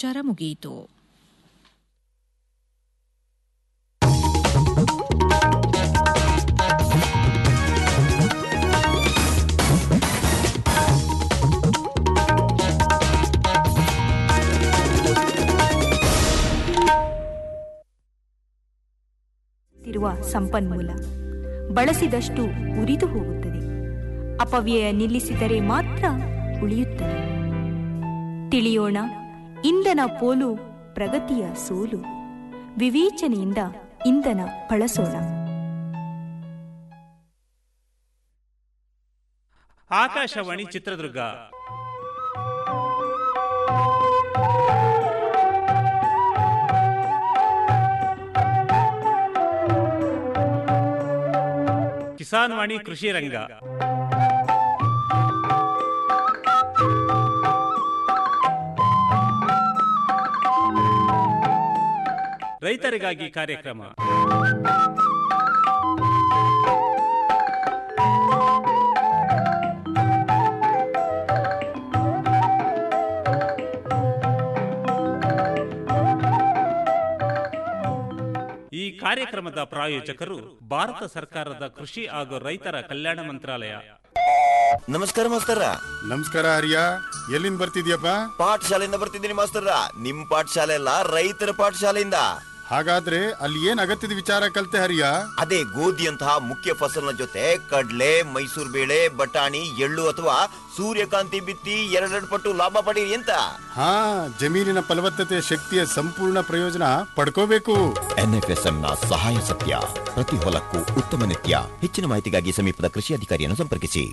ಪ್ರಚಾರ ಮುಗಿಯಿತು ತಿರುವ ಸಂಪನ್ಮೂಲ ಬಳಸಿದಷ್ಟು ಉರಿದು ಹೋಗುತ್ತದೆ ಅಪವ್ಯಯ ನಿಲ್ಲಿಸಿದರೆ ಮಾತ್ರ ಉಳಿಯುತ್ತದೆ ತಿಳಿಯೋಣ ಇಂಧನ ಪೋಲು ಪ್ರಗತಿಯ ಸೋಲು ವಿವೇಚನೆಯಿಂದ ಇಂಧನ ಬಳಸೋಣ ಆಕಾಶವಾಣಿ ಚಿತ್ರದುರ್ಗ ಕಿಸಾನ್ ವಾಣಿ ಕೃಷಿ ರಂಗ ರೈತರಿಗಾಗಿ ಕಾರ್ಯಕ್ರಮ ಈ ಕಾರ್ಯಕ್ರಮದ ಪ್ರಾಯೋಜಕರು ಭಾರತ ಸರ್ಕಾರದ ಕೃಷಿ ಹಾಗೂ ರೈತರ ಕಲ್ಯಾಣ ಮಂತ್ರಾಲಯ ನಮಸ್ಕಾರ ಮಾಸ್ತರ ನಮಸ್ಕಾರ ಹರಿಯ ಎಲ್ಲಿಂದ ಬರ್ತಿದ್ಯಪ್ಪ ಪಾಠಶಾಲೆಯಿಂದ ಬರ್ತಿದ್ದೀನಿ ಮಾಸ್ತರ ನಿಮ್ ಪಾಠಶಾಲೆ ಅಲ್ಲ ರೈತರ ಪಾಠಶಾಲೆಯಿಂದ ಹಾಗಾದ್ರೆ ಅಲ್ಲಿ ಏನ್ ಅಗತ್ಯದ ವಿಚಾರ ಕಲ್ತೆ ಹರಿಯ ಅದೇ ಗೋಧಿಯಂತಹ ಮುಖ್ಯ ಫಸಲಿನ ಜೊತೆ ಕಡ್ಲೆ ಮೈಸೂರು ಬೇಳೆ ಬಟಾಣಿ ಎಳ್ಳು ಅಥವಾ ಸೂರ್ಯಕಾಂತಿ ಬಿತ್ತಿ ಎರಡೆರಡು ಪಟ್ಟು ಲಾಭ ಪಡೀರಿ ಅಂತ ಹಾ ಜಮೀನಿನ ಫಲವತ್ತತೆ ಶಕ್ತಿಯ ಸಂಪೂರ್ಣ ಪ್ರಯೋಜನ ಪಡ್ಕೋಬೇಕು ಎನ್ಎಫ್ಎಸ್ಎಂ ನ ಸಹಾಯ ಸತ್ಯ ಪ್ರತಿ ಹೊಲಕ್ಕೂ ಉತ್ತಮ ನಿತ್ಯ ಹೆಚ್ಚಿನ ಮಾಹಿತಿಗಾಗಿ ಸಮೀಪದ ಕೃಷಿ ಅಧಿಕಾರಿಯನ್ನು ಸಂಪರ್ಕಿಸಿ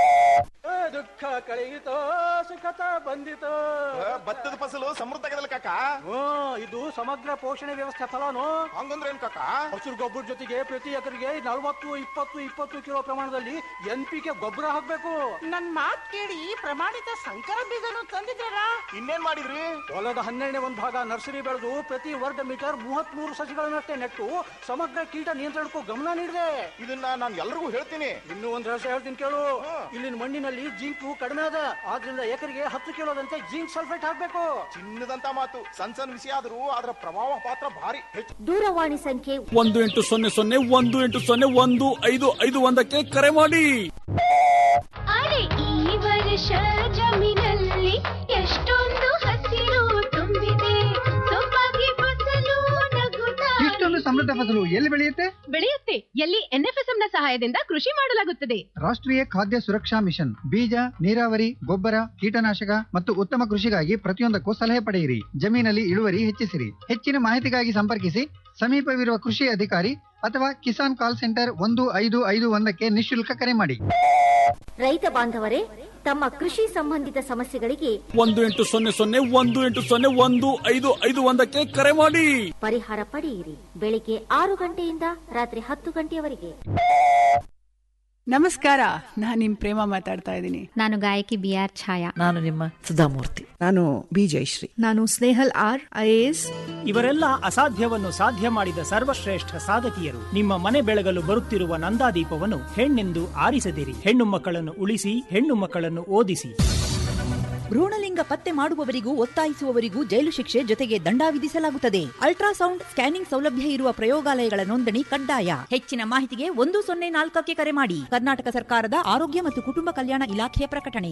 ದುಃಖ ಕಳೆಯಿತೋ ಸುಖತ ಬಂದಿತೋ ಭತ್ತದ ಫಸಲು ಸಮೃದ್ಧ ಆಗದಲ್ಲ ಕಾಕ ಹ್ಮ್ ಇದು ಸಮಗ್ರ ಪೋಷಣೆ ವ್ಯವಸ್ಥೆ ಫಲಾನು ಹಂಗಂದ್ರೆ ಏನ್ ಕಾಕ ಹಸಿರು ಗೊಬ್ಬರ ಜೊತೆಗೆ ಪ್ರತಿ ಎಕರೆಗೆ ನಲವತ್ತು ಇಪ್ಪತ್ತು ಇಪ್ಪತ್ತು ಕಿಲೋ ಪ್ರಮಾಣದಲ್ಲಿ ಎನ್ ಪಿ ಕೆ ಗೊಬ್ಬರ ಹಾಕ್ಬೇಕು ನನ್ ಮಾತ್ ಕೇಳಿ ಪ್ರಮಾಣಿತ ಸಂಕರ ಬೀಜನು ತಂದಿದ್ರಲ್ಲ ಇನ್ನೇನ್ ಮಾಡಿದ್ರಿ ಹೊಲದ ಹನ್ನೆರಡನೇ ಒಂದು ಭಾಗ ನರ್ಸರಿ ಬೆಳೆದು ಪ್ರತಿ ವರ್ಗ ಮೀಟರ್ ಮೂವತ್ತ್ ಮೂರು ಸಸಿಗಳನ್ನಷ್ಟೇ ನೆಟ್ಟು ಸಮಗ್ರ ಕೀಟ ನಿಯಂತ್ರಣಕ್ಕೂ ಗಮನ ನೀಡಿದೆ ಇದನ್ನ ನಾನು ಎಲ್ರಿಗೂ ಹೇಳ್ತೀನಿ ಇನ್ನೂ ಒಂದ್ ರಹಸ್ಯ ಹೇಳ್ತೀನಿ ಕೇಳು ಇಲ್ಲಿನ ಮಣ್ಣಿನಲ್ಲಿ ಜಿಂಕು ಕಡಿಮೆ ಅದ ಆದ್ರಿಂದ ಎಕರೆಗೆ ಹತ್ತು ಕಿಲೋದಂತೆ ಜಿಂಕ್ ಸಲ್ಫೇಟ್ ಹಾಕ್ಬೇಕು ಚಿನ್ನದಂತ ಮಾತು ಸಣ್ಣ ಸಣ್ಣ ವಿಷಯ ಆದ್ರೂ ಅದರ ಪ್ರಭಾವ ಪಾತ್ರ ಭಾರಿ ಹೆಚ್ಚು ದೂರವಾಣಿ ಸಂಖ್ಯೆ ಒಂದು ಎಂಟು ಸೊನ್ನೆ ಸೊನ್ನೆ ಒಂದು ಎಂಟು ಸೊನ್ನೆ ಒಂದು ಐದು ಐದು ಒಂದಕ್ಕೆ ಕರೆ ಮಾಡಿ ಅರೆ ಈ ವರ್ಷ ಜಮೀನಲ್ಲಿ ಎಷ್ಟೊಂದು ಹಸಿರು ತುಂಬಿದೆ ಸೊಬಗೆ ಫಸಲು ನಗುತ್ತಾ ಇಷ್ಟೊಂದು ಸಮೃದ್ಧ ಫಸಲು ಎಲ್ಲಿ ಬೆಳೆಯುತ್ತೆ ಬೆಳೆಯುತ್ತೆ ಎಲ್ಲಿ ಎನ್ಎಫ್ಎಸ್ಎಂ ನ ಸಹಾಯದಿಂದ ಕೃಷಿ ಮಾಡಲಾಗುತ್ತದೆ ರಾಷ್ಟ್ರೀಯ ಖಾದ್ಯ ಸುರಕ್ಷಾ ಮಿಷನ್ ಬೀಜ ನೀರಾವರಿ ಗೊಬ್ಬರ ಕೀಟನಾಶಕ ಮತ್ತು ಉತ್ತಮ ಕೃಷಿಗಾಗಿ ಪ್ರತಿಯೊಂದಕ್ಕೂ ಸಲಹೆ ಪಡೆಯಿರಿ ಜಮೀನಲ್ಲಿ ಇಳುವರಿ ಹೆಚ್ಚಿಸಿರಿ ಹೆಚ್ಚಿನ ಮಾಹಿತಿಗಾಗಿ ಸಂಪರ್ಕಿಸಿ ಸಮೀಪವಿರುವ ಕೃಷಿ ಅಧಿಕಾರಿ ಅಥವಾ ಕಿಸಾನ್ ಕಾಲ್ ಸೆಂಟರ್ ಒಂದು ಐದು ಐದು ಒಂದಕ್ಕೆ ನಿಶುಲ್ಕ ಕರೆ ಮಾಡಿ ರೈತ ಬಾಂಧವರೇ ತಮ್ಮ ಕೃಷಿ ಸಂಬಂಧಿತ ಸಮಸ್ಯೆಗಳಿಗೆ ಒಂದು ಎಂಟು ಸೊನ್ನೆ ಸೊನ್ನೆ ಒಂದು ಎಂಟು ಸೊನ್ನೆ ಒಂದು ಐದು ಐದು ಒಂದಕ್ಕೆ ಕರೆ ಮಾಡಿ ಪರಿಹಾರ ಪಡೆಯಿರಿ ಬೆಳಿಗ್ಗೆ ಆರು ಗಂಟೆಯಿಂದ ರಾತ್ರಿ ಹತ್ತು ಗಂಟೆಯವರೆಗೆ ನಮಸ್ಕಾರ ನಾನು ನಿಮ್ ಪ್ರೇಮ ಮಾತಾಡ್ತಾ ಇದ್ದೀನಿ ನಾನು ಗಾಯಕಿ ಬಿ ಆರ್ ಛಾಯಾ ನಾನು ನಿಮ್ಮ ಸುಧಾಮೂರ್ತಿ ನಾನು ಬಿ ಜಯಶ್ರೀ ನಾನು ಸ್ನೇಹಲ್ ಆರ್ ಐಎಎಸ್ ಇವರೆಲ್ಲ ಅಸಾಧ್ಯವನ್ನು ಸಾಧ್ಯ ಮಾಡಿದ ಸರ್ವಶ್ರೇಷ್ಠ ಸಾಧಕಿಯರು ನಿಮ್ಮ ಮನೆ ಬೆಳಗಲು ಬರುತ್ತಿರುವ ನಂದಾದೀಪವನ್ನು ಹೆಣ್ಣೆಂದು ಆರಿಸದಿರಿ ಹೆಣ್ಣು ಮಕ್ಕಳನ್ನು ಉಳಿಸಿ ಹೆಣ್ಣು ಮಕ್ಕಳನ್ನು ಓದಿಸಿ ಭ್ರೂಣಲಿಂಗ ಪತ್ತೆ ಮಾಡುವವರಿಗೂ ಒತ್ತಾಯಿಸುವವರಿಗೂ ಜೈಲು ಶಿಕ್ಷೆ ಜೊತೆಗೆ ದಂಡ ವಿಧಿಸಲಾಗುತ್ತದೆ ಅಲ್ಟ್ರಾಸೌಂಡ್ ಸ್ಕ್ಯಾನಿಂಗ್ ಸೌಲಭ್ಯ ಇರುವ ಪ್ರಯೋಗಾಲಯಗಳ ನೋಂದಣಿ ಕಡ್ಡಾಯ ಹೆಚ್ಚಿನ ಮಾಹಿತಿಗೆ ಒಂದು ಸೊನ್ನೆ ನಾಲ್ಕಕ್ಕೆ ಕರೆ ಮಾಡಿ ಕರ್ನಾಟಕ ಸರ್ಕಾರದ ಆರೋಗ್ಯ ಮತ್ತು ಕುಟುಂಬ ಕಲ್ಯಾಣ ಇಲಾಖೆಯ ಪ್ರಕಟಣೆ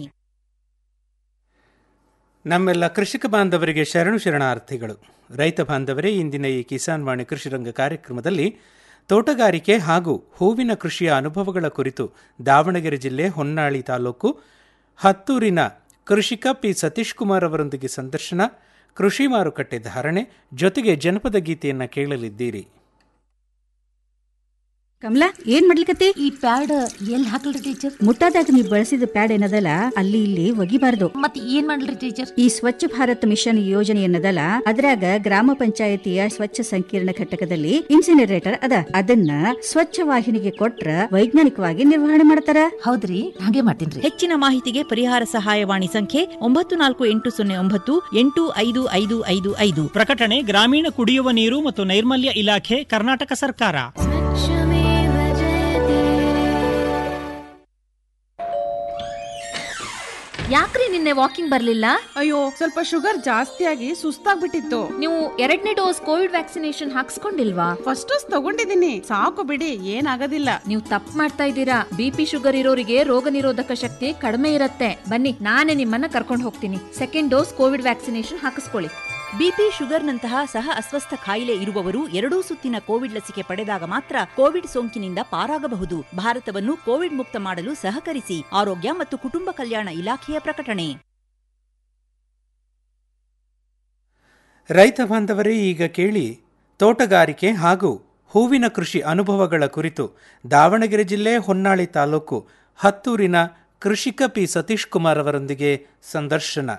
ನಮ್ಮೆಲ್ಲ ಕೃಷಿಕ ಬಾಂಧವರಿಗೆ ಶರಣು ಶರಣಾರ್ಥಿಗಳು ರೈತ ಬಾಂಧವರೇ ಇಂದಿನ ಈ ಕಿಸಾನ್ ವಾಣಿ ಕೃಷಿ ರಂಗ ಕಾರ್ಯಕ್ರಮದಲ್ಲಿ ತೋಟಗಾರಿಕೆ ಹಾಗೂ ಹೂವಿನ ಕೃಷಿಯ ಅನುಭವಗಳ ಕುರಿತು ದಾವಣಗೆರೆ ಜಿಲ್ಲೆ ಹೊನ್ನಾಳಿ ತಾಲೂಕು ಹತ್ತೂರಿನ ಕೃಷಿಕ ಪಿ ಸತೀಶ್ ಕುಮಾರ್ ಅವರೊಂದಿಗೆ ಸಂದರ್ಶನ ಕೃಷಿ ಮಾರುಕಟ್ಟೆ ಧಾರಣೆ ಜೊತೆಗೆ ಜನಪದ ಗೀತೆಯನ್ನು ಕೇಳಲಿದ್ದೀರಿ ಕಮಲಾ ಏನ್ ಮಾಡ್ಲಿಕತ್ತಿ ಈ ಪ್ಯಾಡ್ ಎಲ್ಲಿ ಹಾಕಲ್ರಿ ಟೀಚರ್ ಮುಟ್ಟಾದಾಗ ನೀವು ಬಳಸಿದ ಪ್ಯಾಡ್ ಏನದಲ್ಲ ಅಲ್ಲಿ ಇಲ್ಲಿ ಒಗಿಬಾರ್ದು ಮತ್ತೆ ಏನ್ ಮಾಡ್ಲಿ ಟೀಚರ್ ಈ ಸ್ವಚ್ಛ ಭಾರತ್ ಮಿಷನ್ ಯೋಜನೆ ಏನದಲ್ಲ ಅದ್ರಾಗ ಗ್ರಾಮ ಪಂಚಾಯತಿಯ ಸ್ವಚ್ಛ ಸಂಕೀರ್ಣ ಘಟಕದಲ್ಲಿ ಇನ್ಸಿನರೇಟರ್ ಅದ ಅದನ್ನ ಸ್ವಚ್ಛ ವಾಹಿನಿಗೆ ಕೊಟ್ರ ವೈಜ್ಞಾನಿಕವಾಗಿ ನಿರ್ವಹಣೆ ಮಾಡ್ತಾರ ಹೌದ್ರಿ ಹಾಗೆ ಮಾಡ್ತೀನಿ ಹೆಚ್ಚಿನ ಮಾಹಿತಿಗೆ ಪರಿಹಾರ ಸಹಾಯವಾಣಿ ಸಂಖ್ಯೆ ಒಂಬತ್ತು ನಾಲ್ಕು ಎಂಟು ಸೊನ್ನೆ ಒಂಬತ್ತು ಎಂಟು ಐದು ಐದು ಐದು ಐದು ಪ್ರಕಟಣೆ ಗ್ರಾಮೀಣ ಕುಡಿಯುವ ನೀರು ಮತ್ತು ನೈರ್ಮಲ್ಯ ಇಲಾಖೆ ಕರ್ನಾಟಕ ಸರ್ಕಾರ ಯಾಕ್ರಿ ನಿನ್ನೆ ವಾಕಿಂಗ್ ಬರ್ಲಿಲ್ಲ ಅಯ್ಯೋ ಸ್ವಲ್ಪ ಶುಗರ್ ಜಾಸ್ತಿ ಆಗಿ ಸುಸ್ತಾಗ್ಬಿಟ್ಟಿತ್ತು ನೀವು ಎರಡನೇ ಡೋಸ್ ಕೋವಿಡ್ ವ್ಯಾಕ್ಸಿನೇಷನ್ ಹಾಕ್ಸ್ಕೊಂಡಿಲ್ವಾ ಫಸ್ಟ್ ಡೋಸ್ ತಗೊಂಡಿದ್ದೀನಿ ಸಾಕು ಬಿಡಿ ಏನಾಗೋದಿಲ್ಲ ನೀವು ತಪ್ಪು ಮಾಡ್ತಾ ಇದ್ದೀರಾ ಬಿಪಿ ಶುಗರ್ ಇರೋರಿಗೆ ರೋಗ ನಿರೋಧಕ ಶಕ್ತಿ ಕಡಿಮೆ ಇರುತ್ತೆ ಬನ್ನಿ ನಾನೇ ನಿಮ್ಮನ್ನ ಕರ್ಕೊಂಡು ಹೋಗ್ತೀನಿ ಸೆಕೆಂಡ್ ಡೋಸ್ ಕೋವಿಡ್ ವ್ಯಾಕ್ಸಿನೇಷನ್ ಹಾಕಿಸ್ಕೊಳ್ಳಿ ಬಿಪಿ ಶುಗರ್ನಂತಹ ಸಹ ಅಸ್ವಸ್ಥ ಕಾಯಿಲೆ ಇರುವವರು ಎರಡೂ ಸುತ್ತಿನ ಕೋವಿಡ್ ಲಸಿಕೆ ಪಡೆದಾಗ ಮಾತ್ರ ಕೋವಿಡ್ ಸೋಂಕಿನಿಂದ ಪಾರಾಗಬಹುದು ಭಾರತವನ್ನು ಕೋವಿಡ್ ಮುಕ್ತ ಮಾಡಲು ಸಹಕರಿಸಿ ಆರೋಗ್ಯ ಮತ್ತು ಕುಟುಂಬ ಕಲ್ಯಾಣ ಇಲಾಖೆಯ ಪ್ರಕಟಣೆ ರೈತ ಬಾಂಧವರೇ ಈಗ ಕೇಳಿ ತೋಟಗಾರಿಕೆ ಹಾಗೂ ಹೂವಿನ ಕೃಷಿ ಅನುಭವಗಳ ಕುರಿತು ದಾವಣಗೆರೆ ಜಿಲ್ಲೆ ಹೊನ್ನಾಳಿ ತಾಲೂಕು ಹತ್ತೂರಿನ ಕೃಷಿಕ ಪಿ ಸತೀಶ್ ಕುಮಾರ್ ಅವರೊಂದಿಗೆ ಸಂದರ್ಶನ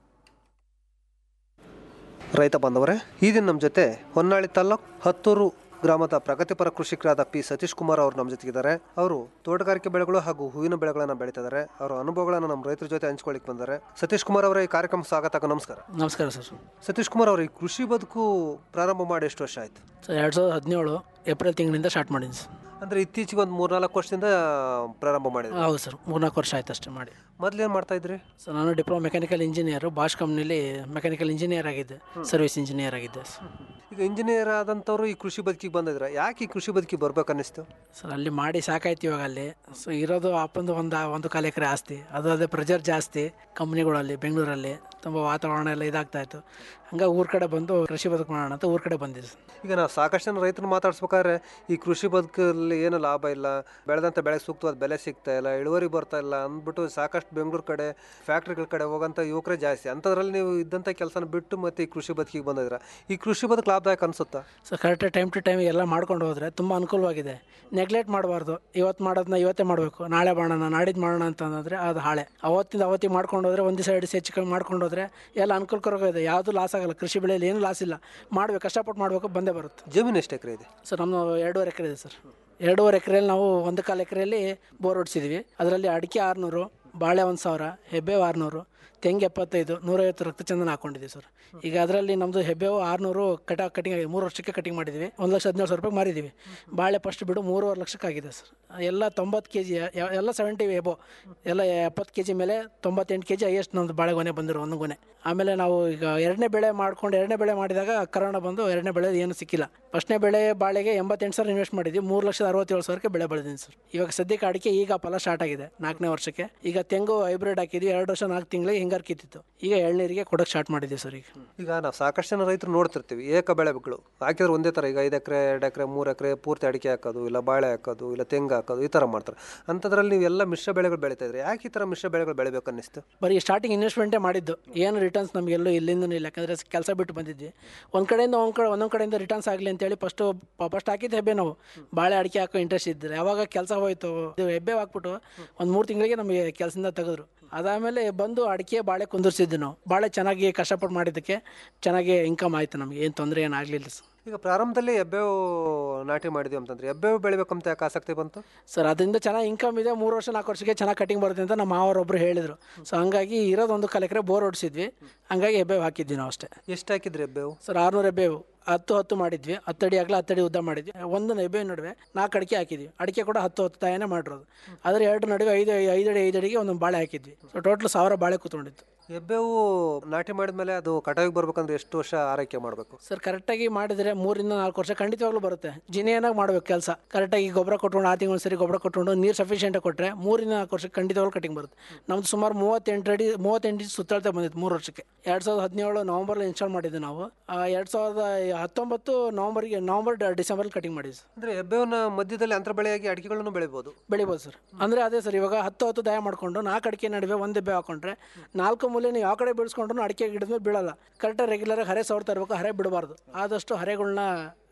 ರೈತ ಬಾಂಧವರೇ ಈ ದಿನ ನಮ್ಮ ಜೊತೆ ಹೊನ್ನಾಳಿ ತಾಲ್ಲೂಕು ಹತ್ತೂರು ಗ್ರಾಮದ ಪ್ರಗತಿಪರ ಕೃಷಿಕರಾದ ಪಿ ಸತೀಶ್ ಕುಮಾರ್ ಅವರು ನಮ್ಮ ಜೊತೆಗಿದ್ದಾರೆ ಅವರು ತೋಟಗಾರಿಕೆ ಬೆಳೆಗಳು ಹಾಗೂ ಹೂವಿನ ಬೆಳೆಗಳನ್ನು ಬೆಳೀತಿದ್ದಾರೆ ಅವರ ಅನುಭವಗಳನ್ನು ನಮ್ಮ ರೈತರ ಜೊತೆ ಹಂಚ್ಕೊಳ್ಳಿಕ್ ಬಂದ್ದಾರೆ ಸತೀಶ್ ಕುಮಾರ್ ಅವರ ಈ ಕಾರ್ಯಕ್ರಮ ಸ್ವಾಗತ ನಮಸ್ಕಾರ ನಮಸ್ಕಾರ ಸರ್ ಸತೀಶ್ ಕುಮಾರ್ ಅವರು ಈ ಕೃಷಿ ಬದುಕು ಪ್ರಾರಂಭ ಮಾಡಿ ಎಷ್ಟು ವರ್ಷ ಆಯ್ತು ಸರ್ ಎರಡು ಸಾವಿರದ ಹದಿನೇಳು ಏಪ್ರಿಲ್ ತಿಂಗಳಿಂದ ಸ್ಟಾರ್ಟ್ ಮಾಡಿದ್ದೀನಿ ಸರ್ ಅಂದ್ರೆ ಇತ್ತೀಚೆಗೆ ಒಂದು ಮೂರ್ನಾಲ್ಕು ವರ್ಷದಿಂದ ಪ್ರಾರಂಭ ಮಾಡಿದ್ರಿ ಹೌದು ಸರ್ ಮೂರ್ನಾಲ್ಕು ವರ್ಷ ಆಯ್ತು ಅಷ್ಟೇ ಮಾಡಿ ಮೊದ್ಲೇನು ಮಾಡ್ತಾ ಇದ್ರಿ ಸರ್ ನಾನು ಡಿಪ್ಲೊಮಾ ಮೆಕ್ಯಾನಿಕಲ್ ಇಂಜಿನಿಯರ್ ಬಾಷ್ ಕಂಪ್ನಿಲಿ ಮೆಕ್ಯಾನಿಕಲ್ ಇಂಜಿನಿಯರ್ ಆಗಿದ್ದೆ ಸರ್ವಿಸ್ ಇಂಜಿನಿಯರ್ ಆಗಿದ್ದೆ ಸರ್ ಈಗ ಇಂಜಿನಿಯರ್ ಆದಂಥವ್ರು ಈ ಕೃಷಿ ಬದುಕಿಗೆ ಬಂದಿದ್ರ ಯಾಕೆ ಈ ಕೃಷಿ ಬದುಕಿಗೆ ಬರ್ಬೇಕು ಅನ್ನಿಸ್ತು ಸರ್ ಅಲ್ಲಿ ಮಾಡಿ ಸಾಕಾಯ್ತು ಇವಾಗ ಅಲ್ಲಿ ಸೊ ಇರೋದು ಅಪ್ಪಂದು ಒಂದು ಒಂದು ಕಾಲು ಎಕರೆ ಆಸ್ತಿ ಅದು ಅದೇ ಪ್ರೆಜರ್ ಜಾಸ್ತಿ ಕಂಪ್ನಿಗಳಲ್ಲಿ ಬೆಂಗಳೂರಲ್ಲಿ ತುಂಬ ವಾತಾವರಣ ಎಲ್ಲ ಇದಾಗ್ತಾ ಇತ್ತು ಹಂಗೆ ಊರ ಕಡೆ ಬಂದು ಕೃಷಿ ಬದುಕು ಮಾಡೋಣ ಅಂತ ಊರ ಕಡೆ ಬಂದಿದ್ದೆ ಸರ್ ಈಗ ನಾವು ಸಾಕಷ್ಟು ಜನ ರೈತರು ಮಾತಾಡ್ಸ್ಬೇಕಾದ್ರೆ ಈ ಕೃಷಿ ಬದುಕಲ್ಲಿ ಏನು ಲಾಭ ಇಲ್ಲ ಬೆಳೆದಂಥ ಬೆಳೆಗೆ ಸೂಕ್ತವಾದ ಬೆಲೆ ಸಿಗ್ತಾ ಇಲ್ಲ ಇಳುವರಿ ಬರ್ತಾ ಇಲ್ಲ ಅಂದ್ಬಿಟ್ಟು ಸಾಕಷ್ಟು ಬೆಂಗಳೂರು ಕಡೆ ಫ್ಯಾಕ್ಟ್ರಿಗಳ ಕಡೆ ಹೋಗೋಂಥ ಯುವಕರೇ ಜಾಸ್ತಿ ಅಂಥದ್ರಲ್ಲಿ ನೀವು ಇದ್ದಂಥ ಕೆಲಸನ ಬಿಟ್ಟು ಮತ್ತೆ ಈ ಕೃಷಿ ಬದುಕಿಗೆ ಬಂದಿದ್ರ ಈ ಕೃಷಿ ಬದುಕು ಲಾಭದಾಯಕ ಅನ್ಸುತ್ತಾ ಸೊ ಕರೆಕ್ಟಾಗಿ ಟೈಮ್ ಟು ಟೈಮ್ ಎಲ್ಲ ಮಾಡ್ಕೊಂಡು ಹೋದರೆ ತುಂಬ ಅನುಕೂಲವಾಗಿದೆ ನೆಗ್ಲೆಕ್ಟ್ ಮಾಡಬಾರ್ದು ಇವತ್ತು ಮಾಡೋದನ್ನ ಇವತ್ತೇ ಮಾಡಬೇಕು ನಾಳೆ ಮಾಡೋಣ ನಾಡಿದ್ದು ಮಾಡೋಣ ಅಂತಂದರೆ ಅದು ಹಾಳೆ ಅವತ್ತಿಂದ ಅವತ್ತಿಗೆ ಮಾಡ್ಕೊಂಡು ಹೋದರೆ ಒಂದು ದಿವಸ ಎರಡು ದಿವಸ ಹೆಚ್ಚು ಕಮ್ಮಿ ಮಾಡ್ಕೊಂಡು ಹೋದರೆ ಎಲ್ಲ ಅನುಕೂಲಕರವಾಗಿದೆ ಯಾವುದು ಲಾಸ್ ಆಗಲ್ಲ ಕೃಷಿ ಬೆಳೆಯಲ್ಲಿ ಏನು ಲಾಸ್ ಇಲ್ಲ ಮಾಡಬೇಕು ಕಷ್ಟಪಟ್ಟು ಮಾಡಬೇಕು ಬಂದೇ ಬರುತ್ತೆ ಜಮೀನು ಎಷ್ಟು ಎಕರೆ ಇದೆ ಸರ್ ನಮ್ಮದು ಎರಡೂವರೆ ಎಕರೆ ಇದೆ ಸರ್ ಎರಡೂವರೆ ಎಕರೆಯಲ್ಲಿ ನಾವು ಒಂದು ಕಾಲು ಎಕರೆಯಲ್ಲಿ ಬೋರ್ ಹೊಡ್ಸಿದ್ವಿ ಅದರಲ್ಲಿ ಅಡಿಕೆ ಆರುನೂರು ಬಾಳೆ ಒಂದು ಸಾವಿರ ಹೆಬ್ಬೇವು ಆರುನೂರು ತೆಂಗು ಎಪ್ಪತ್ತೈದು ನೂರೈವತ್ತು ರಕ್ತಚಂದನ ಹಾಕೊಂಡಿದ್ದೀವಿ ಸರ್ ಈಗ ಅದರಲ್ಲಿ ನಮ್ಮದು ಹೆಬ್ಬೇವು ಆರುನೂರು ಕಟ ಕಟಿಂಗ್ ಆಗಿದೆ ಮೂರು ವರ್ಷಕ್ಕೆ ಕಟಿಂಗ್ ಮಾಡಿದ್ವಿ ಒಂದು ಲಕ್ಷ ಹದಿನೇಳು ಸಾವಿರ ರೂಪಾಯಿ ಮಾರಿದ್ದೀವಿ ಬಾಳೆ ಫಸ್ಟ್ ಬಿಡು ಮೂರುವರೆ ಲಕ್ಷಕ್ಕೆ ಆಗಿದೆ ಸರ್ ಎಲ್ಲ ತೊಂಬತ್ತು ಕೆ ಜಿ ಎಲ್ಲ ಸೆವೆಂಟಿ ಎಬೋ ಎಲ್ಲ ಎಪ್ಪತ್ತು ಕೆ ಜಿ ಮೇಲೆ ತೊಂಬತ್ತೆಂಟು ಕೆ ಜಿ ಹೈಯೆಸ್ಟ್ ನಮ್ಮದು ಬಾಳೆಗೊನೆ ಬಂದಿರೋ ಒಂದು ಗೊನೆ ಆಮೇಲೆ ನಾವು ಈಗ ಎರಡನೇ ಬೆಳೆ ಮಾಡ್ಕೊಂಡು ಎರಡನೇ ಬೆಳೆ ಮಾಡಿದಾಗ ಕರೋನಾ ಬಂದು ಎರಡನೇ ಬೆಳೆ ಏನು ಸಿಕ್ಕಿಲ್ಲ ಫಸ್ಟ್ನೇ ಬೆಳೆ ಬಾಳೆಗೆ ಎಂಬತ್ತೆಂಟು ಸಾವಿರ ಇನ್ವೆಸ್ಟ್ ಮಾಡಿದ್ವಿ ಮೂರು ಲಕ್ಷದ ಅರವತ್ತೇಳು ಸಾವಿರಕ್ಕೆ ಬೆಳೆ ಬೆಳೆದೀನಿ ಸರ್ ಇವಾಗ ಸದ್ಯಕ್ಕೆ ಅಡಿಕೆ ಈಗ ಫಲ ಸ್ಟಾರ್ಟ್ ಆಗಿದೆ ನಾಲ್ಕನೇ ವರ್ಷಕ್ಕೆ ಈಗ ತೆಂಗು ಹೈಬ್ರಿಡ್ ಹಾಕಿದ್ವಿ ಎರಡು ವರ್ಷ ನಾಲ್ಕು ತಿಂಗಳಿಗೆ ಹಿಂಗಾರು ಕಿತ್ತಿತ್ತು ಈಗ ಎಳ್ನೀರಿಗೆ ಕೊಡೋಕೆ ಸ್ಟಾರ್ಟ್ ಮಾಡಿದ್ವಿ ಸರ್ ಈಗ ಈಗ ನಾವು ಸಾಕಷ್ಟು ಜನ ರೈತರು ನೋಡ್ತಿರ್ತೀವಿ ಏಕ ಬೆಳೆಗಳು ಹಾಕಿದ್ರೆ ಒಂದೇ ಥರ ಈಗ ಐದು ಎಕರೆ ಎರಡು ಎಕರೆ ಮೂರು ಎಕರೆ ಪೂರ್ತಿ ಅಡಿಕೆ ಹಾಕೋದು ಇಲ್ಲ ಬಾಳೆ ಹಾಕೋದು ಇಲ್ಲ ತೆಂಗು ಹಾಕೋದು ಈ ಥರ ಮಾಡ್ತಾರೆ ಅಂಥದ್ರಲ್ಲಿ ನೀವು ಎಲ್ಲ ಮಿಶ್ರ ಬೆಳೆಗಳು ಬೆಳೀತಾ ಇದ್ರಿ ಯಾಕೆ ಈ ಥರ ಮಿಶ್ರ ಬೆಳೆಗಳು ಬೆಳಿಬೇಕು ಅನ್ನಿಸ್ತು ಬರೀ ಸ್ಟಾರ್ಟಿಂಗ್ ಇನ್ವೆಸ್ಟ್ಮೆಂಟೇ ಮಾಡಿದ್ದು ಏನು ರಿಟರ್ನ್ಸ್ ನಮಗೆಲ್ಲೂ ಇಲ್ಲಿಂದ ಇಲ್ಲ ಯಾಕಂದರೆ ಕೆಲಸ ಬಿಟ್ಟು ಬಂದಿದ್ವಿ ಒಂದು ಕಡೆಯಿಂದ ಒಂದು ಕಡೆ ಒಂದೊಂದು ಕಡೆಯಿಂದ ರಿಟರ್ನ್ಸ್ ಆಗಲಿ ಅಂತೇಳಿ ಫಸ್ಟು ಫಸ್ಟ್ ಹಾಕಿದ್ದು ಹೆಬ್ಬೆ ನಾವು ಬಾಳೆ ಅಡಿಕೆ ಹಾಕೋ ಇಂಟ್ರೆಸ್ಟ್ ಇದ್ದರೆ ಯಾವಾಗ ಕೆಲಸ ಹೋಯ್ತು ಇದು ಹೆಬ್ಬೆ ಹಾಕ್ಬಿಟ್ಟು ಒಂದು ಮೂರು ತಿಂಗಳಿಗೆ ನಮಗೆ ಕೆಲಸದಿಂದ ತೆಗೆದ್ರು ಅದಾದಮೇಲೆ ಬಂದು ಅಡಿಕೆ ಬಾಳೆ ಕುಂದಿರ್ಸಿದ್ವಿ ನಾವು ಬಾಳೆ ಚೆನ್ನಾಗಿ ಕಷ್ಟಪಟ್ಟು ಮಾಡಿದ್ದಕ್ಕೆ ಚೆನ್ನಾಗಿ ಇನ್ಕಮ್ ಆಯಿತು ನಮಗೆ ಏನು ತೊಂದರೆ ಏನು ಆಗಲಿಲ್ಲ ಸರ್ ಈಗ ಪ್ರಾರಂಭದಲ್ಲಿ ಎಬ್ಬೇವು ನಾಟಿ ಮಾಡಿದ್ವಿ ಅಂತಂದ್ರೆ ಎಬ್ಬೇವು ಬೆಳಿಬೇಕಂತ ಯಾಕೆ ಆಸಕ್ತಿ ಬಂತು ಸರ್ ಅದರಿಂದ ಚೆನ್ನಾಗಿ ಇನ್ಕಮ್ ಇದೆ ಮೂರು ವರ್ಷ ನಾಲ್ಕು ವರ್ಷಕ್ಕೆ ಚೆನ್ನಾಗಿ ಕಟಿಂಗ್ ಬರುತ್ತೆ ಅಂತ ನಮ್ಮ ಮಾವರೊಬ್ಬರು ಹೇಳಿದರು ಸೊ ಹಂಗಾಗಿ ಇರೋದೊಂದು ಕಾಲು ಎಕರೆ ಬೋರ್ ಹೊಡಿಸಿದ್ವಿ ಹಂಗಾಗಿ ಹೆಬ್ಬೇವು ಹಾಕಿದ್ವಿ ನಾವು ಅಷ್ಟೇ ಎಷ್ಟು ಹಾಕಿದ್ರಿ ಎಬ್ಬೇವು ಸರ್ ಆರುನೂರು ಹೆಬ್ಬೇವು ಹತ್ತು ಹತ್ತು ಮಾಡಿದ್ವಿ ಹತ್ತಡಿ ಆಗಲ ಹತ್ತಡಿ ಉದ್ದ ಮಾಡಿದ್ವಿ ಒಂದು ಹೆಬ್ಬೇವಿನ ನಡುವೆ ನಾಲ್ಕು ಅಡಿಕೆ ಹಾಕಿದ್ವಿ ಅಡಿಕೆ ಕೂಡ ಹತ್ತು ಹತ್ತು ತಾಯನೇ ಮಾಡಿರೋದು ಅದರ ಎರಡು ನಡುವೆ ಐದು ಐದಡಿ ಐದಡಿಗೆ ಒಂದೊಂದು ಬಾಳೆ ಹಾಕಿದ್ವಿ ಸೊ ಟೋಟಲ್ ಸಾವಿರ ಬಾಳೆ ಕೂತ್ಕೊಂಡಿತ್ತು ಎಬ್ಬೇವು ನಾಟಿ ಮಾಡಿದ್ಮೇಲೆ ಅದು ಕಟಾವಿಗೆ ಬರ್ಬೇಕಂದ್ರೆ ಎಷ್ಟು ವರ್ಷ ಆರೈಕೆ ಮಾಡಬೇಕು ಸರ್ ಕರೆಕ್ಟಾಗಿ ಮಾಡಿದರೆ ಮೂರಿಂದ ನಾಲ್ಕು ವರ್ಷ ಖಂಡಿತವಾಗ್ಲೂ ಬರುತ್ತೆ ಜಿನಿಯನಾಗಿ ಮಾಡಬೇಕು ಕೆಲಸ ಕರೆಕ್ಟಾಗಿ ಗೊಬ್ಬರ ಕೊಟ್ಕೊಂಡು ಆ ತಿಂಗಳು ಸರಿ ಗೊಬ್ಬರ ಕೊಟ್ಕೊಂಡು ನೀರು ಸಫಿಷಿಯೆಂಟಾಗಿ ಕೊಟ್ಟರೆ ಮೂರಿಂದ ನಾಲ್ಕು ವರ್ಷಕ್ಕೆ ಖಂಡಿತವಾಗ್ಲೂ ಕಟಿಂಗ್ ಬರುತ್ತೆ ನಮ್ದು ಸುಮಾರು ಮೂವತ್ತೆಂಟು ಅಡಿ ಮೂವತ್ತೆಂಟು ಇಂಚ್ ಸುತ್ತಳತೆ ಬಂದಿತ್ತು ಮೂರು ವರ್ಷಕ್ಕೆ ಎರಡು ಸಾವಿರದ ಹದಿನೇಳು ನವಂಬರ್ಲಿ ಇನ್ಸ್ಟಾಲ್ ಮಾಡಿದ್ದು ನಾವು ಎರಡು ಸಾವಿರದ ಹತ್ತೊಂಬತ್ತು ನವಂಬರ್ಗೆ ನವಂಬರ್ ಡಿಸೆಂಬರ್ಲಿ ಕಟಿಂಗ್ ಮಾಡಿದ್ವಿ ಸರ್ ಅಂದ್ರೆ ಎಬ್ಬೇವನ್ನ ಮಧ್ಯದಲ್ಲಿ ಅಂತರ ಬೆಳೆಯಾಗಿ ಅಡಿಕೆಗಳನ್ನು ಬೆಳಿಬೋದು ಬೆಳಿಬೋದು ಸರ್ ಅಂದರೆ ಅದೇ ಸರ್ ಇವಾಗ ಹತ್ತು ಹತ್ತು ದಯ ಮಾಡಿಕೊಂಡು ನಾಲ್ಕು ಅಡಿಕೆ ನಡುವೆ ಒಂದು ಬೆಳೆ ಹಾಕೊಂಡ್ರೆ ನಾಲ್ಕು ಮೂಲೆ ನೀವು ಯಾವ ಕಡೆ ಬೆಳೆಸ್ಕೊಂಡ್ರು ಅಡಿಕೆ ಗಿಡದ ಮೇಲೆ ಬೀಳಲ್ಲ ಕರೆಕ್ಟಾಗಿ ರೆಗ್ಯುಲರಾಗಿ ಹರೆ ಸವರ್ತಾ ಇರಬೇಕು ಹರೆ ಬಿಡಬಾರ್ದು ಆದಷ್ಟು ಹರೆಗಳನ್ನ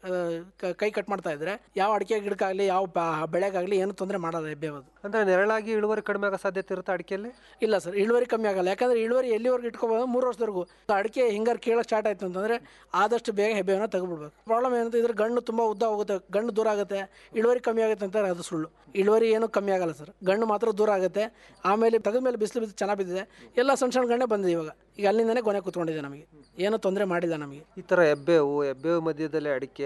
ಕೈ ಕಟ್ ಮಾಡ್ತಾ ಇದ್ರೆ ಯಾವ ಅಡಿಕೆ ಗಿಡಕ್ಕಾಗಲಿ ಯಾವ ಬ- ಬೆಳೆಗಾಗಲಿ ಏನು ತೊಂದರೆ ಮಾಡಲ್ಲ ಎಬ್ಬೇವುದು ಅಂದ್ರೆ ನೆರಳಾಗಿ ಇಳುವರಿ ಕಡಿಮೆ ಆಗೋ ಸಾಧ್ಯತೆ ಇರುತ್ತೆ ಅಡಿಕೆಯಲ್ಲಿ ಇಲ್ಲ ಸರ್ ಇಳುವರಿ ಕಮ್ಮಿ ಆಗಲ್ಲ ಯಾಕಂದ್ರೆ ಇಳುವರಿ ಎಲ್ಲಿವರೆಗೂ ಇಟ್ಕೋಬೋದು ಮೂರು ವರ್ಷದವರೆಗೂ ಅಡಿಕೆ ಹಿಂಗಾರು ಕೇಳಕ್ಕೆ ಸ್ಟಾರ್ಟ್ ಆಯ್ತು ಅಂತಂದ್ರೆ ಆದಷ್ಟು ಬೇಗ ಹೆಬ್ಬೆವನ್ನ ತೆಗೆದ್ಬಿಡ್ಬೇಕು ಪ್ರಾಬ್ಲಮ್ ಏನಂತ ಇದ್ರೆ ಗಣ್ಣು ತುಂಬ ಉದ್ದ ಹೋಗುತ್ತೆ ಗಣ್ಣು ದೂರ ಆಗುತ್ತೆ ಇಳುವರಿ ಕಮ್ಮಿ ಆಗುತ್ತೆ ಅಂತಾರೆ ಅದು ಸುಳ್ಳು ಇಳುವರಿ ಏನು ಕಮ್ಮಿ ಆಗಲ್ಲ ಸರ್ ಗಣ್ಣು ಮಾತ್ರ ದೂರ ಆಗುತ್ತೆ ಆಮೇಲೆ ತೆಗೆದ ಮೇಲೆ ಬಿಸಿಲು ಬಿದ್ದು ಚೆನ್ನಾಗಿ ಬಿದ್ದಿದೆ ಎಲ್ಲ ಸಣ್ಣ ಸಣ್ಣ ಗಣ್ಣೆ ಬಂದಿದೆ ಇವಾಗ ಈಗ ಅಲ್ಲಿಂದನೇ ಕೊನೆ ಕೂತ್ಕೊಂಡಿದೆ ನಮಗೆ ಏನು ತೊಂದರೆ ಮಾಡಿಲ್ಲ ನಮಗೆ ಈ ತರ ಎಬ್ಬೇವು ಎಬ್ಬೇವು ಮಧ್ಯದಲ್ಲಿ ಅಡಿಕೆ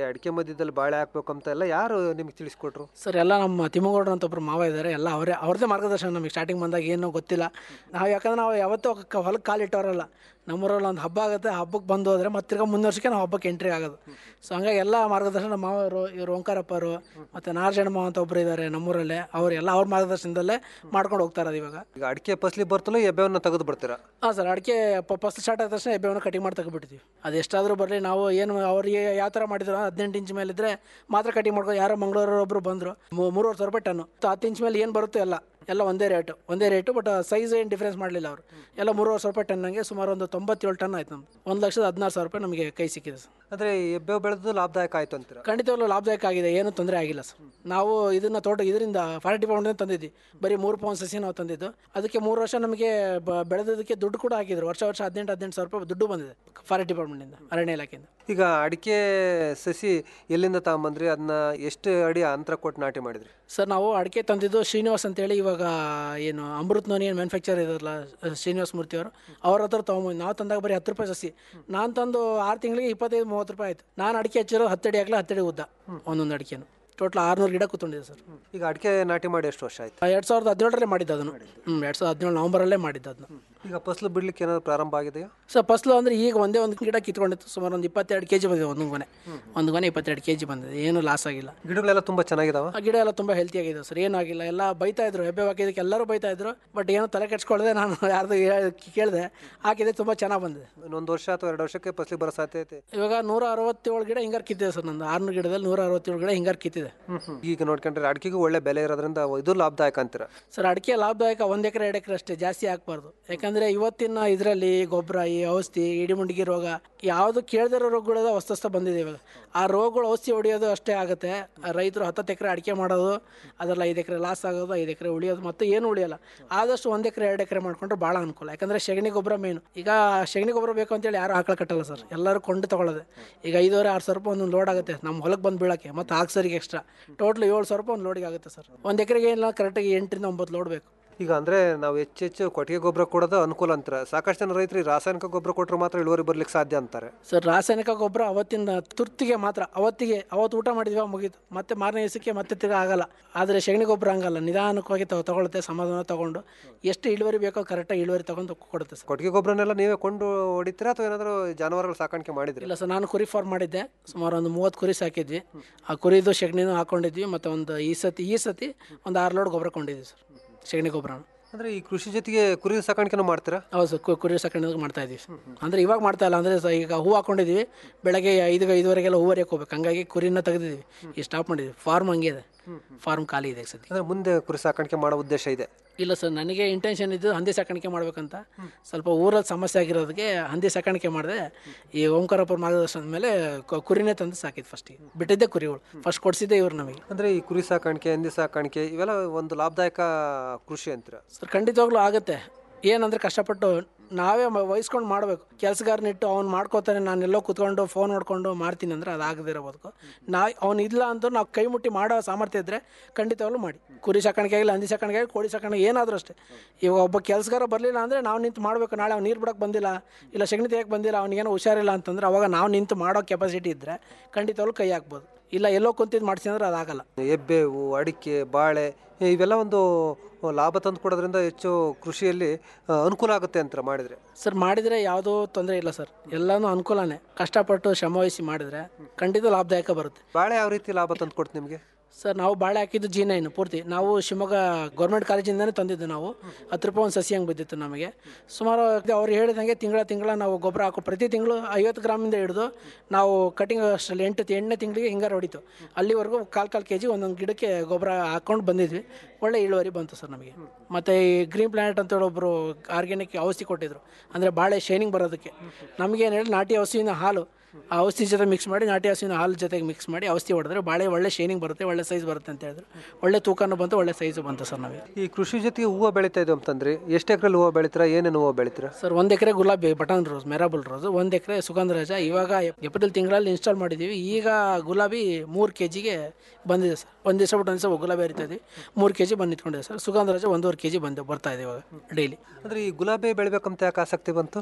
ಅಡಿಕೆ ಮಧ್ಯದಲ್ಲಿ ಬಾಳೆ ಹಾಕ್ಬೇಕು ಅಂತ ಎಲ್ಲ ಯಾರು ನಿಮ್ಗೆ ತಿಳಿಸ್ಕೊಟ್ರು ಸರ್ ಎಲ್ಲ ನಮ್ಮ ತಿಮ್ಮಗೌಡರು ಅಂತ ಒಬ್ರು ಮಾವ ಇದ್ದಾರೆ ಎಲ್ಲ ಅವರೇ ಅವ್ರದ್ದೇ ಮಾರ್ಗದರ್ಶನ ನಮಗೆ ಸ್ಟಾರ್ಟಿಂಗ್ ಬಂದಾಗ ಏನೋ ಗೊತ್ತಿಲ್ಲ ನಾವು ಯಾಕಂದ್ರೆ ನಾವು ಯಾವತ್ತೂ ಕ- ಹೊಲಕ್ಕೆ ಕಾಲಿಟ್ಟವರಲ್ಲ ನಮ್ಮೂರಲ್ಲಿ ಒಂದು ಹಬ್ಬ ಆಗುತ್ತೆ ಹಬ್ಬಕ್ಕೆ ಬಂದು ಹೋದ್ರೆ ಮತ್ತೆ ತಿರ್ಗಾ ಮುಂದಿನ ವರ್ಷಕ್ಕೆ ನಾವು ಹಬ್ಬಕ್ಕೆ ಎಂಟ್ರಿ ಆಗೋದು ಸೊ ಹಂಗಾಗಿ ಎಲ್ಲ ಮಾರ್ಗದರ್ಶನ ನಮ್ಮ ಮಾವರು ಇವರು ಓಂಕಾರಪ್ಪರು ಮತ್ತು ನಾರ್ಜಣ್ಣ ಅಂತ ಒಬ್ಬರು ಇದ್ದಾರೆ ನಮ್ಮೂರಲ್ಲೇ ಅವ್ರು ಎಲ್ಲ ಅವ್ರ ಮಾರ್ಗದರ್ಶನದಲ್ಲೇ ಮಾಡ್ಕೊಂಡು ಹೋಗ್ತಾ ಇರೋದು ಇವಾಗ ಈಗ ಅಡಿಕೆ ಫಸಲಿ ಬರ್ತಲೋ ಎಬ್ಬೆವನ್ನ ತೆಗೆದು ಬಿಡ್ತೀರಾ ಹಾಂ ಸರ್ ಅಡಿಕೆ ಫಸ್ಟ್ ಸ್ಟಾರ್ಟ್ ಆದ ತಕ್ಷಣ ಎಬ್ಬೆವನ್ನು ಕಟಿಂಗ್ ಮಾಡಿ ತೆಗೆದ್ಬಿಡ್ತೀವಿ ಅದು ಎಷ್ಟಾದರೂ ಬರಲಿ ನಾವು ಏನು ಅವ್ರಿಗೆ ಯಾವ ಥರ ಮಾಡಿದ್ರು ಹದಿನೆಂಟು ಇಂಚ್ ಮೇಲೆ ಇದ್ರೆ ಮಾತ್ರ ಕಟಿಂಗ್ ಮಾಡ್ಕೊಂಡು ಯಾರೋ ಮಂಗಳೂರು ಒಬ್ಬರು ಬಂದರು ಮೂರುವರೆ ಸಾವಿರ ರೂಪಾಯಿ ಟನ್ನು ಹತ್ತು ಇಂಚ್ ಮೇಲೆ ಏನು ಬರುತ್ತೆ ಎಲ್ಲ ಎಲ್ಲ ಒಂದೇ ರೇಟು ಒಂದೇ ರೇಟು ಬಟ್ ಸೈಜ್ ಏನು ಡಿಫ್ರೆನ್ಸ್ ಮಾಡಲಿಲ್ಲ ಅವರು ಎಲ್ಲ ಮೂರುವರೆ ಸಾವಿರ ರೂಪಾಯಿ ಟನ್ನಂಗೆ ಸುಮಾರು ಒಂದು ತೊಂಬತ್ತೇಳು ಟನ್ ಆಯ್ತು ನಮ್ದು ಒಂದು ಲಕ್ಷದ ಹದಿನಾರು ಸಾವಿರ ರೂಪಾಯಿ ನಮಗೆ ಕೈ ಸಿಕ್ಕಿದೆ ಸರ್ ಅಂದ್ರೆ ಎಬ್ಬೆ ಬೆಳೆದು ಲಾಭದಾಯಕ ಆಯ್ತು ಅಂತೀರಾ ಖಂಡಿತವಾಗ್ಲೂ ಲಾಭದಾಯಕ ಆಗಿದೆ ಏನು ತೊಂದರೆ ಆಗಿಲ್ಲ ಸರ್ ನಾವು ಇದನ್ನ ತೋಟ ಇದರಿಂದ ಫಾರೆಸ್ಟ್ ಡಿಪಾರ್ಟ್ಮೆಂಟ್ ತಂದಿದ್ವಿ ಬರೀ ಮೂರು ಪೌಂಡ್ ಸಸಿ ನಾವು ತಂದಿದ್ದು ಅದಕ್ಕೆ ಮೂರು ವರ್ಷ ನಮಗೆ ಬ- ಬೆಳೆದದಕ್ಕೆ ದುಡ್ಡು ಕೂಡ ಹಾಕಿದ್ರು ವರ್ಷ ವರ್ಷ ಹದಿನೆಂಟು ಹದಿನೆಂಟು ಸಾವಿರ ರೂಪಾಯಿ ದುಡ್ಡು ಬಂದಿದೆ ಫಾರೆಸ್ಟ್ ಡಿಪಾರ್ಟ್ಮೆಂಟಿಂದ ಅರಣ್ಯ ಇಲಾಖೆಯಿಂದ ಈಗ ಅಡಿಕೆ ಸಸಿ ಎಲ್ಲಿಂದ ತಗೊಂಬಂದ್ರಿ ಅದನ್ನ ಎಷ್ಟು ಅಡಿ ಅಂತರ ಕೊಟ್ಟು ನಾಟಿ ಮಾಡಿದ್ರಿ ಸರ್ ನಾವು ಅಡಿಕೆ ತಂದಿದ್ದು ಶ್ರೀನಿವಾಸ್ ಅಂತೇಳಿ ಇವಾಗ ಏನು ಅಮೃತ್ ನೋನಿ ಏನು ಮ್ಯಾನುಫ್ಯಾಕ್ಚರ್ ಇದಾರಲ್ಲ ಶ್ರೀನಿವಾಸ್ ಮೂರ್ತಿ ಅವರು ಅವ್ರ ಹತ್ರ ತೊಗೊಂಬಂದು ನಾವು ತಂದಾಗ ಬರೀ ಹತ್ತು ರೂಪಾಯಿ ಸಸಿ ನಾನು ತಂದು ಆರು ತಿಂಗಳಿಗೆ ಇಪ್ಪತ್ತೈದು ಮೂವತ್ತು ರೂಪಾಯಿ ಆಯಿತು ನಾನು ಅಡಿಕೆ ಹಚ್ಚಿರೋ ಹತ್ತಡಿ ಆಗಲ ಹತ್ತಡಿ ಉದ್ದ ಒಂದೊಂದು ಅಡಿಕೆನು ಟೋಟಲ್ ಆರುನೂರು ಗಿಡ ಕೂತ್ಕೊಂಡಿದೆ ಸರ್ ಈಗ ಅಡಿಕೆ ನಾಟಿ ಮಾಡಿ ಎಷ್ಟು ವರ್ಷ ಆಯ್ತು ಎರಡು ಸಾವಿರದ ಹದಿನೇಳರಲ್ಲೇ ಮಾಡಿದ್ದು ಅದನ್ನು ಹ್ಞೂ ಎರಡು ಸಾವಿರದ ಹದಿನೇಳು ನವಂಬರಲ್ಲೇ ಮಾಡಿದ್ದು ಅದನ್ನು ಈಗ ಫಸಲು ಬಿಡ್ಲಿಕ್ಕೆ ಏನಾದ್ರು ಪ್ರಾರಂಭ ಆಗಿದೆಯಾ ಸರ್ ಫಸ್ಲು ಅಂದರೆ ಈಗ ಒಂದೇ ಒಂದು ಗಿಡ ಕಿತ್ಕೊಂಡಿತ್ತು ಸುಮಾರು ಒಂದು ಇಪ್ಪತ್ತೆರಡು ಕೆ ಜಿ ಬಂದಿದೆ ಒಂದು ಗೊನೆ ಒಂದು ಗೊನೆ ಇಪ್ಪತ್ತೆರಡು ಕೆ ಜಿ ಬಂದಿದೆ ಏನು ಲಾಸ್ ಆಗಿಲ್ಲ ಗಿಡಗಳೆಲ್ಲ ತುಂಬಾ ಚೆನ್ನಾಗಿದಾವ ಆ ಗಿಡ ಎಲ್ಲ ತುಂಬ ಹೆಲ್ತಿ ಆಗಿದೆ ಸರ್ ಏನಾಗಿಲ್ಲ ಎಲ್ಲ ಬೈತಾ ಇದ್ರು ಹೆಬ್ಬೆ ಹಾಕಿದ್ದಕ್ಕೆ ಎಲ್ಲರೂ ಬೈತಾ ಇದ್ರು ಬಟ್ ಏನೋ ತಲೆ ಕೆಡ್ಸ್ಕೊಳ್ಳದೆ ನಾನು ಯಾರ್ದು ಕೇಳಿದೆ ಹಾಕಿದೆ ತುಂಬ ಚೆನ್ನಾಗಿ ಬಂದಿದೆ ಇನ್ನೊಂದು ವರ್ಷ ಅಥವಾ ಎರಡು ವರ್ಷಕ್ಕೆ ಫಸಲಿ ಬರೋ ಸಾಧ್ಯತೆ ಇವಾಗ ನೂರ ಅರವತ್ತೇಳು ಗಿಡ ಹಿಂಗಾರು ಕಿತ್ತಿದೆ ಸರ್ ನಂದು ಆರ್ನೂರು ಗಿಡದಲ್ಲಿ ನೂರ ಅರವತ್ತೇಳು ಗಿಡ ಹಿಂಗಾರು ಕಿತ್ತಿದೆ ಈಗ ನೋಡ್ಕೊಂಡ್ರೆ ಅಡಿಕೆಗೂ ಒಳ್ಳೆ ಬೆಲೆ ಇರೋದ್ರಿಂದ ಇದು ಲಾಭದಾಯಕ ಅಂತೀರಾ ಸರ್ ಅಡಿಕೆ ಲಾಭದಾಯಕ ಒಂದು ಎಕರೆ ಎರಡು ಎಕರೆ ಅಷ್ಟೇ ಜಾಸ್ತಿ ಹಾಕ್ಬಾರ್ದು ಯಾಕಂದ್ರೆ ಇವತ್ತಿನ ಇದರಲ್ಲಿ ಗೊಬ್ಬರ ಈ ಔಷಧಿ ಇಡಿಮುಂಡಿಗೆ ರೋಗ ಯಾವುದು ಕೇಳದಿರೋ ರೋಗಗಳೆಲ್ಲ ಹೊಸ ಹೊಸ ಬಂದಿದೆ ಇವಾಗ ಆ ರೋಗಗಳು ಔಷಧಿ ಹೊಡಿಯೋದು ಅಷ್ಟೇ ಆಗುತ್ತೆ ಆ ರೈತರು ಹತ್ತತ್ತು ಎಕರೆ ಅಡಿಕೆ ಮಾಡೋದು ಅದರಲ್ಲಿ ಐದು ಎಕರೆ ಲಾಸ್ ಆಗೋದು ಐದು ಎಕರೆ ಉಳಿಯೋದು ಮತ್ತೆ ಏನು ಉಳಿಯಲ್ಲ ಆದಷ್ಟು ಒಂದು ಎಕರೆ ಎರಡು ಎಕರೆ ಮಾಡ್ಕೊಂಡ್ರೆ ಭಾಳ ಅನುಕೂಲ ಯಾಕಂದ್ರೆ ಸಗಣಿ ಗೊಬ್ಬರ ಮೇನು ಈಗ ಸಗಣಿ ಗೊಬ್ಬರ ಬೇಕು ಅಂತೇಳಿ ಯಾರು ಆಕಳ ಕಟ್ಟಲ್ಲ ಸರ್ ಎಲ್ಲರೂ ಕೊಂಡು ತಗೊಳ್ಳೋದೆ ಈಗ ಐದೂವರೆ ಆರು ಸಾವಿರ ರೂಪಾಯಿ ಒಂದೊಂದು ಲೋಡ್ ಆಗುತ್ತೆ ನಮ್ಮ ಹೊಲಕ್ಕೆ ಬಂದು ಬೀಳಕ್ಕೆ ಮತ್ತು ಆಕ್ಸರಿಗೆ ಎಕ್ಸ್ಟ್ರಾ ಟೋಟಲ್ ಏಳು ಸಾವಿರ ರೂಪಾಯಿ ಒಂದು ಲೋಡಿಗೆ ಆಗುತ್ತೆ ಸರ್ ಒಂದು ಎಕರೆಗೆ ಏನಿಲ್ಲ ಕರೆಕ್ಟಾಗಿ ಎಂಟರಿಂದ ಒಂಬತ್ತು ಲೋಡ್ ಬೇಕು ಈಗ ಅಂದ್ರೆ ನಾವು ಹೆಚ್ಚು ಹೆಚ್ಚು ಕೊಟ್ಟಿಗೆ ಗೊಬ್ಬರ ಕೊಡೋದು ಅನುಕೂಲ ಅಂತಾರೆ ಸಾಕಷ್ಟು ಜನ ರೈತರು ಈ ರಾಸಾಯನಿಕ ಗೊಬ್ಬರ ಕೊಟ್ಟರೆ ಮಾತ್ರ ಇಳುವರಿ ಬರ್ಲಿಕ್ಕೆ ಸಾಧ್ಯ ಅಂತಾರೆ ಸರ್ ರಾಸಾಯನಿಕ ಗೊಬ್ಬರ ಅವತ್ತಿನ ತುರ್ತಿಗೆ ಮಾತ್ರ ಅವತ್ತಿಗೆ ಅವತ್ತು ಊಟ ಮಾಡಿದ್ವಿ ಮುಗೀತು ಮತ್ತೆ ಮಾರನೇ ದಿವಸಕ್ಕೆ ಮತ್ತೆ ತಿರ್ಗಾ ಆಗಲ್ಲ ಆದರೆ ಸಗಣಿ ಗೊಬ್ಬರ ಹಂಗಲ್ಲ ನಿಧಾನಕ್ಕಾಗಿ ತಗೊ ತಗೊಳುತ್ತೆ ಸಮಾಧಾನ ತಗೊಂಡು ಎಷ್ಟು ಇಳುವರಿ ಬೇಕೋ ಕರೆಕ್ಟಾಗಿ ಇಳುವರಿ ತಗೊಂಡು ಕೊಡುತ್ತೆ ಸರ್ ಕೊಟ್ಟಿಗೆ ಗೊಬ್ಬರನೆಲ್ಲ ನೀವೇ ಕೊಂಡು ಹೊಡಿತೀರಾ ಅಥವಾ ಏನಾದರೂ ಜಾನುವಾರುಗಳು ಸಾಕಾಣಿಕೆ ಮಾಡಿದ್ರಿ ಇಲ್ಲ ಸರ್ ನಾನು ಕುರಿ ಫಾರ್ಮ್ ಮಾಡಿದ್ದೆ ಸುಮಾರು ಒಂದು ಮೂವತ್ತು ಕುರಿ ಸಾಕಿದ್ವಿ ಆ ಕುರಿದು ಸಗಣಿನೂ ಹಾಕೊಂಡಿದ್ವಿ ಮತ್ತು ಒಂದು ಈ ಸತಿ ಈ ಸತಿ ಒಂದು ಆರು ಲೋಡ್ ಗೊಬ್ಬರ ಕೊಂಡಿದ್ವಿ ಸರ್ ಸಗಣಿ ಗೊಬ್ಬರನ ಅಂದ್ರೆ ಈ ಕೃಷಿ ಜೊತೆಗೆ ಕುರಿ ಸಾಕಾಣಿಕೆನೂ ಮಾಡ್ತೀರಾ ಹೌದು ಸರ್ ಕು- ಕುರಿ ಸಾಕಾಣಿಕೆ ಮಾಡ್ತಾ ಇದೀವಿ ಅಂದ್ರೆ ಇವಾಗ ಮಾಡ್ತಾ ಇಲ್ಲ ಅಂದ್ರೆ ಸ- ಈಗ ಹೂ ಹಾಕೊಂಡಿದೀವಿ ಬೆಳಗ್ಗೆ ಐದು ಐದುವರೆಗೆಲ್ಲ ಹೂ ಹರಿಯಕ್ಕೆ ಹೋಗ್ಬೇಕು ಹಂಗಾಗಿ ಕುರಿನ ತೆಗೆದಿದ್ದೀವಿ ಈಗ ಸ್ಟಾಪ್ ಮಾಡಿದ್ವಿ ಫಾರ್ಮ್ ಹಂಗೆ ಇದೆ ಫಾರ್ಮ್ ಖಾಲಿ ಇದೆ ಸದ್ಯ ಅಂದ್ರೆ ಮುಂದೆ ಕುರಿ ಸಾಕಾಣಿಕೆ ಮಾಡೋ ಉದ್ದೇಶ ಇದೆ ಇಲ್ಲ ಸರ್ ನನಗೆ ಇಂಟೆನ್ಷನ್ ಇದ್ದು ಹಂದಿ ಸಾಕಾಣಿಕೆ ಮಾಡ್ಬೇಕಂತ ಸ್ವಲ್ಪ ಊರಲ್ಲಿ ಸಮಸ್ಯೆ ಆಗಿರೋದಕ್ಕೆ ಹಂದಿ ಸಾಕಾಣಿಕೆ ಮಾಡಿದೆ ಈ ಓಂಕಾರಪ್ಪರ ಮಾರ್ಗದರ್ಶನದ ಮೇಲೆ ಕ- ಕುರಿನೇ ತಂದು ಸಾಕಿದ್ದು ಫಸ್ಟಿಗೆ ಬಿಟ್ಟಿದ್ದೆ ಕುರಿಗಳು ಫಸ್ಟ್ ಕೊಡಿಸಿದ್ದೆ ಇವ್ರು ನಮಗೆ ಅಂದ್ರೆ ಈ ಕುರಿ ಸಾಕಾಣಿಕೆ ಹಂದಿ ಸಾಕಾಣಿಕೆ ಇವೆಲ್ಲ ಒಂದು ಲಾಭದಾಯಕ ಕೃಷಿ ಅಂತೀರಾ ಸರ್ ಖಂಡಿತವಾಗ್ಲೂ ಆಗುತ್ತೆ ಏನಂದ್ರೆ ಕಷ್ಟಪಟ್ಟು ನಾವೇ ಮ- ವಹಿಸ್ಕೊಂಡು ಮಾಡಬೇಕು ಕೆಲಸಗಾರನಿಟ್ಟು ಅವ್ನು ಮಾಡ್ಕೋತಾನೆ ನಾನು ಎಲ್ಲೋ ಕೂತ್ಕೊಂಡು ಫೋನ್ ನೋಡ್ಕೊಂಡು ಮಾಡ್ತೀನಿ ಅಂದ್ರೆ ಅದು ಆಗದಿರೋ ಬದುಕು ನಾ ಅವ್ನು ಇಲ್ಲ ಅಂತ ನಾವು ಕೈ ಮುಟ್ಟಿ ಮಾಡೋ ಸಾಮರ್ಥ್ಯ ಇದ್ದರೆ ಖಂಡಿತವಾಗ್ಲೂ ಮಾಡಿ ಕುರಿ ಸಾಕಾಣಿಕೆ ಆಗಿಲ್ಲ ಹಂದಿ ಸಾಕಾಣಿಕೆ ಆಗಿಲ್ಲ ಕೋಳಿ ಸಾಕಾಣಿಕೆ ಏನಾದರೂ ಅಷ್ಟೇ ಇವಾಗ ಒಬ್ಬ ಕೆಲಸಗಾರ ಬರಲಿಲ್ಲ ಅಂದರೆ ನಾವು ನಿಂತು ಮಾಡಬೇಕು ನಾಳೆ ಅವ್ನು ನೀರು ಬಿಡೋಕೆ ಬಂದಿಲ್ಲ ಇಲ್ಲ ಸಗಣಿ ತೆಗಿಯಕ್ಕೆ ಬಂದಿಲ್ಲ ಅವ್ನಿಗೇನೋ ಹುಷಾರಿಲ್ಲ ಅಂತಂದ್ರೆ ಅವಾಗ ನಾವು ನಿಂತು ಮಾಡೋ ಕೆಪಾಸಿಟಿ ಇದ್ದರೆ ಖಂಡಿತವಾಗ್ಲೂ ಕೈ ಹಾಕ್ಬೋದು ಇಲ್ಲ ಎಲ್ಲೋ ಕುಂತಿದ್ದು ಮಾಡ್ಸಿ ಅಂದ್ರೆ ಅದಾಗಲ್ಲ ಎಬ್ಬೇವು ಅಡಿಕೆ ಬಾಳೆ ಇವೆಲ್ಲ ಒಂದು ಲಾಭ ತಂದು ಕೊಡೋದ್ರಿಂದ ಹೆಚ್ಚು ಕೃಷಿಯಲ್ಲಿ ಆ, ಅನುಕೂಲ ಆಗುತ್ತೆ ಅಂತ ಮಾಡಿದ್ರೆ ಸರ್ ಮಾಡಿದರೆ ಯಾವುದೂ ತೊಂದರೆ ಇಲ್ಲ ಸರ್ ಎಲ್ಲನೂ ಅನುಕೂಲನೇ ಕಷ್ಟಪಟ್ಟು ಶ್ರಮವಹಿಸಿ ಮಾಡಿದರೆ ಖಂಡಿತ ಲಾಭದಾಯಕ ಬರುತ್ತೆ ಬಾಳೆ ಯಾವ ರೀತಿ ಲಾಭ ತಂದು ಕೊಡ್ತು ನಿಮಗೆ ಸರ್ ನಾವು ಬಾಳೆ ಹಾಕಿದ್ದು ಜಿ ನೈನ್ ಪೂರ್ತಿ ನಾವು ಶಿವಮೊಗ್ಗ ಗೌರ್ಮೆಂಟ್ ಕಾಲೇಜಿಂದನೇ ತಂದಿದ್ದು ನಾವು ಹತ್ತು ರೂಪಾಯಿ ಒಂದು ಸಸಿ ಹಂಗೆ ಬಿದ್ದಿತ್ತು ನಮಗೆ ಸುಮಾರು ಅವ್ರು ಹೇಳಿದಂಗೆ ತಿಂಗಳ ತಿಂಗಳ ನಾವು ಗೊಬ್ಬರ ಹಾಕೋ ಪ್ರತಿ ತಿಂಗಳು ಐವತ್ತು ಗ್ರಾಮಿಂದ ಹಿಡಿದು ನಾವು ಕಟಿಂಗ್ ಅಷ್ಟರಲ್ಲಿ ಎಂಟು ಎಂಟನೇ ತಿಂಗಳಿಗೆ ಹಿಂಗಾರು ಹೊಡಿತು ಅಲ್ಲಿವರೆಗೂ ಕಾಲು ಕಾಲು ಕೆ ಜಿ ಒಂದೊಂದು ಗಿಡಕ್ಕೆ ಗೊಬ್ಬರ ಹಾಕ್ಕೊಂಡು ಬಂದಿದ್ವಿ ಒಳ್ಳೆ ಇಳುವರಿ ಬಂತು ಸರ್ ನಮಗೆ ಮತ್ತು ಈ ಗ್ರೀನ್ ಪ್ಲಾನೆಟ್ ಅಂತ ಹೇಳಿ ಒಬ್ಬರು ಆರ್ಗ್ಯಾನಿಕ್ ಔಷಧಿ ಕೊಟ್ಟಿದ್ರು ಅಂದರೆ ಬಾಳೆ ಶೈನಿಂಗ್ ಬರೋದಕ್ಕೆ ನಮಗೇನು ಹೇಳಿ ನಾಟಿ ಔಷಧಿನ ಹಾಲು ಆ ಔಷಧಿ ಜೊತೆ ಮಿಕ್ಸ್ ಮಾಡಿ ನಾಟಿ ಹಸುವಿನ ಹಾಲು ಜೊತೆಗೆ ಮಿಕ್ಸ್ ಮಾಡಿ ಔಷಧಿ ಹೊಡೆದ್ರೆ ಬಾಳೆ ಒಳ್ಳೆ ಶೈನಿಂಗ್ ಬರುತ್ತೆ ಒಳ್ಳೆ ಸೈಜ್ ಬರುತ್ತೆ ಅಂತ ಹೇಳಿದ್ರು ಒಳ್ಳೆ ತೂಕನೂ ಬಂತು ಒಳ್ಳೆ ಸೈಜು ಬಂತು ಸರ್ ನಮಗೆ ಈ ಕೃಷಿ ಜೊತೆಗೆ ಹೂವು ಬೆಳೀತಾ ಇದೆ ಅಂತಂದ್ರೆ ಎಷ್ಟು ಎಕರೆಲಿ ಹೂವು ಬೆಳಿತೀರಾ ಏನೇನು ಹೂವು ಬೆಳಿತೀರಾ ಸರ್ ಒಂದು ಎಕರೆ ಗುಲಾಬಿ ಬಟನ್ ರೋಸ್ ಮೆರಾಬಲ್ ರೋಸ್ ಒಂದು ಎಕರೆ ಸುಗಂಧರಾಜ ಇವಾಗ ಏಪ್ರಿಲ್ ತಿಂಗಳಲ್ಲಿ ಇನ್ಸ್ಟಾಲ್ ಮಾಡಿದ್ದೀವಿ ಈಗ ಗುಲಾಬಿ ಮೂರು ಕೆ ಜಿಗೆ ಬಂದಿದೆ ಸರ್ ಒಂದು ದಿವಸ ಬಿಟ್ಟು ಒಂದು ದಿವಸ ಗುಲಾಬಿ ಹರಿತಾ ಇದ್ವಿ ಮೂರು ಕೆ ಜಿ ಬಂದು ನಿಂತ್ಕೊಂಡಿದೆ ಸರ್ ಸುಗಂಧರಾಜ ಒಂದೂವರೆ ಕೆ ಜಿ ಬಂದು ಬರ್ತಾ ಇದೆ ಇವಾಗ ಡೈಲಿ ಅಂದ್ರೆ ಈ ಗುಲಾಬಿ ಬೆಳಿಬೇಕಂತ ಯಾಕೆ ಆಸಕ್ತಿ ಬಂತು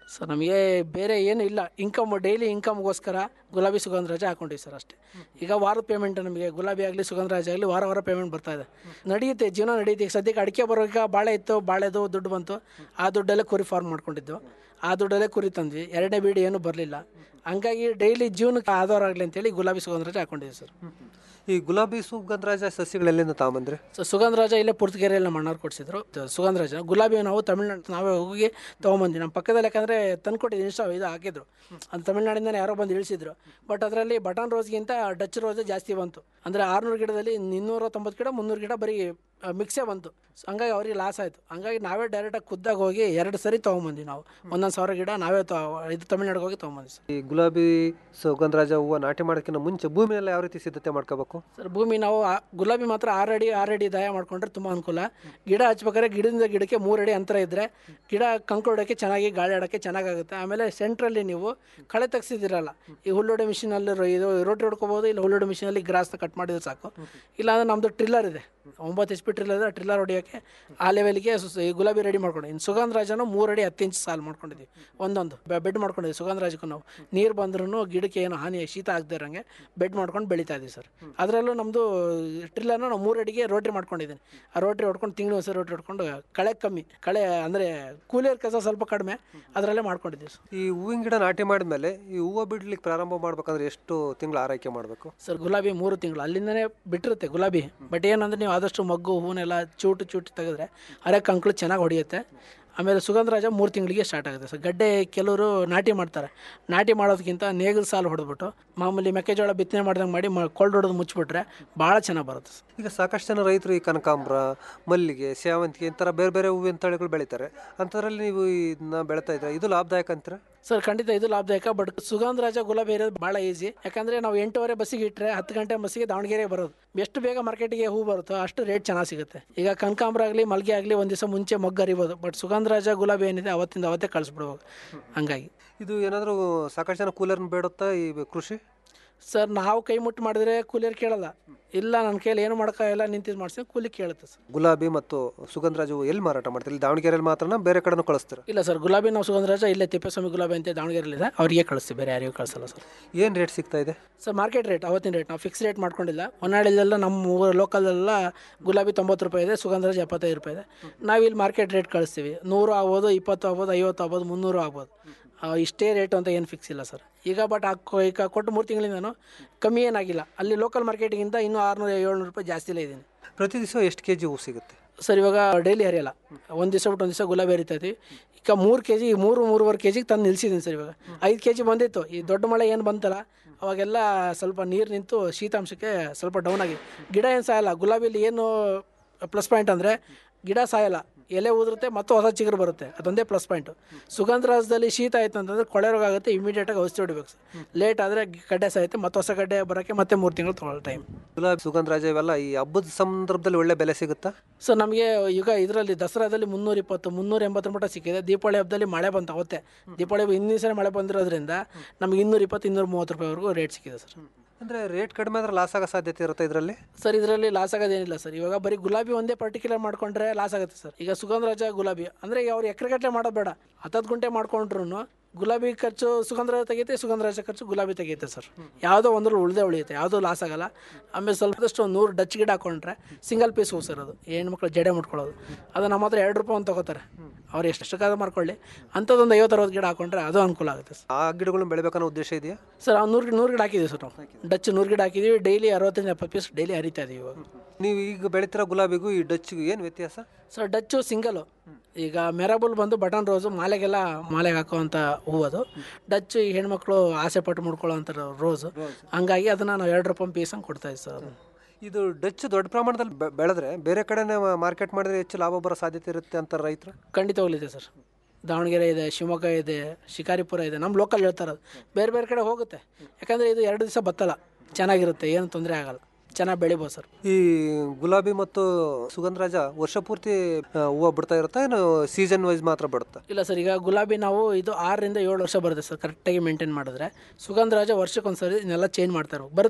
ಸರ್ ನಮಗೆ ಬೇರೆ ಏನು ಇಲ್ಲ ಇನ್ಕಮ್ ಡೈಲಿ ಇನ್ಕಮ್ಗೋಸ್ಕರ ಗುಲಾಬಿ ಸುಗಂಧರಾಜ ಹಾಕೊಂಡಿವಿ ಸರ್ ಅಷ್ಟೇ ಈಗ ವಾರದ ಪೇಮೆಂಟ್ ನಮಗೆ ಗುಲಾಬಿ ಆಗಲಿ ಸುಗಂಧರಾಜ ಆಗಲಿ ವಾರ ವಾರ ಪೇಮೆಂಟ್ ಬರ್ತಾ ಇದೆ ನಡೆಯುತ್ತೆ ಜೀವನ ನಡೆಯುತ್ತೆ ಈಗ ಸದ್ಯಕ್ಕೆ ಅಡಿಕೆ ಬರೋವಾಗ ಬಾಳೆ ಇತ್ತು ಬಾಳೆದು ದುಡ್ಡು ಬಂತು ಆ ದುಡ್ಡಲ್ಲೇ ಕುರಿ ಫಾರ್ಮ್ ಮಾಡ್ಕೊಂಡಿದ್ದು ಆ ದುಡ್ಡಲ್ಲೇ ಕುರಿ ತಂದ್ವಿ ಎರಡನೇ ಬೀಡಿ ಏನೂ ಬರಲಿಲ್ಲ ಹಂಗಾಗಿ ಡೈಲಿ ಜೀವನಕ್ಕೆ ಆಧಾರ ಆಗಲಿ ಅಂತೇಳಿ ಗುಲಾಬಿ ಸುಗಂಧರಾಜ ಹಾಕೊಂಡಿದ್ದೀವಿ ಸರ್ ಈ ಗುಲಾಬಿ ಸುಗಂಧರಾಜ ಸಸಿಗಳು ಎಲ್ಲಿಂದ ತಗೊಂಬಂದ್ರಿ ಸೊ ಸುಗಂಧರಾಜ ಇಲ್ಲೇ ಪುರ್ತಗೆರೆಯಲ್ಲಿ ನಮ್ಮ ಅಣ್ಣವ್ರು ಕೊಡಿಸಿದ್ರು ಸುಗಂಧರಾಜ ಗುಲಾಬಿ ನಾವು ತಮಿಳ್ನಾಡು ನಾವೇ ಹೋಗಿ ತೊಗೊಂಬಂದ್ವಿ ನಮ್ಮ ಪಕ್ಕದಲ್ಲಿ ಯಾಕಂದರೆ ತಂದ್ಕೊಟ್ಟಿದ್ದು ಇನ್ಸ್ಟಾ ಇದು ಹಾಕಿದ್ರು ಅದು ತಮಿಳ್ನಾಡಿಂದನೇ ಯಾರೋ ಬಂದು ಇಳಿಸಿದ್ರು ಬಟ್ ಅದರಲ್ಲಿ ಬಟನ್ ರೋಸ್ಗಿಂತ ಡಚ್ ರೋಸ್ ಜಾಸ್ತಿ ಬಂತು ಅಂದರೆ ಆರುನೂರು ಗಿಡದಲ್ಲಿ ಇನ್ನೂರ ತೊಂಬತ್ತು ಗಿಡ ಮುನ್ನೂರು ಗಿಡ ಬರೀ ಮಿಕ್ಸೇ ಬಂತು ಸೊ ಹಂಗಾಗಿ ಅವ್ರಿಗೆ ಲಾಸ್ ಆಯಿತು ಹಂಗಾಗಿ ನಾವೇ ಡೈರೆಕ್ಟಾಗಿ ಖುದ್ದಾಗಿ ಹೋಗಿ ಎರಡು ಸರಿ ತೊಗೊಂಬಂದ್ವಿ ನಾವು ಒಂದೊಂದು ಸಾವಿರ ಗಿಡ ನಾವೇ ತೊ ಇದು ತಮಿಳ್ನಾಡಿಗೆ ಹೋಗಿ ತೊಗೊಂಬಂದ್ವಿ ಸರ್ ಈ ಗುಲಾಬಿ ಸುಗಂಧರಾಜ ಹೂವು ನಾಟಿ ಮಾಡೋಕ್ಕಿಂತ ಮುಂಚೆ ಭೂಮಿಯೆಲ್ಲ ಯಾವ ರೀತಿ ಸಿದ್ಧತೆ ಮಾಡ್ಕೋಬೇಕು ಸರ್ ಭೂಮಿ ನಾವು ಆ- ಗುಲಾಬಿ ಮಾತ್ರ ಆರು ಅಡಿ ಆರು ಅಡಿ ದಯ ಮಾಡ್ಕೊಂಡ್ರೆ ತುಂಬ ಅನುಕೂಲ ಗಿಡ ಹಚ್ಬೇಕಾದ್ರೆ ಗಿಡದಿಂದ ಗಿಡಕ್ಕೆ ಮೂರು ಅಡಿ ಅಂತರ ಇದ್ದರೆ ಗಿಡ ಕಂಕೊಡೋಕ್ಕೆ ಚೆನ್ನಾಗಿ ಗಾಳಿ ಆಡೋಕ್ಕೆ ಚೆನ್ನಾಗಾಗುತ್ತೆ ಆಮೇಲೆ ಸೆಂಟ್ರಲ್ಲಿ ನೀವು ಕಳೆ ತೆಗ್ಸಿದಿರಲ್ಲ ಈ ಹುಲ್ಲೊಡೆ ಮಿಷಿನಲ್ಲಿ ಇದು ರೋಟಿ ಹೊಡ್ಕೋಬೋದು ಇಲ್ಲ ಹುಲ್ಲೊಡೆ ಮಿಷಿನಲ್ಲಿ ಗ್ರಾಸ್ನ ಕಟ್ ಮಾಡಿದ್ರೆ ಸಾಕು ಇಲ್ಲಾಂದ್ರೆ ನಮ್ಮದು ಟ್ರಿಲ್ಲರ್ ಇದೆ ಒಂಬತ್ತು ಎಚ್ ಪಿ ಟ್ರಿಲ್ಲರ್ ಇದೆ ಟ್ರಿಲ್ಲರ್ ಹೊಡಿಯೋಕ್ಕೆ ಆ ಲೆವೆಲ್ಗೆ ಸು- ಈ ಗುಲಾಬಿ ರೆಡಿ ಮಾಡ್ಕೊಂಡು ಇನ್ನು ಸುಗಂಧರಾಜನು ಮೂರು ಅಡಿ ಹತ್ತು ಇಂಚ್ ಸಾಲು ಮಾಡ್ಕೊಂಡಿದ್ವಿ ಒಂದೊಂದು ಬೆಡ್ ಮಾಡ್ಕೊಂಡಿದ್ವಿ ಸುಗಂಧರಾಜಕ್ಕೂ ನಾವು ನೀರು ಬಂದ್ರೂ ಗಿಡಕ್ಕೆ ಏನು ಹಾನಿ ಶೀತ ಆಗದೆ ಇರೋಂಗೆ ಬೆಡ್ ಮಾಡ್ಕೊಂಡು ಬೆಳೀತಾ ಇದ್ದೀವಿ ಸರ್ ಅದರಲ್ಲೂ ನಮ್ಮದು ಟ್ರಿಲ್ಲರ್ನ ನಾವು ಮೂರು ಅಡಿಗೆ ರೋಟ್ರಿ ಮಾಡ್ಕೊಂಡಿದ್ದೀನಿ ಆ ರೋಟ್ರಿ ಹೊಡ್ಕೊಂಡು ತಿಂಗಳು ಹೊಸ ರೋಟ್ರಿ ಹೊಡ್ಕೊಂಡು ಕಳೆ ಕಮ್ಮಿ ಕಳೆ ಅಂದರೆ ಕೂಲಿಯರ್ ಕೆಲಸ ಸ್ವಲ್ಪ ಕಡಿಮೆ ಅದರಲ್ಲೇ ಮಾಡ್ಕೊಂಡಿದ್ದೀವಿ ಸರ್ ಈ ಹೂವಿನ ಗಿಡ ನಾಟಿ ಮಾಡಿದ್ಮೇಲೆ ಈ ಹೂವು ಬಿಡ್ಲಿಕ್ಕೆ ಪ್ರಾರಂಭ ಮಾಡ್ಬೇಕಂದ್ರೆ ಎಷ್ಟು ತಿಂಗಳು ಆರೈಕೆ ಮಾಡಬೇಕು ಸರ್ ಗುಲಾಬಿ ಮೂರು ತಿಂಗಳು ಅಲ್ಲಿಂದನೇ ಬಿಟ್ಟಿರುತ್ತೆ ಗುಲಾಬಿ ಬಟ್ ಏನಂದ್ರೆ ನೀವು ಆದಷ್ಟು ಮಗ್ಗು ಹೂವನ್ನೆಲ್ಲ ಚೂಟು ಚೂಟು ತೆಗೆದ್ರೆ ಅರೆ ಕಂಕ್ಳು ಚೆನ್ನಾಗಿ ಹೊಡೆಯುತ್ತೆ ಆಮೇಲೆ ಸುಗಂಧರಾಜ ಮೂರು ತಿಂಗಳಿಗೆ ಸ್ಟಾರ್ಟ್ ಆಗುತ್ತೆ ಸರ್ ಗಡ್ಡೆ ಕೆಲವರು ನಾಟಿ ಮಾಡ್ತಾರೆ ನಾಟಿ ಮಾಡೋದಕ್ಕಿಂತ ನೇಗಿಲು ಸಾಲು ಹೊಡೆದ್ಬಿಟ್ಟು ಮಾಮೂಲಿ ಮೆಕ್ಕೆಜೋಳ ಬಿತ್ತನೆ ಮಾಡ್ದಂಗೆ ಮಾಡಿ ಮ ಕೊಲ್ಡ್ ಹೊಡೆದು ಮುಚ್ಚಿಬಿಟ್ರೆ ಭಾಳ ಚೆನ್ನಾಗಿ ಬರುತ್ತೆ ಸರ್ ಈಗ ಸಾಕಷ್ಟು ಜನ ರೈತರು ಈ ಕನಕಾಂಬ್ರ ಮಲ್ಲಿಗೆ ಸೇವಂತಿಗೆ ಈ ಥರ ಬೇರೆ ಬೇರೆ ಹೂವಿನ ತಳಿಗಳು ಬೆಳೀತಾರೆ ಅಂಥದ್ರಲ್ಲಿ ನೀವು ಇದನ್ನ ಬೆಳೀತಾ ಇದ್ರೆ ಇದು ಲಾಭದಾಯಕ ಅಂತೀರಾ ಸರ್ ಖಂಡಿತ ಇದು ಲಾಭದಾಯಕ ಬಟ್ ಸುಗಂಧರಾಜ ಗುಲಾಬಿ ಇರೋದು ಭಾಳ ಈಸಿ ಯಾಕಂದ್ರೆ ನಾವು ಎಂಟೂವರೆ ಬಸ್ಸಿಗೆ ಇಟ್ಟರೆ ಹತ್ತು ಗಂಟೆ ಬಸ್ಸಿಗೆ ದಾವಣಗೆರೆ ಬರೋದು ಎಷ್ಟು ಬೇಗ ಮಾರ್ಕೆಟಿಗೆ ಹೂ ಬರುತ್ತೋ ಅಷ್ಟು ರೇಟ್ ಚೆನ್ನಾಗಿ ಸಿಗುತ್ತೆ ಈಗ ಕನಕಾಂಬ್ರ ಆಗಲಿ ಮಲ್ಗೆ ಆಗಲಿ ಒಂದು ದಿವಸ ಮುಂಚೆ ಮೊಗ್ಗು ಅರಿಬೋದು ಬಟ್ ಸುಗಂಧರಾಜ ಗುಲಾಬಿ ಏನಿದೆ ಅವತ್ತಿಂದ ಅವತ್ತೇ ಕಳಿಸ್ಬಿಡ್ಬೋದು ಹಂಗಾಗಿ ಇದು ಏನಾದರೂ ಸಾಕಷ್ಟು ಜನ ಕೂಲರ್ನ ಬೇಡುತ್ತಾ ಈ ಕೃಷಿ ಸರ್ ನಾವು ಕೈ ಮುಟ್ಟು ಮಾಡಿದ್ರೆ ಕೂಲಿಯರ್ ಕೇಳಲ್ಲ ಇಲ್ಲ ನನ್ನ ಕೈಯಲ್ಲಿ ಏನು ಮಾಡೋಕ್ಕಾಗಲ್ಲ ನಿಂತಿದ್ದು ಮಾಡಿಸಿ ಕೂಲಿ ಕೇಳುತ್ತೆ ಸರ್ ಗುಲಾಬಿ ಮತ್ತು ಸುಗಂಧರಾಜ ಹೂವು ಎಲ್ಲಿ ಮಾರಾಟ ಮಾಡ್ತೀರಿ ಇಲ್ಲಿ ದಾವಣಗೆರೆಯಲ್ಲಿ ಮಾತ್ರನ ಬೇರೆ ಕಡೆನೂ ಕಳಿಸ್ತೀರಾ ಇಲ್ಲ ಸರ್ ಗುಲಾಬಿ ನಾವು ಸುಗಂಧರಾಜ ಇಲ್ಲೇ ತಿಪ್ಪೇಸ್ವಾಮಿ ಗುಲಾಬಿ ಅಂತ ದಾವಣಗೆರೆಯಲ್ಲಿದೆ ಅವರಿಗೆ ಕಳಿಸ್ತೀವಿ ಬೇರೆ ಯಾರಿಗೂ ಕಳಿಸಲ್ಲ ಸರ್ ಏನು ರೇಟ್ ಸಿಗ್ತಾ ಇದೆ ಸರ್ ಮಾರ್ಕೆಟ್ ರೇಟ್ ಅವತ್ತಿನ ರೇಟ್ ನಾವು ಫಿಕ್ಸ್ ರೇಟ್ ಮಾಡ್ಕೊಂಡಿಲ್ಲ ಹೊನ್ನಾಳಿಲೆಲ್ಲ ನಮ್ಮ ಊರ ಲೋಕಲೆಲ್ಲ ಗುಲಾಬಿ ತೊಂಬತ್ತು ರೂಪಾಯಿ ಇದೆ ಸುಗಂಧರಾಜ ಎಪ್ಪತ್ತೈದು ರೂಪಾಯಿ ಇದೆ ನಾವು ಇಲ್ಲಿ ಮಾರ್ಕೆಟ್ ರೇಟ್ ಕಳಿಸ್ತೀವಿ ನೂರು ಆಗ್ಬೋದು ಇಪ್ಪತ್ತು ಆಗ್ಬೋದು ಐವತ್ತು ಆಗ್ಬೋದು ಮುನ್ನೂರು ಆಗ್ಬೋದು ಆ, ಇಷ್ಟೇ ರೇಟ್ ಅಂತ ಏನು ಫಿಕ್ಸ್ ಇಲ್ಲ ಸರ್ ಈಗ ಬಟ್ ಹಾಕೋ ಈಗ ಕೊಟ್ಟು ಮೂರು ತಿಂಗಳಿಂದನೂ ಕಮ್ಮಿ ಏನಾಗಿಲ್ಲ ಅಲ್ಲಿ ಲೋಕಲ್ ಮಾರ್ಕೆಟಿಗಿಂತ ಇನ್ನೂ ಆರುನೂರು ಏಳ್ನೂರು ರೂಪಾಯಿ ಜಾಸ್ತಿಲೇ ಇದ್ದೀನಿ ಪ್ರತಿ ದಿವಸ ಎಷ್ಟು ಕೆ ಜಿ ಹೂ ಸಿಗುತ್ತೆ ಸರ್ ಇವಾಗ ಡೈಲಿ ಹರಿಯಲ್ಲ ಒಂದು ದಿವಸ ಬಿಟ್ಟು ಒಂದು ದಿವಸ ಗುಲಾಬಿ ಹರಿತೈತಿ ಈಗ ಮೂರು ಕೆ ಜಿ ಮೂರು ಮೂರುವರೆ ಕೆ ಜಿಗೆ ತಂದು ನಿಲ್ಸಿದ್ದೀನಿ ಸರ್ ಇವಾಗ ಐದು ಕೆ ಜಿ ಬಂದಿತ್ತು ಈ ದೊಡ್ಡ ಮಳೆ ಏನು ಬಂತಲ್ಲ ಅವಾಗೆಲ್ಲ ಸ್ವಲ್ಪ ನೀರು ನಿಂತು ಶೀತಾಂಶಕ್ಕೆ ಸ್ವಲ್ಪ ಡೌನ್ ಆಗಿ ಗಿಡ ಏನು ಸಾಯಲ್ಲ ಗುಲಾಬಿಲಿ ಏನು ಪ್ಲಸ್ ಪಾಯಿಂಟ್ ಅಂದರೆ ಗಿಡ ಸಾಯಲ್ಲ ಎಲೆ ಉದುರುತ್ತೆ ಮತ್ತು ಹೊಸ ಚಿಗುರು ಬರುತ್ತೆ ಅದೊಂದೇ ಪ್ಲಸ್ ಪಾಯಿಂಟು ಸುಗಂಧರಾಜದಲ್ಲಿ ಶೀತ ಆಯ್ತು ಅಂತಂದರೆ ಕೊಳೆ ರೋಗ ಆಗುತ್ತೆ ಇಮಿಡಿಯೇಟಾಗಿ ಔಷಧಿ ಹೊಡಿಬೇಕು ಸರ್ ಲೇಟ್ ಆದರೆ ಗಡ್ಡೆ ಸಾಯುತ್ತೆ ಮತ್ತು ಹೊಸ ಗಡ್ಡೆ ಬರೋಕ್ಕೆ ಮತ್ತೆ ಮೂರು ತಿಂಗಳು ತೊಗೊಳ್ಳೋ ಟೈಮ್ ಗುಲಾಬಿ ಸುಗಂಧರಾಜ ಇವೆಲ್ಲ ಈ ಹಬ್ಬದ ಸಂದರ್ಭದಲ್ಲಿ ಒಳ್ಳೆ ಬೆಲೆ ಸಿಗುತ್ತಾ ಸೊ ನಮಗೆ ಈಗ ಇದರಲ್ಲಿ ದಸರಾದಲ್ಲಿ ಮುನ್ನೂರ ಇಪ್ಪತ್ತು ಮುನ್ನೂರ ಎಂಬತ್ತರ ಮಟ್ಟ ಸಿಕ್ಕಿದೆ ದೀಪಾವಳಿ ಹಬ್ಬದಲ್ಲಿ ಮಳೆ ಬಂತು ಅವತ್ತೆ ದೀಪಾವಳಿ ಹಬ್ಬ ಹಿಂದಿನ ಸಲ ಮಳೆ ಬಂದಿರೋದ್ರಿಂದ ನಮಗೆ ಇನ್ನೂರ ಇಪ್ಪತ್ತು ಇನ್ನೂರ ಮೂವತ್ತು ರೂಪಾಯಿವರೆಗೂ ರೇಟ್ ಸಿಕ್ಕಿದೆ ಸರ್ ಅಂದರೆ ರೇಟ್ ಕಡಿಮೆ ಆದರೆ ಲಾಸ್ ಆಗೋ ಸಾಧ್ಯತೆ ಇರುತ್ತೆ ಇದರಲ್ಲಿ ಸರ್ ಇದರಲ್ಲಿ ಲಾಸ್ ಆಗೋದೇನಿಲ್ಲ ಸರ್ ಇವಾಗ ಬರೀ ಗುಲಾಬಿ ಒಂದೇ ಪರ್ಟಿಕ್ಯುಲರ್ ಮಾಡ್ಕೊಂಡ್ರೆ ಲಾಸ್ ಆಗುತ್ತೆ ಸರ್ ಈಗ ಸುಗಂಧರಾಜ ಗುಲಾಬಿ ಅಂದರೆ ಈಗ ಅವ್ರು ಎಕರೆಗಟ್ಟಲೆ ಮಾಡೋದು ಬೇಡ ಹತ್ತತ್ತು ಗುಂಟೆ ಮಾಡ್ಕೊಂಡ್ರು ಗುಲಾಬಿ ಖರ್ಚು ಸುಗಂಧರಾಜ ತೆಗೆಯುತ್ತೆ ಸುಗಂಧರಾಜ ಖರ್ಚು ಗುಲಾಬಿ ತೆಗೆಯುತ್ತೆ ಸರ್ ಯಾವುದೋ ಒಂದ್ರಲ್ಲಿ ಉಳಿದೇ ಉಳಿಯುತ್ತೆ ಯಾವುದೋ ಲಾಸ್ ಆಗಲ್ಲ ಆಮೇಲೆ ಸ್ವಲ್ಪದಷ್ಟು ಒಂದು ನೂರು ಡಚ್ ಗಿಡ ಹಾಕೊಂಡ್ರೆ ಸಿಂಗಲ್ ಪೀಸ್ ಹೂ ಸರ್ ಅದು ಹೆಣ್ಮಕ್ಳು ಜಡೆ ಮುಟ್ಕೊಳ್ಳೋದು ಅದು ನಮ್ಮ ಹತ್ರ ಎರಡು ರೂಪಾಯಿ ಒಂದು ತಗೋತಾರೆ ಅವ್ರು ಎಷ್ಟಕ್ಕಾದ ಮಾಡ್ಕೊಳ್ಳಿ ಅಂಥದ್ದೊಂದು ಐವತ್ತು ಅರವತ್ತು ಗಿಡ ಹಾಕೊಂಡ್ರೆ ಅದು ಅನುಕೂಲ ಆಗುತ್ತೆ ಸರ್ ಆ ಗಿಡಗಳನ್ನ ಬೆಳಿಬೇಕನ್ನೋ ಉದ್ದೇಶ ಇದೆಯಾ ಸರ್ ಅವ್ನು ನೂರು ನೂರು ಗಿಡ ಹಾಕಿದ್ದೀವಿ ಸರ್ ನಾವು ಡಚ್ ನೂರು ಗಿಡ ಹಾಕಿದ್ದೀವಿ ಡೈಲಿ ಅರವತ್ತರಿಂದ ಎಪ್ಪತ್ತು ಪೀಸ್ ಡೈಲಿ ಹರಿತಾ ಇದೀವಿ ಇವಾಗ ನೀವು ಈಗ ಬೆಳಿತಿರೋ ಗುಲಾಬಿಗೂ ಈ ಡಚ್ಗೂ ಏನು ವ್ಯತ್ಯಾಸ ಸರ್ ಡಚ್ಚು ಸಿಂಗಲು ಈಗ ಮೆರಬುಲ್ ಬಂದು ಬಟನ್ ರೋಸು ಮಾಲೆಗೆಲ್ಲ ಮಾಲೆಗೆ ಹಾಕುವಂಥ ಹೂವು ಅದು ಡಚ್ಚು ಈ ಹೆಣ್ಮಕ್ಳು ಆಸೆ ಪಟ್ಟು ಮುಡ್ಕೊಳ್ಳೋವಂಥ ರೋಸು ಹಂಗಾಗಿ ಅದನ್ನು ನಾವು ಎರಡು ರೂಪಾಯಿ ಪೀಸ್ ಹಂಗೆ ಕೊಡ್ತಾ ಇದ್ದೀವಿ ಸರ್ ಅದು ಇದು ಡಚ್ ದೊಡ್ಡ ಪ್ರಮಾಣದಲ್ಲಿ ಬೆ- ಬೆಳೆದ್ರೆ ಬೇರೆ ಕಡೆನೇ ಮಾರ್ಕೆಟ್ ಮಾಡಿದ್ರೆ ಹೆಚ್ಚು ಲಾಭ ಬರೋ ಸಾಧ್ಯತೆ ಇರುತ್ತೆ ಅಂತ ರೈತರು ಖಂಡಿತವಾಗ್ಲಿದೆ ಸರ್ ದಾವಣಗೆರೆ ಇದೆ ಶಿವಮೊಗ್ಗ ಇದೆ ಶಿಕಾರಿಪುರ ಇದೆ ನಮ್ಮ ಲೋಕಲ್ ಹೇಳ್ತಾರೆ ಅದು ಬೇರೆ ಬೇರೆ ಕಡೆ ಹೋಗುತ್ತೆ ಯಾಕಂದರೆ ಇದು ಎರಡು ದಿವಸ ಬತ್ತಲ್ಲ ಚೆನ್ನಾಗಿರುತ್ತೆ ಏನು ತೊಂದರೆ ಆಗಲ್ಲ ಚೆನ್ನಾಗಿ ಬೆಳಿಬೋದು ಸರ್ ಈ ಗುಲಾಬಿ ಮತ್ತು ಸುಗಂಧರಾಜ ವರ್ಷ ಪೂರ್ತಿ ಆ, ಹೂವು ಬಿಡ್ತಾ ಇರುತ್ತಾ ಏನು ಸೀಸನ್ ವೈಸ್ ಮಾತ್ರ ಬಿಡುತ್ತಾ ಇಲ್ಲ ಸರ್ ಈಗ ಗುಲಾಬಿ ನಾವು ಇದು ಆರರಿಂದ ಏಳು ವರ್ಷ ಬರುತ್ತೆ ಸರ್ ಕರೆಕ್ಟಾಗಿ ಮೇಂಟೈನ್ ಮಾಡಿದ್ರೆ ಸುಗಂಧರಾಜ ವರ್ಷಕ್ಕೊಂದ್ಸರಿ ಇದನ್ನೆಲ್ಲ ಚೇಂಜ್ ಮಾಡ್ತಾ ಇರ್ಬೇಕು ಬರುತ್ತೆ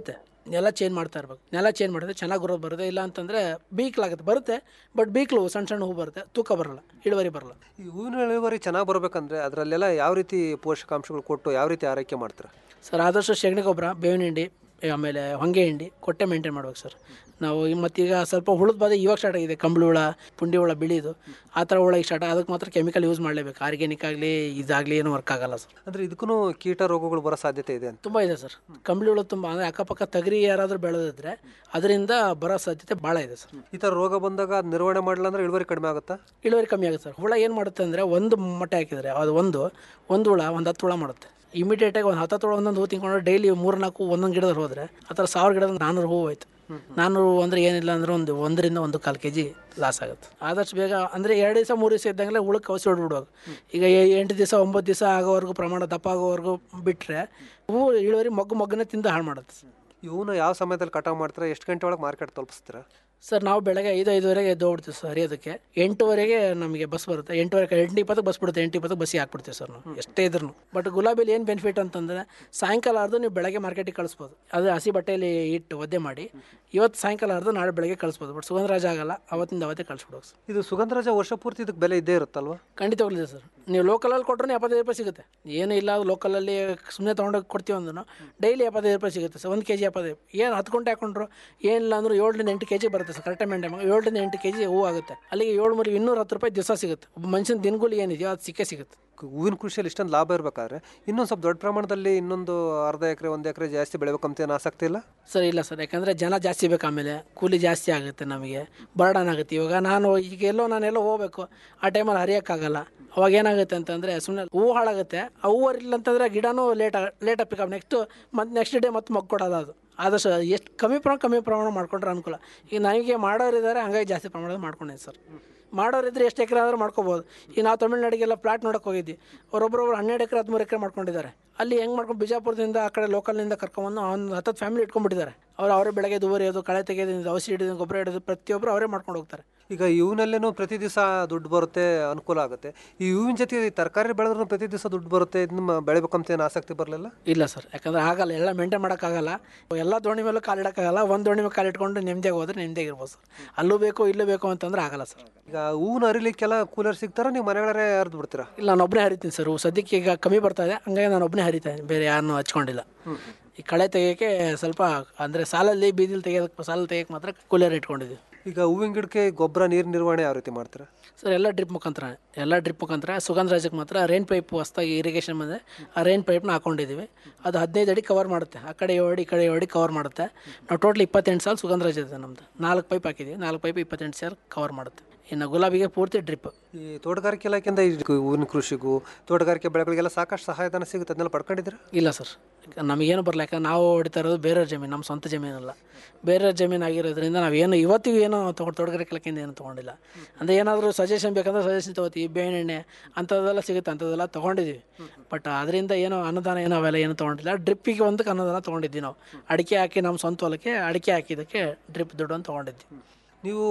ನೆಲ ಚೇಂಜ್ ಮಾಡ್ತಾ ಇರ್ಬೇಕು ನೆಲ ಚೇಂಜ್ ಮಾಡಿದ್ರೆ ಚೆನ್ನಾಗಿ ಗ್ರೋತ್ ಬರುತ್ತೆ ಇಲ್ಲ ಅಂತಂದರೆ ಬೀಕ್ಲಾಗುತ್ತೆ ಬರುತ್ತೆ ಬಟ್ ಬೀಕ್ಲು ಸಣ್ಣ ಸಣ್ಣ ಹೂ ಬರುತ್ತೆ ತೂಕ ಬರಲ್ಲ ಇಳುವರಿ ಬರಲ್ಲ ಈ ಹೂವಿನ ಇಳುವರಿ ಚೆನ್ನಾಗಿ ಬರ್ಬೇಕಂದ್ರೆ ಅದರಲ್ಲೆಲ್ಲ ಯಾವ ರೀತಿ ಪೋಷಕಾಂಶಗಳು ಕೊಟ್ಟು ಯಾವ ರೀತಿ ಆರೈಕೆ ಮಾಡ್ತಾರೆ ಸರ್ ಆದಷ್ಟು ಸೆಗಣಿ ಗೊಬ್ಬರ ಬೇವಿನ ಹಿಂಡಿ ಆಮೇಲೆ ಹೊಂಗೆ ಹಿಂಡಿ ಕೊಟ್ಟೆ ಮೇಂಟೈನ್ ಮಾಡ್ಬೇಕು ಸರ್ ನಾವು ಈ ಮತ್ತೀಗ ಸ್ವಲ್ಪ ಹುಳದ ಬಾಧೆ ಇವಾಗ ಸ್ಟಾರ್ಟ್ ಆಗಿದೆ ಕಂಬಳಿ ಹುಳ ಪುಂಡಿ ಹುಳ ಬಿಳಿದು ಆ ಥರ ಹುಳ ಈಗ ಸ್ಟಾರ್ಟ್ ಅದಕ್ಕೆ ಮಾತ್ರ ಕೆಮಿಕಲ್ ಯೂಸ್ ಮಾಡಲೇಬೇಕು ಆರ್ಗ್ಯಾನಿಕ್ ಆಗಲಿ ಇದಾಗಲಿ ಏನು ವರ್ಕ್ ಆಗಲ್ಲ ಸರ್ ಅಂದ್ರೆ ಇದಕ್ಕೂ ಕೀಟ ರೋಗಗಳು ಬರೋ ಸಾಧ್ಯತೆ ಇದೆ ಅಂತ ತುಂಬ ಇದೆ ಸರ್ ಕಂಬಳಿ ಹುಳ ತುಂಬ ಅಂದರೆ ಅಕ್ಕಪಕ್ಕ ತಗರಿ ಯಾರಾದರೂ ಬೆಳೆದಿದ್ರೆ ಅದರಿಂದ ಬರೋ ಸಾಧ್ಯತೆ ಭಾಳ ಇದೆ ಸರ್ ಈ ಥರ ರೋಗ ಬಂದಾಗ ಅದ್ ನಿರ್ವಹಣೆ ಮಾಡಲಿಲ್ಲ ಅಂದ್ರೆ ಇಳುವರಿ ಕಡಿಮೆ ಆಗುತ್ತಾ ಇಳುವರಿ ಕಮ್ಮಿ ಆಗುತ್ತೆ ಸರ್ ಹುಳ ಏನು ಮಾಡುತ್ತೆ ಅಂದರೆ ಒಂದು ಮೊಟ್ಟೆ ಹಾಕಿದರೆ ಅದು ಒಂದು ಒಂದು ಹುಳ ಒಂದು ಹತ್ತು ಹುಳ ಮಾಡುತ್ತೆ ಇಮಿಡಿಯೇಟಾಗಿ ಒಂದು ಹತ್ತು ಹುಳ ಒಂದೊಂದು ಹೂ ತಿನ್ಕೊಂಡು ಡೈಲಿ ಮೂರು ನಾಲ್ಕು ಒಂದೊಂದು ಗಿಡದಲ್ಲಿ ಹೋದರೆ ಆ ಥರ ಸಾವಿರ ಗಿಡದ ನಾನ್ನೂರು ಹೂವು ಆಯ್ತು ನಾನ್ನೂರು ಅಂದರೆ ಏನಿಲ್ಲ ಅಂದ್ರೆ ಒಂದು ಒಂದರಿಂದ ಒಂದು ಕಾಲು ಕೆ ಜಿ ಲಾಸ್ ಆಗುತ್ತೆ ಆದಷ್ಟು ಬೇಗ ಅಂದರೆ ಎರಡು ದಿವಸ ಮೂರು ದಿವಸ ಇದ್ದಂಗೆಲ್ಲ ಹುಳಕ್ಕೆ ಔಷಧಿ ಹೊಡ್ಬಿಡುವಾಗ ಈಗ ಎ- ಎಂಟು ದಿವಸ ಒಂಬತ್ತು ದಿವಸ ಆಗೋವರೆಗೂ ಪ್ರಮಾಣ ದಪ್ಪ ಆಗೋವರೆಗೂ ಬಿಟ್ಟರೆ ಹೂವು ಇಳುವರಿ ಮೊಗ್ಗು ಮೊಗ್ಗನೇ ತಿಂದು ಹಾಳು ಮಾಡುತ್ತೆ ಇವನ್ನ ಯಾವ ಸಮಯದಲ್ಲಿ ಕಟಾವು ಮಾಡ್ತಾರೆ ಎಷ್ಟು ಗಂಟೆ ಒಳಗೆ ಮಾರ್ಕೆಟ್ ತಲುಪಿಸ್ತೀರಾ ಸರ್ ನಾವು ಬೆಳಗ್ಗೆ ಐದು ಐದುವರೆಗೆ ಎದ್ದು ಹೋಗ್ಬಿಡ್ತೀವಿ ಸರ್ ಹರಿಯೋದಕ್ಕೆ ಎಂಟುವರೆಗೆ ನಮಗೆ ಬಸ್ ಬರುತ್ತೆ ಎಂಟುವರೆ ಎಂಟು ಇಪ್ಪತ್ತಕ್ಕೆ ಬಸ್ ಬಿಡುತ್ತೆ ಎಂಟು ಇಪ್ಪತ್ತಕ್ಕೆ ಬಸ್ಸಿಗೆ ಹಾಕ್ಬಿಡ್ತೀವಿ ಸರ್ ನಾವು ಎಷ್ಟೇ ಇದ್ರು ಬಟ್ ಗುಲಾಬಿಲಿ ಏನು ಬೆನಿಫಿಟ್ ಅಂತಂದರೆ ಸಾಯಂಕಾಲ ಅರ್ಧ ನೀವು ಬೆಳಗ್ಗೆ ಮಾರ್ಕೆಟಿಗೆ ಕಳಿಸ್ಬೋದು ಅದು ಹಸಿ ಬಟ್ಟೆಯಲ್ಲಿ ಇಟ್ಟು ಒದ್ದೆ ಮಾಡಿ ಇವತ್ತು ಸಾಯಂಕಾಲ ಅರ್ಧ ನಾಳೆ ಬೆಳಗ್ಗೆ ಕಳಿಸ್ಬೋದು ಬಟ್ ಸುಗಂಧರಾಜ ಆಗಲ್ಲ ಅವತ್ತಿಂದ ಅವತ್ತೇ ಕಳಿಸ್ಬಿಡೋದು ಸರ್ ಇದು ಸುಗಂಧರಾಜ ವರ್ಷ ಪೂರ್ತಿ ಇದಕ್ಕೆ ಬೆಲೆ ಇದ್ದೇ ಇರುತ್ತಲ್ವಾ ಖಂಡಿತವಾಗ್ಲೂ ಇದೆ ಸರ್ ನೀವು ಲೋಕಲಲ್ಲಿ ಕೊಟ್ಟರೆ ಎಪ್ಪತ್ತೈದು ರೂಪಾಯಿ ಸಿಗುತ್ತೆ ಏನು ಇಲ್ಲ ಲೋಕಲಲ್ಲಿ ಸುಮ್ಮನೆ ತೊಗೊಂಡೋಗಿ ಕೊಡ್ತೀವಿ ಅಂದ್ರೂ ಡೈಲಿ ಎಪ್ಪತ್ತೈದು ರೂಪಾಯಿ ಸಿಗುತ್ತೆ ಸರ್ ಒಂದು ಕೆ ಜಿ ಎಪ್ಪತ್ತೈದು ಏನು ಹತ್ತು ಗಂಟೆ ಹಾಕೊಂಡ್ರು ಏನಿಲ್ಲ ಅಂದ್ರೂ ಏಳರಿಂದ ಎಂಟು ಕೆ ಜಿ ಬರುತ್ತೆ ಸರ್ ಕರೆಕ್ಟ್ ಮೇಂಟೈನ್ ಏಳರಿಂದ ಎಂಟು ಕೆ ಜಿ ಹೂ ಆಗುತ್ತೆ ಅಲ್ಲಿಗೆ ಏಳು ಮೂರು ಇನ್ನೂರ ಹತ್ತು ರೂಪಾಯಿ ದಿವಸ ಸಿಗುತ್ತೆ ಒಬ್ಬ ಮನುಷ್ಯನ ದಿನಗೂಲಿ ಏನಿದೆಯೋ ಅದು ಸಿಕ್ಕೇ ಸಿಗುತ್ತೆ ಹೂವಿನ ಕೃಷಿಯಲ್ಲಿ ಇಷ್ಟೊಂದು ಲಾಭ ಇರಬೇಕಾದ್ರೆ ಇನ್ನೊಂದು ಸ್ವಲ್ಪ ದೊಡ್ಡ ಪ್ರಮಾಣದಲ್ಲಿ ಇನ್ನೊಂದು ಅರ್ಧ ಎಕರೆ ಒಂದು ಎಕರೆ ಜಾಸ್ತಿ ಬೆಳಿಬೇಕಂತ ಏನು ಆಸಕ್ತಿ ಇಲ್ಲ ಸರ್ ಇಲ್ಲ ಸರ್ ಯಾಕಂದರೆ ಜನ ಜಾಸ್ತಿ ಬೇಕು ಆಮೇಲೆ ಕೂಲಿ ಜಾಸ್ತಿ ಆಗುತ್ತೆ ನಮಗೆ ಬರ್ಡನ್ ಆಗುತ್ತೆ ಇವಾಗ ನಾನು ಈಗ ಎಲ್ಲೋ ನಾನೆಲ್ಲೋ ಹೋಗ್ಬೇಕು ಆ ಟೈಮಲ್ಲಿ ಹರಿಯೋಕ್ಕಾಗಲ್ಲ ಅವಾಗ ಏನಾಗುತ್ತೆ ಅಂತಂದರೆ ಸುಮ್ಮನೆ ಹೂವು ಹಾಳಾಗುತ್ತೆ ಆ ಹೂವು ಹರಿಲಿಲ್ಲ ಅಂತಂದರೆ ಗಿಡನೂ ಲೇಟ್ ಲೇಟಾಗಿ ಪಿಕಪ್ ನೆಕ್ಸ್ಟು ಮತ್ತು ನೆಕ್ಸ್ಟ್ ಡೇ ಮತ್ತೆ ಮಗ್ ಕೊಡೋದು ಅದು ಆದಷ್ಟು ಎಷ್ಟು ಕಮ್ಮಿ ಪ್ರಮಾಣ ಕಮ್ಮಿ ಪ್ರಮಾಣ ಮಾಡ್ಕೊಂಡ್ರೆ ಅನುಕೂಲ ಈಗ ನನಗೆ ಮಾಡೋರಿದ್ದಾರೆ ಹಂಗಾಗಿ ಜಾಸ್ತಿ ಪ್ರಮಾಣದಲ್ಲಿ ಮಾಡ್ಕೊಂಡಿದ್ದೀನಿ ಸರ್ ಮಾಡೋರಿದ್ರೆ ಎಷ್ಟು ಎಕರೆ ಆದರೂ ಮಾಡ್ಕೋಬೋದು ಈಗ ನಾವು ತಮಿಳ್ನಾಡಿಗೆಲ್ಲ ಪ್ಲಾಟ್ ನೋಡೋಕೆ ಹೋಗಿದ್ವಿ ಅವರೊಬ್ಬರೊಬ್ರು ಹನ್ನೆರಡು ಎಕರೆ ಹದಿಮೂರು ಎಕರೆ ಮಾಡ್ಕೊಂಡಿದ್ದಾರೆ ಅಲ್ಲಿ ಹೆಂಗೆ ಮಾಡ್ಕೊಂಡು ಬಿಜಾಪುರದಿಂದ ಆ ಕಡೆ ಲೋಕಲ್ನಿಂದ ಕರ್ಕೊಂಬಂದು ಒಂದು ಹತ್ತತ್ತು ಫ್ಯಾಮಿಲಿ ಇಟ್ಕೊಂಡ್ಬಿಟ್ಟಿದ್ದಾರೆ ಅವ್ರು ಅವರೇ ಬೆಳಗ್ಗೆ ದುವರಿಯೋದು ಕಳೆ ತೆಗೆಯೋದು ಔಷಧಿ ಹಿಡಿದು ಗೊಬ್ಬರ ಹಿಡಿದು ಪ್ರತಿಯೊಬ್ಬರು ಅವರೇ ಮಾಡ್ಕೊಂಡು ಹೋಗ್ತಾರೆ ಈಗ ಇವನಲ್ಲೇನೂ ಪ್ರತಿ ದಿವಸ ದುಡ್ಡು ಬರುತ್ತೆ ಅನುಕೂಲ ಆಗುತ್ತೆ ಈ ಹೂವಿನ ಜೊತೆ ತರಕಾರಿ ಬೆಳೆದ್ರೂ ಪ್ರತಿ ದಿವಸ ದುಡ್ಡು ಬರುತ್ತೆ ಇದನ್ನ ಬೆಳಿಬೇಕಂತ ಏನು ಆಸಕ್ತಿ ಬರಲಿಲ್ಲ ಇಲ್ಲ ಸರ್ ಯಾಕಂದ್ರೆ ಆಗಲ್ಲ ಎಲ್ಲ ಮೇಂಟೈನ್ ಮಾಡೋಕ್ಕಾಗಲ್ಲ ಎಲ್ಲ ದೋಣಿ ಮೇಲೂ ಕಾಲಿಡೋಕ್ಕಾಗಲ್ಲ ಒಂದು ದೋಣಿ ಮೇಲೆ ಕಾಲಿಟ್ಕೊಂಡು ನೆಮ್ಮದಿಯಾಗಿ ಹೋದ್ರೆ ನೆಮ್ಮದಿಯಾಗಿರ್ಬೋದು ಸರ್ ಅಲ್ಲೂ ಬೇಕು ಇಲ್ಲೂ ಬೇಕು ಅಂತಂದ್ರೆ ಆಗಲ್ಲ ಸರ್ ಈಗ ಹೂವಿನ ಅರಿಲಿಕ್ಕೆಲ್ಲ ಕೂಲರ್ ಸಿಗ್ತಾರ ನೀವು ಮನೆಗಳೇ ಹರಿದು ಬಿಡ್ತೀರಾ ಇಲ್ಲ ನಾನು ಒಬ್ಬನೇ ಹರಿತೀನಿ ಸರ್ ಹೂ ಸದ್ಯಕ್ಕೆ ಈಗ ಕಮ್ಮಿ ಬರ್ತಾ ಇದೆ ಹಂಗಾಗಿ ನಾನು ಒಬ್ಬನೇ ಹರಿತಾ ಇದ್ದೀನಿ ಬೇರೆ ಯಾರನ್ನೂ ಹಚ್ಕೊಂಡಿಲ್ಲ ಈ ಕಳೆ ತೆಗಿಯೋಕ್ಕೆ ಸ್ವಲ್ಪ ಅಂದರೆ ಸಾಲಲ್ಲಿ ಬೀದಿಲಿ ತೆಗಿಯೋದಕ್ಕೆ ಸಾಲಲ್ಲಿ ತೆಗಿಯೋಕ್ಕೆ ಮಾತ್ರ ಕೂಲರ್ ಇಟ್ಕೊಂಡಿದ್ದೀವಿ ಈಗ ಹೂವಿನ ಗಿಡಕ್ಕೆ ಗೊಬ್ಬರ ನೀರು ನಿರ್ವಹಣೆ ಯಾವ ರೀತಿ ಮಾಡ್ತೀರಾ ಸರ್ ಎಲ್ಲ ಡ್ರಿಪ್ ಮುಖಾಂತರ ಎಲ್ಲ ಡ್ರಿಪ್ ಮುಖಾಂತರ ಸುಗಂಧರಾಜಕ್ಕೆ ಮಾತ್ರ ರೈನ್ ಪೈಪ್ ಹೊಸ್ದಾಗಿ ಇರಿಗೇಷನ್ ಬಂದರೆ ಆ ರೈನ್ ಪೈಪ್ನ ಹಾಕೊಂಡಿದ್ದೀವಿ ಅದು ಹದಿನೈದು ಅಡಿ ಕವರ್ ಮಾಡುತ್ತೆ ಆ ಕಡೆ ಏಳು ಅಡಿ ಈ ಕಡೆ ಏಳು ಅಡಿ ಕವರ್ ಮಾಡುತ್ತೆ ನಾವು ಟೋಟಲ್ ಇಪ್ಪತ್ತೆಂಟು ಸಾಲ ಸುಗಂಧರಾಜ ಇದೆ ನಮ್ಮದು ನಾಲ್ಕು ಪೈಪ್ ಹಾಕಿದ್ದೀವಿ ನಾಲ್ಕು ಪೈಪ್ ಇಪ್ಪತ್ತೆಂಟು ಸಾಲ ಕವರ್ ಮಾಡುತ್ತೆ ಇನ್ನು ಗುಲಾಬಿಗೆ ಪೂರ್ತಿ ಡ್ರಿಪ್ ಈ ತೋಟಗಾರಿಕೆ ಇಲಾಖೆಯಿಂದ ಈ ಹೂವಿನ ಕೃಷಿಗೂ ತೋಟಗಾರಿಕೆ ಬೆಳೆಗಳಿಗೆಲ್ಲ ಸಾಕಷ್ಟು ಸಹಾಯಧನ ಸಿಗುತ್ತೆ ಅದನ್ನೆಲ್ಲ ಪಡ್ಕೊಂಡಿದ್ದೀರಾ ಇಲ್ಲ ಸರ್ ನಮಗೇನು ಬರಲ್ಲ ಯಾಕಂದ್ರೆ ನಾವು ಹೊಡಿತಾ ಇರೋದು ಬೇರೆಯವ್ರ ಜಮೀನು ನಮ್ಮ ಸ್ವಂತ ಜಮೀನಲ್ಲ ಬೇರೆಯವ್ರ ಜಮೀನು ಆಗಿರೋದ್ರಿಂದ ನಾವೇನು ಇವತ್ತಿಗೂ ಏನು ತೊಗೊಂಡು ತೋಟಗಾರಿಕೆ ಇಲಾಖೆಯಿಂದ ಏನು ತೊಗೊಂಡಿಲ್ಲ ಅಂದರೆ ಏನಾದರೂ ಸಜೆಷನ್ ಬೇಕಂದ್ರೆ ಸಜೆಷನ್ ತೊಗೋತೀವಿ ಬೇವಿನ ಎಣ್ಣೆ ಅಂಥದ್ದೆಲ್ಲ ಸಿಗುತ್ತೆ ಅಂಥದ್ದೆಲ್ಲ ತೊಗೊಂಡಿದ್ದೀವಿ ಬಟ್ ಅದರಿಂದ ಏನೋ ಅನುದಾನ ಏನೋ ಅವೆಲ್ಲ ಏನು ತೊಗೊಂಡಿಲ್ಲ ಡ್ರಿಪ್ಪಿಗೆ ಒಂದಕ್ಕೆ ಅನುದಾನ ತೊಗೊಂಡಿದ್ವಿ ನಾವು ಅಡಿಕೆ ಹಾಕಿ ನಮ್ಮ ಸ್ವಂತ ಹೊಲಕ್ಕೆ ಅಡಿಕೆ ಹಾಕಿದ್ದಕ್ಕೆ ಡ್ರಿಪ್ ದುಡ್ಡನ್ನು ತೊಗೊಂಡಿದ್ವಿ ನೀವು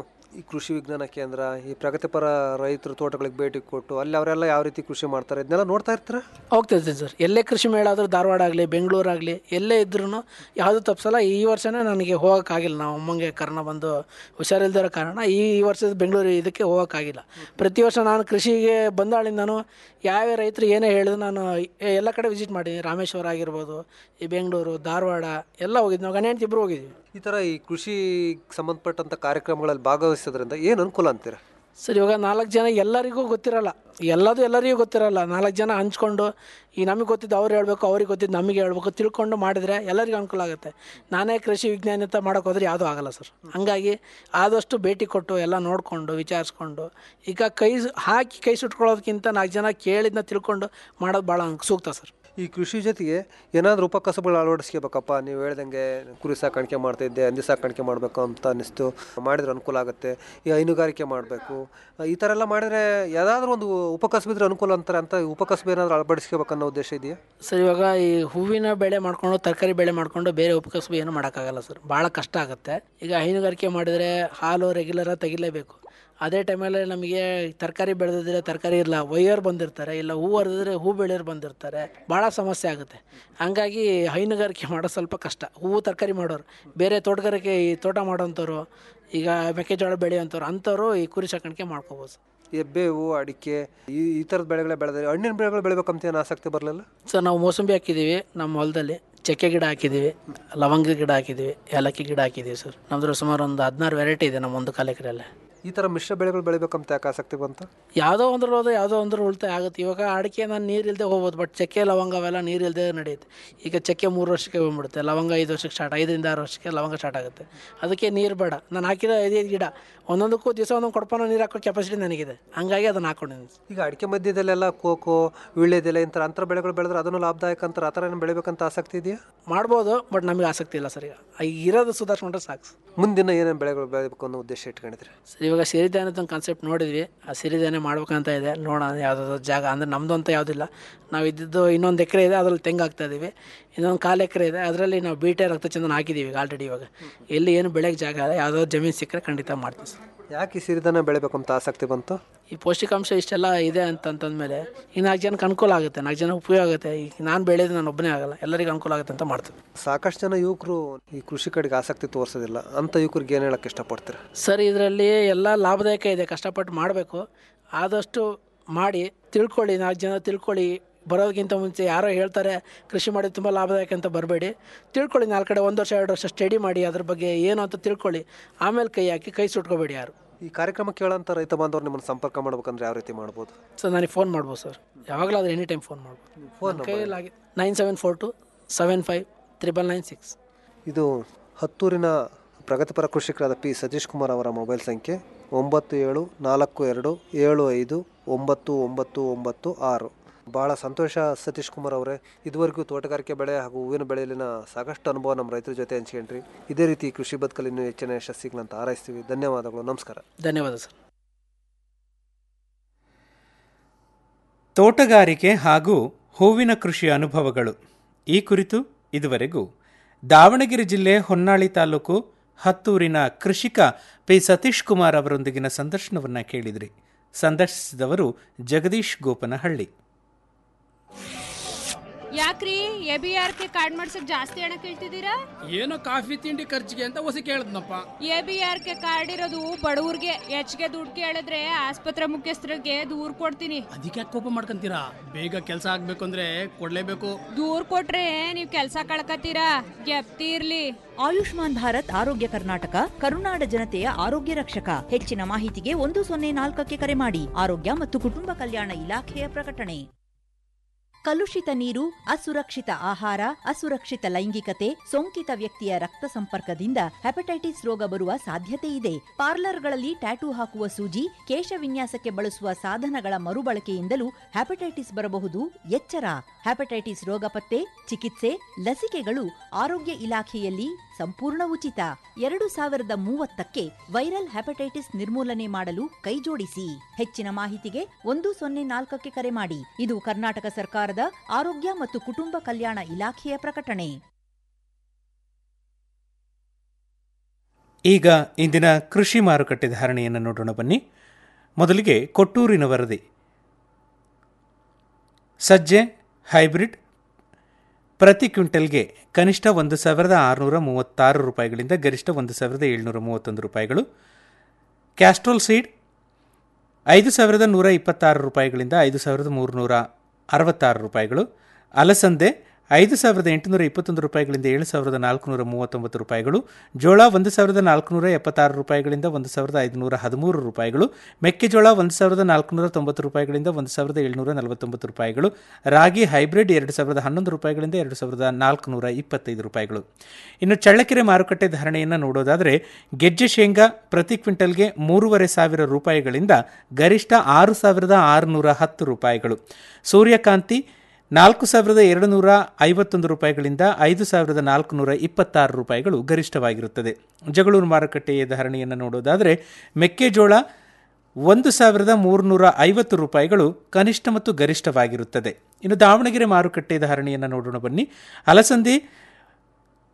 ಈ ಕೃಷಿ ವಿಜ್ಞಾನ ಕೇಂದ್ರ ಈ ಪ್ರಗತಿಪರ ರೈತರು ತೋಟಗಳಿಗೆ ಭೇಟಿ ಕೊಟ್ಟು ಅಲ್ಲಿ ಅವರೆಲ್ಲ ಯಾವ ರೀತಿ ಕೃಷಿ ಮಾಡ್ತಾರೆ ಇದನ್ನೆಲ್ಲ ನೋಡ್ತಾ ಇರ್ತೀರಾ ಹೋಗ್ತಾ ಇರ್ತೀನಿ ಸರ್ ಎಲ್ಲೇ ಕೃಷಿ ಮೇಳ ಆದರೂ ಧಾರವಾಡ ಆಗಲಿ ಬೆಂಗಳೂರಾಗಲಿ ಎಲ್ಲೇ ಇದ್ರೂ ಯಾವುದು ತಪ್ಸಲ್ಲ ಈ ವರ್ಷನೇ ನನಗೆ ಹೋಗೋಕ್ಕಾಗಿಲ್ಲ ನಾವು ಅಮ್ಮಂಗೆ ಕರೋನಾ ಬಂದು ಹುಷಾರಿಲ್ದಿರೋ ಕಾರಣ ಈ ವರ್ಷದ ಬೆಂಗಳೂರು ಇದಕ್ಕೆ ಹೋಗೋಕ್ಕಾಗಿಲ್ಲ ಪ್ರತಿ ವರ್ಷ ನಾನು ಕೃಷಿಗೆ ಬಂದಾಳಿಂದನೂ ಯಾವ್ಯಾವ ರೈತರು ಏನೇ ಹೇಳಿದ್ರು ನಾನು ಎ- ಎಲ್ಲ ಕಡೆ ವಿಸಿಟ್ ಮಾಡಿದ್ದೀನಿ ರಾಮೇಶ್ವರ ಆಗಿರ್ಬೋದು ಈ ಬೆಂಗಳೂರು ಧಾರವಾಡ ಎಲ್ಲ ಹೋಗಿದ್ವಿ ನಾವು ಗಂಡ ಹೆಂಡ್ತಿ ಇಬ್ಬರು ಹೋಗಿದ್ವಿ ಈ ಥರ ಈ ಕೃಷಿ ಸಂಬಂಧಪಟ್ಟಂಥ ಕಾರ್ಯಕ್ರಮಗಳಲ್ಲಿ ಭಾಗವಹಿಸೋದ್ರಿಂದ ಏನು ಅನುಕೂಲ ಅಂತೀರಾ ಸರ್ ಇವಾಗ ನಾಲ್ಕು ಜನ ಎಲ್ಲರಿಗೂ ಗೊತ್ತಿರಲ್ಲ ಎಲ್ಲದು ಎಲ್ಲರಿಗೂ ಗೊತ್ತಿರಲ್ಲ ನಾಲ್ಕು ಜನ ಹಂಚ್ಕೊಂಡು ಈ ನಮಗೆ ಗೊತ್ತಿದ್ದು ಅವ್ರು ಹೇಳ್ಬೇಕು ಅವ್ರಿಗೆ ಗೊತ್ತಿದ್ದು ನಮಗೆ ಹೇಳ್ಬೇಕು ತಿಳ್ಕೊಂಡು ಮಾಡಿದರೆ ಎಲ್ಲರಿಗೂ ಅನುಕೂಲ ಆಗುತ್ತೆ ನಾನೇ ಕೃಷಿ ವಿಜ್ಞಾನ ಅಂತ ಮಾಡೋಕೆ ಹೋದ್ರೆ ಯಾವುದೂ ಆಗಲ್ಲ ಸರ್ ಹಂಗಾಗಿ ಆದಷ್ಟು ಭೇಟಿ ಕೊಟ್ಟು ಎಲ್ಲ ನೋಡಿಕೊಂಡು ವಿಚಾರಿಸ್ಕೊಂಡು ಈಗ ಕೈ ಸ್- ಹಾಕಿ ಕೈ ಸುಟ್ಕೊಳ್ಳೋದಕ್ಕಿಂತ ನಾಲ್ಕು ಜನ ಕೇಳಿದ್ನ ತಿಳ್ಕೊಂಡು ಮಾಡೋದು ಭಾಳ ಸೂಕ್ತ ಸರ್ ಈ ಕೃಷಿ ಜೊತೆಗೆ ಏನಾದರೂ ಉಪಕಸಬುಗಳು ಅಳವಡಿಸ್ಕೋಬೇಕಪ್ಪ ನೀವು ಹೇಳ್ದಂಗೆ ಕುರಿ ಸಾಕಾಣಿಕೆ ಮಾಡ್ತಾ ಇದ್ದೆ ಹಂದಿ ಸಾಕಾಣಿಕೆ ಮಾಡಬೇಕು ಅಂತ ಅನ್ನಿಸ್ತು ಮಾಡಿದ್ರೆ ಅನುಕೂಲ ಆಗುತ್ತೆ ಈ ಹೈನುಗಾರಿಕೆ ಮಾಡಬೇಕು ಈ ಥರ ಎಲ್ಲ ಮಾಡಿದ್ರೆ ಯಾವುದಾದ್ರೂ ಒಂದು ಉಪಕಸಬಿದ್ರೆ ಅನುಕೂಲ ಅಂತಾರೆ ಅಂತ ಉಪಕಸಬು ಏನಾದರೂ ಅಳವಡಿಸ್ಕೋಬೇಕನ್ನೋ ಉದ್ದೇಶ ಇದೆಯಾ ಸರ್ ಇವಾಗ ಈ ಹೂವಿನ ಬೆಳೆ ಮಾಡ್ಕೊಂಡು ತರಕಾರಿ ಬೆಳೆ ಮಾಡ್ಕೊಂಡು ಬೇರೆ ಉಪಕಸಬು ಏನು ಮಾಡೋಕ್ಕಾಗಲ್ಲ ಸರ್ ಭಾಳ ಕಷ್ಟ ಆಗುತ್ತೆ ಈಗ ಹೈನುಗಾರಿಕೆ ಮಾಡಿದರೆ ಹಾಲು ರೆಗ್ಯುಲರಾಗಿ ತೆಗಿಲೇಬೇಕು ಅದೇ ಟೈಮಲ್ಲಿ ನಮಗೆ ತರಕಾರಿ ಬೆಳೆದಿದ್ರೆ ತರಕಾರಿ ಇಲ್ಲ ಒಯ್ಯೋರು ಬಂದಿರ್ತಾರೆ ಇಲ್ಲ ಹೂ ಹರಿದಿದ್ರೆ ಹೂ ಬೆಳೆಯೋರು ಬಂದಿರ್ತಾರೆ ಭಾಳ ಸಮಸ್ಯೆ ಆಗುತ್ತೆ ಹಂಗಾಗಿ ಹೈನುಗಾರಿಕೆ ಮಾಡೋದು ಸ್ವಲ್ಪ ಕಷ್ಟ ಹೂವು ತರಕಾರಿ ಮಾಡೋರು ಬೇರೆ ತೋಟಗಾರಿಕೆ ಈ ತೋಟ ಮಾಡೋಂಥವ್ರು ಈಗ ಮೆಕ್ಕೆಜೋಳ ಬೆಳೆಯೋಂಥವ್ರು ಅಂಥವ್ರು ಈ ಕುರಿ ಸಾಕಾಣಿಕೆ ಮಾಡ್ಕೋಬೋದು ಎಬ್ಬೇವು ಅಡಿಕೆ ಈ ಈ ಥರದ ಬೆಳೆಗಳೇ ಬೆಳೆದ್ರೆ ಹಣ್ಣಿನ ಬೆಳೆಗಳು ಬೆಳಿಬೇಕಂತ ಏನು ಆಸಕ್ತಿ ಬರಲಿಲ್ಲ ಸರ್ ನಾವು ಮೋಸಂಬಿ ಹಾಕಿದ್ದೀವಿ ನಮ್ಮ ಹೊಲದಲ್ಲಿ ಚಕ್ಕೆ ಗಿಡ ಹಾಕಿದ್ದೀವಿ ಲವಂಗ ಗಿಡ ಹಾಕಿದ್ದೀವಿ ಏಲಕ್ಕಿ ಗಿಡ ಹಾಕಿದ್ದೀವಿ ಸರ್ ನಮ್ಮದ್ರ ಸುಮಾರು ಒಂದು ಹದಿನಾರು ವೆರೈಟಿ ಇದೆ ನಮ್ಮ ಒಂದು ಕಾಲು ಎಕರೆಯಲ್ಲಿ ಈ ಥರ ಮಿಶ್ರ ಬೆಳೆಗಳು ಬೆಳಿಬೇಕಂತ ಯಾಕೆ ಆಸಕ್ತಿ ಬಂತು ಯಾವುದೋ ಒಂದ್ರ ಹೋದ್ರೆ ಯಾವುದೋ ಒಂದ್ರ ಉಳಿತಾಯ ಆಗುತ್ತೆ ಇವಾಗ ಅಡಿಕೆ ನಾನು ನೀರು ಇಲ್ಲದೆ ಹೋಗ್ಬೋದು ಬಟ್ ಚಕ್ಕೆ ಲವಂಗ ಅವೆಲ್ಲ ನೀರು ಇಲ್ಲದೆ ನಡೆಯುತ್ತೆ ಈಗ ಚಕ್ಕೆ ಮೂರು ವರ್ಷಕ್ಕೆ ಬಂದ್ಬಿಡುತ್ತೆ ಲವಂಗ ಐದು ವರ್ಷಕ್ಕೆ ಸ್ಟಾರ್ಟ್ ಐದರಿಂದ ಆರು ವರ್ಷಕ್ಕೆ ಲವಂಗ ಸ್ಟಾರ್ಟ್ ಆಗುತ್ತೆ ಅದಕ್ಕೆ ನೀರು ಬೇಡ ನಾನು ಹಾಕಿರೋ ಐದೈದು ಗಿಡ ಒಂದೊಂದಕ್ಕೂ ದಿವಸ ಒಂದೊಂದು ಕೊಡ್ಪಾನ ನೀರು ಹಾಕೋ ಕೆಪಾಸಿಟಿ ನನಗಿದೆ ಹಂಗಾಗಿ ಅದನ್ನು ಹಾಕೊಂಡಿದ್ದೀನಿ ಈಗ ಅಡಿಕೆ ಮಧ್ಯದಲ್ಲೆಲ್ಲ ಕೋಕೋ ವೀಳ್ಯದೆಲೆ ಇಂಥ ಅಂತರ ಬೆಳೆಗಳು ಬೆಳೆದ್ರೆ ಅದನ್ನು ಲಾಭದಾಯಕ ಅಂತಾರೆ ಆ ಥರ ಏನು ಬೆಳಿಬೇಕಂತ ಆಸಕ್ತಿ ಇದೆಯಾ ಮಾಡ್ಬೋದು ಬಟ್ ನಮಗೆ ಆಸಕ್ತಿ ಇಲ್ಲ ಸರ್ ಈಗ ಈಗ ಇರೋದು ಸುಧಾರಿಸ್ಕೊಂಡ್ರೆ ಸಾಕು ಸರ್. ಮುಂದಿನ ಏನೇನು ಬೆಳೆಗಳು ಬೆಳಿಬೇಕು ಅನ್ನೋ ಉದ್ದೇಶ ಇಟ್ಕೊಂಡಿದ್ರಿ ಸರ್ ಇವಾಗ ಸಿರಿಧಾನ್ಯದ ಒಂದು ಕಾನ್ಸೆಪ್ಟ್ ನೋಡಿದ್ವಿ ಆ ಸಿರಿಧಾನ್ಯ ಮಾಡ್ಬೇಕಂತ ಇದೆ ನೋಡೋಣ ಯಾವುದಾದ್ರು ಜಾಗ ಅಂದರೆ ನಮ್ಮದು ಅಂತ ಯಾವುದಿಲ್ಲ ನಾವು ಇದ್ದಿದ್ದು ಇನ್ನೊಂದು ಎಕರೆ ಇದೆ ಅದರಲ್ಲಿ ತೆಂಗು ಹಾಕ್ತಾ ಇದ್ದೀವಿ ಇನ್ನೊಂದು ಕಾಲು ಎಕರೆ ಇದೆ ಅದರಲ್ಲಿ ನಾವು ಬೀಟೆ ರಕ್ತಚಂದನ ಹಾಕಿದ್ದೀವಿ ಈಗ ಆಲ್ರೆಡಿ ಇವಾಗ ಎಲ್ಲಿ ಏನು ಬೆಳೆಗೆ ಜಾಗ ಇಲ್ಲ ಯಾವುದೋ ಜಮೀನು ಸಿಕ್ಕರೆ ಖಂಡಿತ ಮಾಡ್ತೀವಿ ಸರ್ ಯಾಕೆ ಈ ಸಿರಿಧಾನ್ಯ ಬೆಳಿಬೇಕಂತ ಆಸಕ್ತಿ ಬಂತು ಈ ಪೌಷ್ಟಿಕಾಂಶ ಇಷ್ಟೆಲ್ಲ ಇದೆ ಅಂತಂತಂದಮೇಲೆ ಈ ನಾಲ್ಕು ಜನಕ್ಕೆ ಅನುಕೂಲ ಆಗುತ್ತೆ ನಾಲ್ಕು ಜನ ಉಪಯೋಗ ಆಗುತ್ತೆ ಈಗ ನಾನು ಬೆಳೆಯೋದು ನಾನು ಒಬ್ಬನೇ ಆಗಲ್ಲ ಎಲ್ಲರಿಗೂ ಅನುಕೂಲ ಆಗುತ್ತೆ ಅಂತ ಮಾಡ್ತೀವಿ ಸಾಕಷ್ಟು ಜನ ಯುವಕರು ಈ ಕೃಷಿ ಕಡೆಗೆ ಆಸಕ್ತಿ ತೋರಿಸೋದಿಲ್ಲ ಅಂತ ಯುವಕರಿಗೆ ಏನು ಹೇಳಕ್ಕೆ ಇಷ್ಟಪಡ್ತೀರಾ ಸರ್ ಇದರಲ್ಲಿ ಎಲ್ಲ ಲಾಭದಾಯಕ ಇದೆ ಕಷ್ಟಪಟ್ಟು ಮಾಡಬೇಕು ಆದಷ್ಟು ಮಾಡಿ ತಿಳ್ಕೊಳ್ಳಿ ನಾಲ್ಕು ಜನ ತಿಳ್ಕೊಳ್ಳಿ ಬರೋದಕ್ಕಿಂತ ಮುಂಚೆ ಯಾರೋ ಹೇಳ್ತಾರೆ ಕೃಷಿ ಮಾಡಿದ್ರೆ ತುಂಬ ಲಾಭದಾಯಕ ಅಂತ ಬರಬೇಡಿ ತಿಳ್ಕೊಳ್ಳಿ ನಾಲ್ಕು ಕಡೆ ಒಂದು ವರ್ಷ ಎರಡು ವರ್ಷ ಸ್ಟಡಿ ಮಾಡಿ ಅದ್ರ ಬಗ್ಗೆ ಏನು ಅಂತ ತಿಳ್ಕೊಳ್ಳಿ ಆಮೇಲೆ ಕೈ ಹಾಕಿ ಕೈ ಸುಟ್ಕೋಬೇಡಿ ಯಾರು ಈ ಕಾರ್ಯಕ್ರಮ ಕೇಳೋಂಥ ರೈತ ಬಾಂಧವರು ನಿಮ್ಮನ್ನು ಸಂಪರ್ಕ ಮಾಡ್ಬೇಕಂದ್ರೆ ಯಾವ ರೀತಿ ಮಾಡ್ಬೋದು ಸರ್ ನನಗೆ ಫೋನ್ ಮಾಡ್ಬೋದು ಸರ್ ಯಾವಾಗಲಾದ್ರೂ ಎನಿ ಟೈಮ್ ಫೋನ್ ಮಾಡ್ಬೋದು ಫೋನ್ ನನ್ನ ಕೈಯಲ್ಲಿ nine seven four two seven five triple nine six ಇದು ಹತ್ತೂರಿನ ಪ್ರಗತಿಪರ ಕೃಷಿಕರಾದ ಪಿ ಸತೀಶ್ ಕುಮಾರ್ ಅವರ ಮೊಬೈಲ್ ಸಂಖ್ಯೆ ಒಂಬತ್ತು ಏಳು ನಾಲ್ಕು ಎರಡು ಏಳು ಐದು ಒಂಬತ್ತು ಒಂಬತ್ತು ಒಂಬತ್ತು ಆರು ಭಾಳ ಸಂತೋಷ ಸತೀಶ್ ಕುಮಾರ್ ಅವರೇ ಇದುವರೆಗೂ ತೋಟಗಾರಿಕೆ ಬೆಳೆ ಹಾಗೂ ಹೂವಿನ ಬೆಳೆಯಲ್ಲಿನ ಸಾಕಷ್ಟು ಅನುಭವ ನಮ್ಮ ರೈತರ ಜೊತೆ ಹಂಚ್ಕೊಂಡ್ರಿ ಇದೇ ರೀತಿ ಕೃಷಿ ಬದುಕಲ್ಲಿ ಇನ್ನೂ ಹೆಚ್ಚಿನ ಯಶಸ್ಸಿಗಳಂತ ಹಾರೈಸ್ತೀವಿ ಧನ್ಯವಾದಗಳು ನಮಸ್ಕಾರ ಧನ್ಯವಾದ ಸರ್ ತೋಟಗಾರಿಕೆ ಹಾಗೂ ಹೂವಿನ ಕೃಷಿ ಅನುಭವಗಳು ಈ ಕುರಿತು ಇದುವರೆಗೂ ದಾವಣಗೆರೆ ಜಿಲ್ಲೆ ಹೊನ್ನಾಳಿ ತಾಲೂಕು ಹತ್ತೂರಿನ ಕೃಷಿಕ ಪಿ ಸತೀಶ್ ಕುಮಾರ್ ಅವರೊಂದಿಗಿನ ಸಂದರ್ಶನವನ್ನು ಕೇಳಿದ್ರಿ ಸಂದರ್ಶಿಸಿದವರು ಜಗದೀಶ್ ಗೋಪನಹಳ್ಳಿ ಯಾಕ್ರಿ A B R K card ಮಾಡ್ಸಕ್ ಜಾಸ್ತಿ ಹಣ ಕೇಳ್ತಿದ್ದೀರಾ ಏನೋ ಕಾಫಿ ತಿಂಡಿ ಖರ್ಚಿಗೆ ಅಂತ ಹೊಸ ಕೇಳದ್ನಪ್ಪ A B R K card ಇರೋದು ಬಡವ್ರಿಗೆ ಹೆಚ್ಚಿಗೆ ದುಡ್ಡು ಕೇಳಿದ್ರೆ ಆಸ್ಪತ್ರೆ ಮುಖ್ಯಸ್ಥರಿಗೆ ದೂರ್ ಕೊಡ್ತೀನಿ ಅದಕ್ಕೆ ಕೋಪ ಮಾಡ್ಕೊಂತೀರಾ ಬೇಗ ಕೆಲಸ ಆಗ್ಬೇಕು ಅಂದ್ರೆ ಕೊಡ್ಲೇಬೇಕು ದೂರ್ ಕೊಟ್ರೆ ನೀವ್ ಕೆಲ್ಸ ಕಳ್ಕತ್ತೀರಾ ಗೆಪ್ತಿ ಇರ್ಲಿ ಆಯುಷ್ಮಾನ್ ಭಾರತ್ ಆರೋಗ್ಯ ಕರ್ನಾಟಕ ಕರುನಾಡ ಜನತೆಯ ಆರೋಗ್ಯ ರಕ್ಷಕ ಹೆಚ್ಚಿನ ಮಾಹಿತಿಗೆ ಒಂದು ಸೊನ್ನೆ ನಾಲ್ಕಕ್ಕೆ ಕರೆ ಮಾಡಿ ಆರೋಗ್ಯ ಮತ್ತು ಕುಟುಂಬ ಕಲ್ಯಾಣ ಇಲಾಖೆಯ ಪ್ರಕಟಣೆ ಕಲುಷಿತ ನೀರು ಅಸುರಕ್ಷಿತ ಆಹಾರ ಅಸುರಕ್ಷಿತ ಲೈಂಗಿಕತೆ ಸೋಂಕಿತ ವ್ಯಕ್ತಿಯ ರಕ್ತ ಸಂಪರ್ಕದಿಂದ ಹೆಪಟೈಟಿಸ್ ರೋಗ ಬರುವ ಸಾಧ್ಯತೆ ಇದೆ ಪಾರ್ಲರ್ಗಳಲ್ಲಿ ಟ್ಯಾಟೂ ಹಾಕುವ ಸೂಜಿ ಕೇಶ ವಿನ್ಯಾಸಕ್ಕೆ ಬಳಸುವ ಸಾಧನಗಳ ಮರುಬಳಕೆಯಿಂದಲೂ ಹೆಪಟೈಟಿಸ್ ಬರಬಹುದು ಎಚ್ಚರ ಹೆಪಟೈಟಿಸ್ ರೋಗ ಪತ್ತೆ ಚಿಕಿತ್ಸೆ ಲಸಿಕೆಗಳು ಆರೋಗ್ಯ ಇಲಾಖೆಯಲ್ಲಿ ಸಂಪೂರ್ಣ ಉಚಿತ ಎರಡು ಸಾವಿರದ ಮೂವತ್ತಕ್ಕೆ ವೈರಲ್ ಹೆಪಟೈಟಿಸ್ ನಿರ್ಮೂಲನೆ ಮಾಡಲು ಕೈಜೋಡಿಸಿ ಹೆಚ್ಚಿನ ಮಾಹಿತಿಗೆ ಒಂದು ಸೊನ್ನೆ ನಾಲ್ಕಕ್ಕೆ ಕರೆ ಮಾಡಿ ಇದು ಕರ್ನಾಟಕ ಸರ್ಕಾರದ ಆರೋಗ್ಯ ಮತ್ತು ಕುಟುಂಬ ಕಲ್ಯಾಣ ಇಲಾಖೆಯ ಪ್ರಕಟಣೆ ಈಗ ಇಂದಿನ ಕೃಷಿ ಮಾರುಕಟ್ಟೆ ಧಾರಣೆಯನ್ನು ನೋಡೋಣ ಬನ್ನಿ ಮೊದಲಿಗೆ ಕೊಟ್ಟೂರಿನ ವರದಿ ಸಜ್ಜೆ ಹೈಬ್ರಿಡ್ ಪ್ರತಿ ಕ್ವಿಂಟಲ್ಗೆ ಕನಿಷ್ಠ ಒಂದು ಸಾವಿರದ ಆರುನೂರ ಮೂವತ್ತಾರು ರೂಪಾಯಿಗಳಿಂದ ಗರಿಷ್ಠ ಒಂದು ಸಾವಿರದ ಏಳ್ನೂರ ಮೂವತ್ತೊಂದು ರೂಪಾಯಿಗಳು ಕ್ಯಾಸ್ಟ್ರೋಲ್ ಸೀಡ್ ಐದು ಸಾವಿರದ ನೂರ ಇಪ್ಪತ್ತಾರು ರೂಪಾಯಿಗಳಿಂದ ಐದು ಸಾವಿರದ ಮೂರುನೂರ ಅರವತ್ತಾರು ರೂಪಾಯಿಗಳು ಅಲಸಂದೆ ಐದು ಸಾವಿರದ ಎಂಟುನೂರ ಇಪ್ಪತ್ತೊಂದು ರೂಪಾಯಿಗಳಿಂದ ಏಳು ಸಾವಿರದ ನಾಲ್ಕುನೂರ ಮೂವತ್ತೊಂಬತ್ತು ರೂಪಾಯಿಗಳು ಜೋಳ ಒಂದು ಸಾವಿರದ ನಾಲ್ಕುನೂರ ಎಪ್ಪತ್ತಾರು ರೂಪಾಯಿಗಳಿಂದ ಒಂದು ಸಾವಿರದ ಐದುನೂರ ಹದಿಮೂರು ರೂಪಾಯಿಗಳು ಮೆಕ್ಕೆಜೋಳ ಒಂದು ಸಾವಿರದ ನಾಲ್ಕುನೂರ ತೊಂಬತ್ತು ರೂಪಾಯಿಗಳಿಂದ ಒಂದು ಸಾವಿರದ ಏಳುನೂರ ನಲವತ್ತೊಂಬತ್ತು ರೂಪಾಯಿಗಳು ರಾಗಿ ಹೈಬ್ರಿಡ್ ಎರಡು ಸಾವಿರದ ಹನ್ನೊಂದು ರೂಪಾಯಿಗಳಿಂದ ಎರಡು ಸಾವಿರದ ನಾಲ್ಕುನೂರ ಇಪ್ಪತ್ತೈದು ರೂಪಾಯಿಗಳು ಇನ್ನು ಚಳ್ಳಕೆರೆ ಮಾರುಕಟ್ಟೆ ಧಾರಣೆಯನ್ನು ನೋಡೋದಾದರೆ ಗೆಜ್ಜೆ ಶೇಂಗಾ ಪ್ರತಿ ಕ್ವಿಂಟಲ್ಗೆ ಮೂರುವರೆ ಸಾವಿರ ರೂಪಾಯಿಗಳಿಂದ ಗರಿಷ್ಠ ಆರು ಸಾವಿರದ ಆರುನೂರ ಹತ್ತು ರೂಪಾಯಿಗಳು ಸೂರ್ಯಕಾಂತಿ ನಾಲ್ಕು ಸಾವಿರದ ಎರಡು ನೂರ ಐವತ್ತೊಂದು ರೂಪಾಯಿಗಳಿಂದ ಐದು ಸಾವಿರದ ನಾಲ್ಕುನೂರ ಇಪ್ಪತ್ತಾರು ರೂಪಾಯಿಗಳು ಗರಿಷ್ಠವಾಗಿರುತ್ತದೆ ಜಗಳೂರು ಮಾರುಕಟ್ಟೆಯ ಧಾರಣೆಯನ್ನು ನೋಡೋದಾದರೆ ಮೆಕ್ಕೆಜೋಳ ಒಂದು ಸಾವಿರದ ಮೂರುನೂರ ಐವತ್ತು ರೂಪಾಯಿಗಳು ಕನಿಷ್ಠ ಮತ್ತು ಗರಿಷ್ಠವಾಗಿರುತ್ತದೆ ಇನ್ನು ದಾವಣಗೆರೆ ಮಾರುಕಟ್ಟೆ ಧಾರಣೆಯನ್ನು ನೋಡೋಣ ಬನ್ನಿ ಅಲಸಂದಿ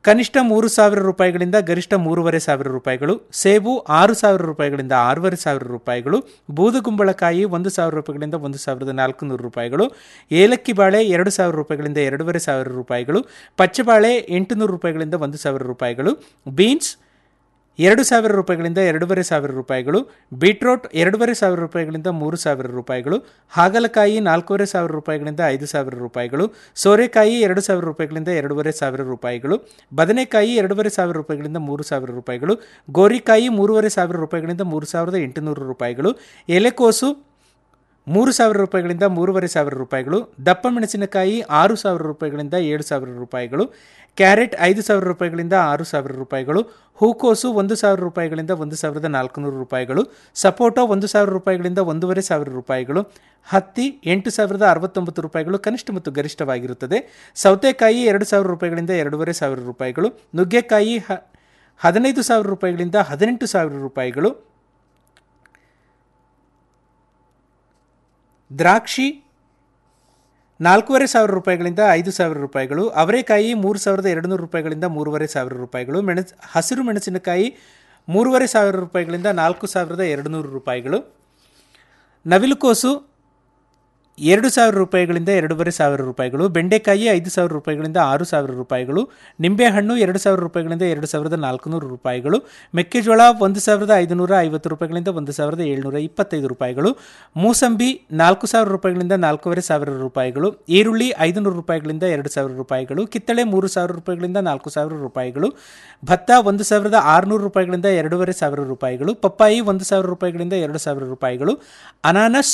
ಕನಿಷ್ಠ ಮೂರು ಸಾವಿರ ರೂಪಾಯಿಗಳಿಂದ ಗರಿಷ್ಠ ಮೂರುವರೆ ಸಾವಿರ ರೂಪಾಯಿಗಳು ಸೇಬು ಆರು ಸಾವಿರ ರೂಪಾಯಿಗಳಿಂದ ಆರೂವರೆ ಸಾವಿರ ರೂಪಾಯಿಗಳು ಬೂದುಗುಂಬಳಕಾಯಿ ಒಂದು ಸಾವಿರ ರೂಪಾಯಿಗಳಿಂದ ಒಂದು ಸಾವಿರದ ನಾಲ್ಕು ನೂರು ರೂಪಾಯಿಗಳು ಏಲಕ್ಕಿ ಬಾಳೆ ಎರಡು ಸಾವಿರ ರೂಪಾಯಿಗಳಿಂದ ಎರಡೂವರೆ ಸಾವಿರ ರೂಪಾಯಿಗಳು ಪಚ್ಚಬಾಳೆ ಎಂಟುನೂರು ರೂಪಾಯಿಗಳಿಂದ ಒಂದು ಸಾವಿರ ರೂಪಾಯಿಗಳು ಬೀನ್ಸ್ ಎರಡು ಸಾವಿರ ರೂಪಾಯಿಗಳಿಂದ ಎರಡೂವರೆ ಸಾವಿರ ರೂಪಾಯಿಗಳು ಬೀಟ್ರೋಟ್ ಎರಡೂವರೆ ಸಾವಿರ ರೂಪಾಯಿಗಳಿಂದ ಮೂರು ಸಾವಿರ ರೂಪಾಯಿಗಳು ಹಾಗಲಕಾಯಿ ನಾಲ್ಕೂವರೆ ಸಾವಿರ ರೂಪಾಯಿಗಳಿಂದ ಐದು ಸಾವಿರ ರೂಪಾಯಿಗಳು ಸೋರೆಕಾಯಿ ಎರಡು ಸಾವಿರ ರೂಪಾಯಿಗಳಿಂದ ಎರಡೂವರೆ ಸಾವಿರ ರೂಪಾಯಿಗಳು ಬದನೆಕಾಯಿ ಎರಡೂವರೆ ಸಾವಿರ ರೂಪಾಯಿಗಳಿಂದ ಮೂರು ಸಾವಿರ ರೂಪಾಯಿಗಳು ಗೋರಿಕಾಯಿ ಮೂರುವರೆ ಸಾವಿರ ರೂಪಾಯಿಗಳಿಂದ ಮೂರು ಸಾವಿರದ ಎಂಟುನೂರು ರೂಪಾಯಿಗಳು ಎಲೆಕೋಸು ಮೂರು ಸಾವಿರ ರೂಪಾಯಿಗಳಿಂದ ಮೂರುವರೆ ಸಾವಿರ ರೂಪಾಯಿಗಳು ದಪ್ಪ ಮೆಣಸಿನಕಾಯಿ ಆರು ಸಾವಿರ ರೂಪಾಯಿಗಳಿಂದ ಏಳು ಸಾವಿರ ರೂಪಾಯಿಗಳು ಕ್ಯಾರೆಟ್ ಐದು ಸಾವಿರ ರೂಪಾಯಿಗಳಿಂದ ಆರು ಸಾವಿರ ರೂಪಾಯಿಗಳು ಹೂಕೋಸು ಒಂದು ಸಾವಿರ ರೂಪಾಯಿಗಳಿಂದ ಒಂದು ಸಾವಿರದ ನಾಲ್ಕುನೂರು ರೂಪಾಯಿಗಳು ಸಪೋಟೊ ಒಂದು ಸಾವಿರ ರೂಪಾಯಿಗಳಿಂದ ಒಂದೂವರೆ ಸಾವಿರ ರೂಪಾಯಿಗಳು ಹತ್ತಿ ಎಂಟು ಸಾವಿರದ ಅರವತ್ತೊಂಬತ್ತು ರೂಪಾಯಿಗಳು ಕನಿಷ್ಠ ಮತ್ತು ಗರಿಷ್ಠವಾಗಿರುತ್ತದೆ ಸೌತೆಕಾಯಿ ಎರಡು ಸಾವಿರ ರೂಪಾಯಿಗಳಿಂದ ಎರಡೂವರೆ ಸಾವಿರ ರೂಪಾಯಿಗಳು ನುಗ್ಗೆಕಾಯಿ ಹ ಹದಿನೈದು ಸಾವಿರ ರೂಪಾಯಿಗಳಿಂದ ಹದಿನೆಂಟು ಸಾವಿರ ರೂಪಾಯಿಗಳು ದ್ರಾಕ್ಷಿ ನಾಲ್ಕೂವರೆ ಸಾವಿರ ರೂಪಾಯಿಗಳಿಂದ ಐದು ಸಾವಿರ ರೂಪಾಯಿಗಳು ಅವರೆಕಾಯಿ ಮೂರು ಸಾವಿರದ ಎರಡು ನೂರು ರೂಪಾಯಿಗಳಿಂದ ಮೂರುವರೆ ಸಾವಿರ ರೂಪಾಯಿಗಳು ಮೆಣಸ್ ಹಸಿರು ಮೆಣಸಿನಕಾಯಿ ಮೂರುವರೆ ಸಾವಿರ ರೂಪಾಯಿಗಳಿಂದ ನಾಲ್ಕು ಸಾವಿರದ ಎರಡು ನೂರು ರೂಪಾಯಿಗಳು ನವಿಲುಕೋಸು ಎರಡು ಸಾವಿರ ರೂಪಾಯಿಗಳಿಂದ ಎರಡೂವರೆ ಸಾವಿರ ರೂಪಾಯಿಗಳು ಬೆಂಡೆಕಾಯಿ ಐದು ಸಾವಿರ ರೂಪಾಯಿಗಳಿಂದ ಆರು ಸಾವಿರ ರೂಪಾಯಿಗಳು ನಿಂಬೆಹಣ್ಣು ಎರಡು ಸಾವಿರ ರೂಪಾಯಿಗಳಿಂದ ಎರಡು ಸಾವಿರದ ನಾಲ್ಕುನೂರು ರೂಪಾಯಿಗಳು ಮೆಕ್ಕೆಜೋಳ ಒಂದು ಸಾವಿರದ ಐದುನೂರ ಐವತ್ತು ರೂಪಾಯಿಗಳಿಂದ ಒಂದು ಸಾವಿರದ ಏಳ್ನೂರ ಇಪ್ಪತ್ತೈದು ರೂಪಾಯಿಗಳು ಮೂಸಂಬಿ ನಾಲ್ಕು ಸಾವಿರ ರೂಪಾಯಿಗಳಿಂದ ನಾಲ್ಕೂವರೆ ಸಾವಿರ ರೂಪಾಯಿಗಳು ಈರುಳ್ಳಿ ಐದು ನೂರು ರೂಪಾಯಿಗಳಿಂದ ಎರಡು ಸಾವಿರ ರೂಪಾಯಿಗಳು ಕಿತ್ತಳೆ ಮೂರು ಸಾವಿರ ರೂಪಾಯಿಗಳಿಂದ ನಾಲ್ಕು ಸಾವಿರ ರೂಪಾಯಿಗಳು ಭತ್ತ ಒಂದು ಸಾವಿರದ ಆರುನೂರು ರೂಪಾಯಿಗಳಿಂದ ಎರಡೂವರೆ ಸಾವಿರ ರೂಪಾಯಿಗಳು ಪಪ್ಪಾಯಿ ಒಂದು ಸಾವಿರ ರೂಪಾಯಿಗಳಿಂದ ಎರಡು ಸಾವಿರ ರೂಪಾಯಿಗಳು ಅನಾನಸ್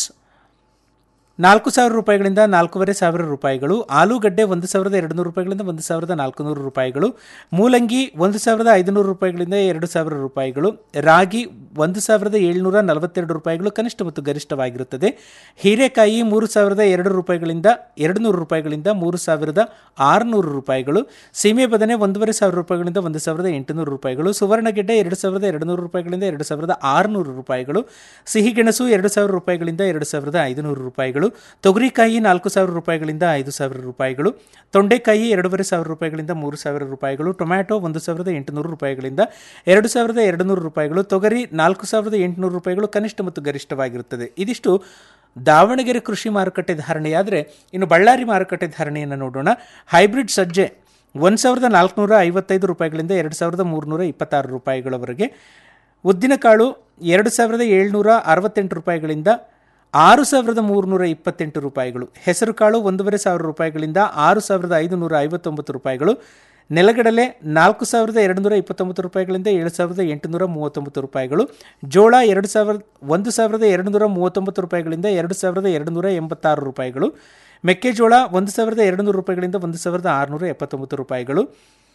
ನಾಲ್ಕು ಸಾವಿರ ರೂಪಾಯಿಗಳಿಂದ ನಾಲ್ಕೂವರೆ ಸಾವಿರ ರೂಪಾಯಿಗಳು ಆಲೂಗಡ್ಡೆ ಒಂದು ಸಾವಿರದ ಎರಡು ನೂರು ರೂಪಾಯಿಗಳಿಂದ ಒಂದು ಸಾವಿರದ ನಾಲ್ಕುನೂರು ರೂಪಾಯಿಗಳು ಮೂಲಂಗಿ ಒಂದು ಸಾವಿರದ ಐದುನೂರು ರೂಪಾಯಿಗಳಿಂದ ಎರಡು ಸಾವಿರ ರೂಪಾಯಿಗಳು ರಾಗಿ ಒಂದು ಸಾವಿರದ ಏಳ್ನೂರ ನಲವತ್ತೆರಡು ರೂಪಾಯಿಗಳು ಕನಿಷ್ಠ ಮತ್ತು ಗರಿಷ್ಠವಾಗಿರುತ್ತದೆ ಹೀರೆಕಾಯಿ ಮೂರು ಸಾವಿರದ ಎರಡು ರೂಪಾಯಿಗಳಿಂದ ಎರಡು ನೂರು ರೂಪಾಯಿಗಳಿಂದ ಮೂರು ಸಾವಿರದ ಆರುನೂರು ರೂಪಾಯಿಗಳು ಸೀಮೆ ಬದನೆ ಒಂದೂವರೆ ಸಾವಿರ ರೂಪಾಯಿಗಳಿಂದ ಒಂದು ಸಾವಿರದ ಎಂಟುನೂರು ರೂಪಾಯಿಗಳು ಸುವರ್ಣಗೆಡ್ಡೆ ಎರಡು ಸಾವಿರದ ಎರಡು ನೂರು ರೂಪಾಯಿಗಳಿಂದ ಎರಡು ಸಾವಿರದ ಆರುನೂರು ರೂಪಾಯಿಗಳು ಸಿಹಿಗೆಣಸು ಎರಡು ಸಾವಿರ ರೂಪಾಯಿಗಳಿಂದ ಎರಡು ಸಾವಿರದ ಐದುನೂರು ರೂಪಾಯಿಗಳು ತೊಗರಿಕಾಯಿ ನಾಲ್ಕು ಸಾವಿರ ರೂಪಾಯಿಗಳಿಂದ ಐದು ಸಾವಿರ ರೂಪಾಯಿಗಳು ತೊಂಡೆಕಾಯಿ ಎರಡೂವರೆ ಸಾವಿರ ರೂಪಾಯಿಗಳಿಂದ ಮೂರು ಸಾವಿರ ರೂಪಾಯಿಗಳು ಟೊಮ್ಯಾಟೊ ಒಂದು ಸಾವಿರದ ಎಂಟುನೂರು ರೂಪಾಯಿಗಳಿಂದ ಎರಡು ಸಾವಿರದ ಎರಡು ನೂರು ರೂಪಾಯಿಗಳು ತೊಗರಿ ನಾಲ್ಕು ಸಾವಿರದ ಎಂಟುನೂರು ರೂಪಾಯಿಗಳು ಕನಿಷ್ಠ ಮತ್ತು ಗರಿಷ್ಠವಾಗಿರುತ್ತದೆ ಇದಿಷ್ಟು ದಾವಣಗೆರೆ ಕೃಷಿ ಮಾರುಕಟ್ಟೆ ಧಾರಣೆಯಾದರೆ ಇನ್ನು ಬಳ್ಳಾರಿ ಮಾರುಕಟ್ಟೆ ಧಾರಣೆಯನ್ನು ನೋಡೋಣ ಹೈಬ್ರಿಡ್ ಸಜ್ಜೆ ಒಂದು ಸಾವಿರದ ನಾಲ್ಕುನೂರ ಐವತ್ತೈದು ರೂಪಾಯಿಗಳಿಂದ ಎರಡು ಸಾವಿರದ ಮೂರುನೂರ ಇಪ್ಪತ್ತಾರು ರೂಪಾಯಿಗಳವರೆಗೆ ಉದ್ದಿನಕಾಳು ಎರಡು ಸಾವಿರದ ಏಳ್ನೂರ ಅರವತ್ತೆಂಟು ರೂಪಾಯಿಗಳಿಂದ ಆರು ಸಾವಿರದ ಮೂರುನೂರ ಇಪ್ಪತ್ತೆಂಟು ರೂಪಾಯಿಗಳು ಹೆಸರುಕಾಳು ಒಂದೂವರೆ ಸಾವಿರ ರೂಪಾಯಿಗಳಿಂದ ಆರು ಸಾವಿರದ ಐದುನೂರ ಐವತ್ತೊಂಬತ್ತು ರೂಪಾಯಿಗಳು ನೆಲಗಡಲೆ ನಾಲ್ಕು ಸಾವಿರದ ಎರಡು ನೂರ ಇಪ್ಪತ್ತೊಂಬತ್ತು ರೂಪಾಯಿಗಳಿಂದ ಏಳು ಸಾವಿರದ ಎಂಟುನೂರ ಮೂವತ್ತೊಂಬತ್ತು ರೂಪಾಯಿಗಳು ಜೋಳ ಎರಡು ಸಾವಿರದ ಒಂದು ಸಾವಿರದ ಎರಡು ನೂರ ಮೂವತ್ತೊಂಬತ್ತು ರೂಪಾಯಿಗಳಿಂದ ಎರಡು ಸಾವಿರದ ಎರಡು ನೂರ ಎಂಬತ್ತಾರು ರೂಪಾಯಿಗಳು ಮೆಕ್ಕೆಜೋಳ ಒಂದು ಸಾವಿರದ ಎರಡು ನೂರು ರೂಪಾಯಿಗಳಿಂದ ಒಂದು ಸಾವಿರದ ಆರುನೂರ ಎಪ್ಪತ್ತೊಂಬತ್ತು ರೂಪಾಯಿಗಳು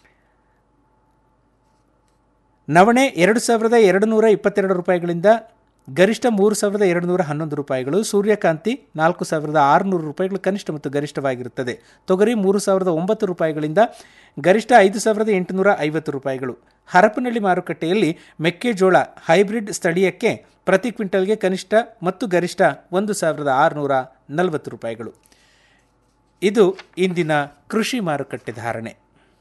ನವಣೆ ಎರಡು ಸಾವಿರದ ಎರಡು ನೂರ ಇಪ್ಪತ್ತೆರಡು ರೂಪಾಯಿಗಳಿಂದ ಗರಿಷ್ಠ ಮೂರು ಸಾವಿರದ ಎರಡು ನೂರ ಹನ್ನೊಂದು ರೂಪಾಯಿಗಳು ಸೂರ್ಯಕಾಂತಿ ನಾಲ್ಕು ಸಾವಿರದ ಆರುನೂರು ರೂಪಾಯಿಗಳು ಕನಿಷ್ಠ ಮತ್ತು ಗರಿಷ್ಠವಾಗಿರುತ್ತದೆ ತೊಗರಿ ಮೂರು ಸಾವಿರದ ಒಂಬತ್ತು ರೂಪಾಯಿಗಳಿಂದ ಗರಿಷ್ಠ ಐದು ಸಾವಿರದ ಎಂಟುನೂರ ಐವತ್ತು ರೂಪಾಯಿಗಳು ಹರಪನಹಳ್ಳಿ ಮಾರುಕಟ್ಟೆಯಲ್ಲಿ ಮೆಕ್ಕೆಜೋಳ ಹೈಬ್ರಿಡ್ ಸ್ಥಳೀಯಕ್ಕೆ ಪ್ರತಿ ಕ್ವಿಂಟಲ್ಗೆ ಕನಿಷ್ಠ ಮತ್ತು ಗರಿಷ್ಠ ಒಂದು ಸಾವಿರದ ಆರುನೂರ ನಲವತ್ತು ರೂಪಾಯಿಗಳು ಇದು ಇಂದಿನ ಕೃಷಿ ಮಾರುಕಟ್ಟೆ ಧಾರಣೆ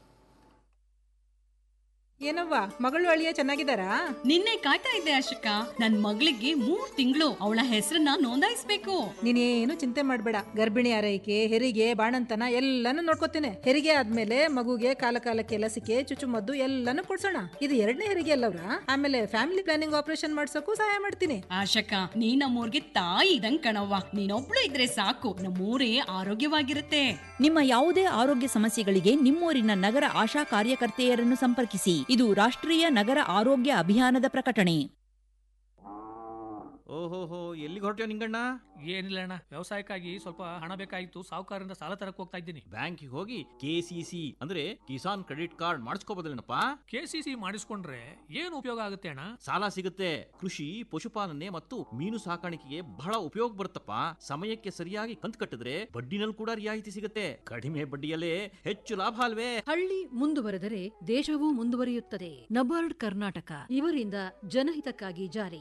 ಏನವ್ವ ಮಗಳು ಅಳಿಯ ಚೆನ್ನಾಗಿದ್ದಾರಾ ನಿನ್ನೆ ಕಾಯ್ತಾ ಇದ್ದೆ ಅಶೋಕ ನನ್ ಮಗಳಿಗೆ ಮೂರ್ ತಿಂಗಳು ಅವಳ ಹೆಸರನ್ನ ನೋಂದಾಯಿಸ್ಬೇಕು ನೀನೇನು ಚಿಂತೆ ಮಾಡಬೇಡ ಗರ್ಭಿಣಿ ಆರೈಕೆ ಹೆರಿಗೆ ಬಾಣಂತನ ಎಲ್ಲಾನು ನೋಡ್ಕೋತೇನೆ ಹೆರಿಗೆ ಆದ್ಮೇಲೆ ಮಗುಗೆ ಕಾಲ ಕಾಲಕ್ಕೆ ಲಸಿಕೆ ಚುಚ್ಚುಮದ್ದು ಎಲ್ಲಾನು ಕೊಡ್ಸೋಣ ಇದು ಎರಡನೇ ಹೆರಿಗೆ ಅಲ್ಲವ್ರ ಆಮೇಲೆ ಫ್ಯಾಮಿಲಿ ಪ್ಲಾನಿಂಗ್ ಆಪರೇಷನ್ ಮಾಡ್ಸೋಕು ಸಹಾಯ ಮಾಡ್ತೀನಿ ಆಶಕ ನೀ ನಮ್ಮೂರ್ಗೆ ತಾಯಿ ಇದಂಗ್ ಕಣವ್ವ ನೀನೊಬ್ಳು ಇದ್ರೆ ಸಾಕು ನಮ್ಮೂರೇ ಆರೋಗ್ಯವಾಗಿರುತ್ತೆ ನಿಮ್ಮ ಯಾವುದೇ ಆರೋಗ್ಯ ಸಮಸ್ಯೆಗಳಿಗೆ ನಿಮ್ಮೂರಿನ ನಗರ ಆಶಾ ಕಾರ್ಯಕರ್ತೆಯರನ್ನು ಸಂಪರ್ಕಿಸಿ ಇದು ರಾಷ್ಟ್ರೀಯ ನಗರ ಆರೋಗ್ಯ ಅಭಿಯಾನದ ಪ್ರಕಟಣೆ ಓಹೋಹೋ ಎಲ್ಲಿಗೆ ಹೊರಟ್ಯೋ ನಿಂಗಣ್ಣ ಏನಿಲ್ಲ ಅಣ್ಣ ವ್ಯವಸಾಯಕ್ಕಾಗಿ ಸ್ವಲ್ಪ ಹಣ ಬೇಕಾಗಿತ್ತು ಸಾಹುಕಾರರಿಂದ ಸಾಲ ತರಕ್ ಹೋಗ್ತಾ ಇದ್ದೀನಿ ಬ್ಯಾಂಕಿಗೆ ಹೋಗಿ ಕೆಸಿಸಿ ಅಂದ್ರೆ ಕಿಸಾನ್ ಕ್ರೆಡಿಟ್ ಕಾರ್ಡ್ ಮಾಡಿಸ್ಕೋಬೋದಲ್ಲೇನಪ್ಪ ಕೆಸಿಸಿ ಮಾಡಿಸ್ಕೊಂಡ್ರೆ ಏನು ಉಪಯೋಗ ಆಗುತ್ತೆ ಅಣ್ಣ ಸಾಲ ಸಿಗುತ್ತೆ ಕೃಷಿ ಪಶುಪಾಲನೆ ಮತ್ತು ಮೀನು ಸಾಕಾಣಿಕೆಗೆ ಬಹಳ ಉಪಯೋಗ ಬರುತ್ತಪ್ಪ ಸಮಯಕ್ಕೆ ಸರಿಯಾಗಿ ಕಂತು ಕಟ್ಟಿದ್ರೆ ಬಡ್ಡಿನಲ್ಲಿ ಕೂಡ ರಿಯಾಯಿತಿ ಸಿಗುತ್ತೆ ಕಡಿಮೆ ಬಡ್ಡಿಯಲ್ಲೇ ಹೆಚ್ಚು ಲಾಭ ಅಲ್ವೇ ಹಳ್ಳಿ ಮುಂದುವರೆದರೆ ದೇಶವೂ ಮುಂದುವರಿಯುತ್ತದೆ ನಬಾರ್ಡ್ ಕರ್ನಾಟಕ ಇವರಿಂದ ಜನಹಿತಕ್ಕಾಗಿ ಜಾರಿ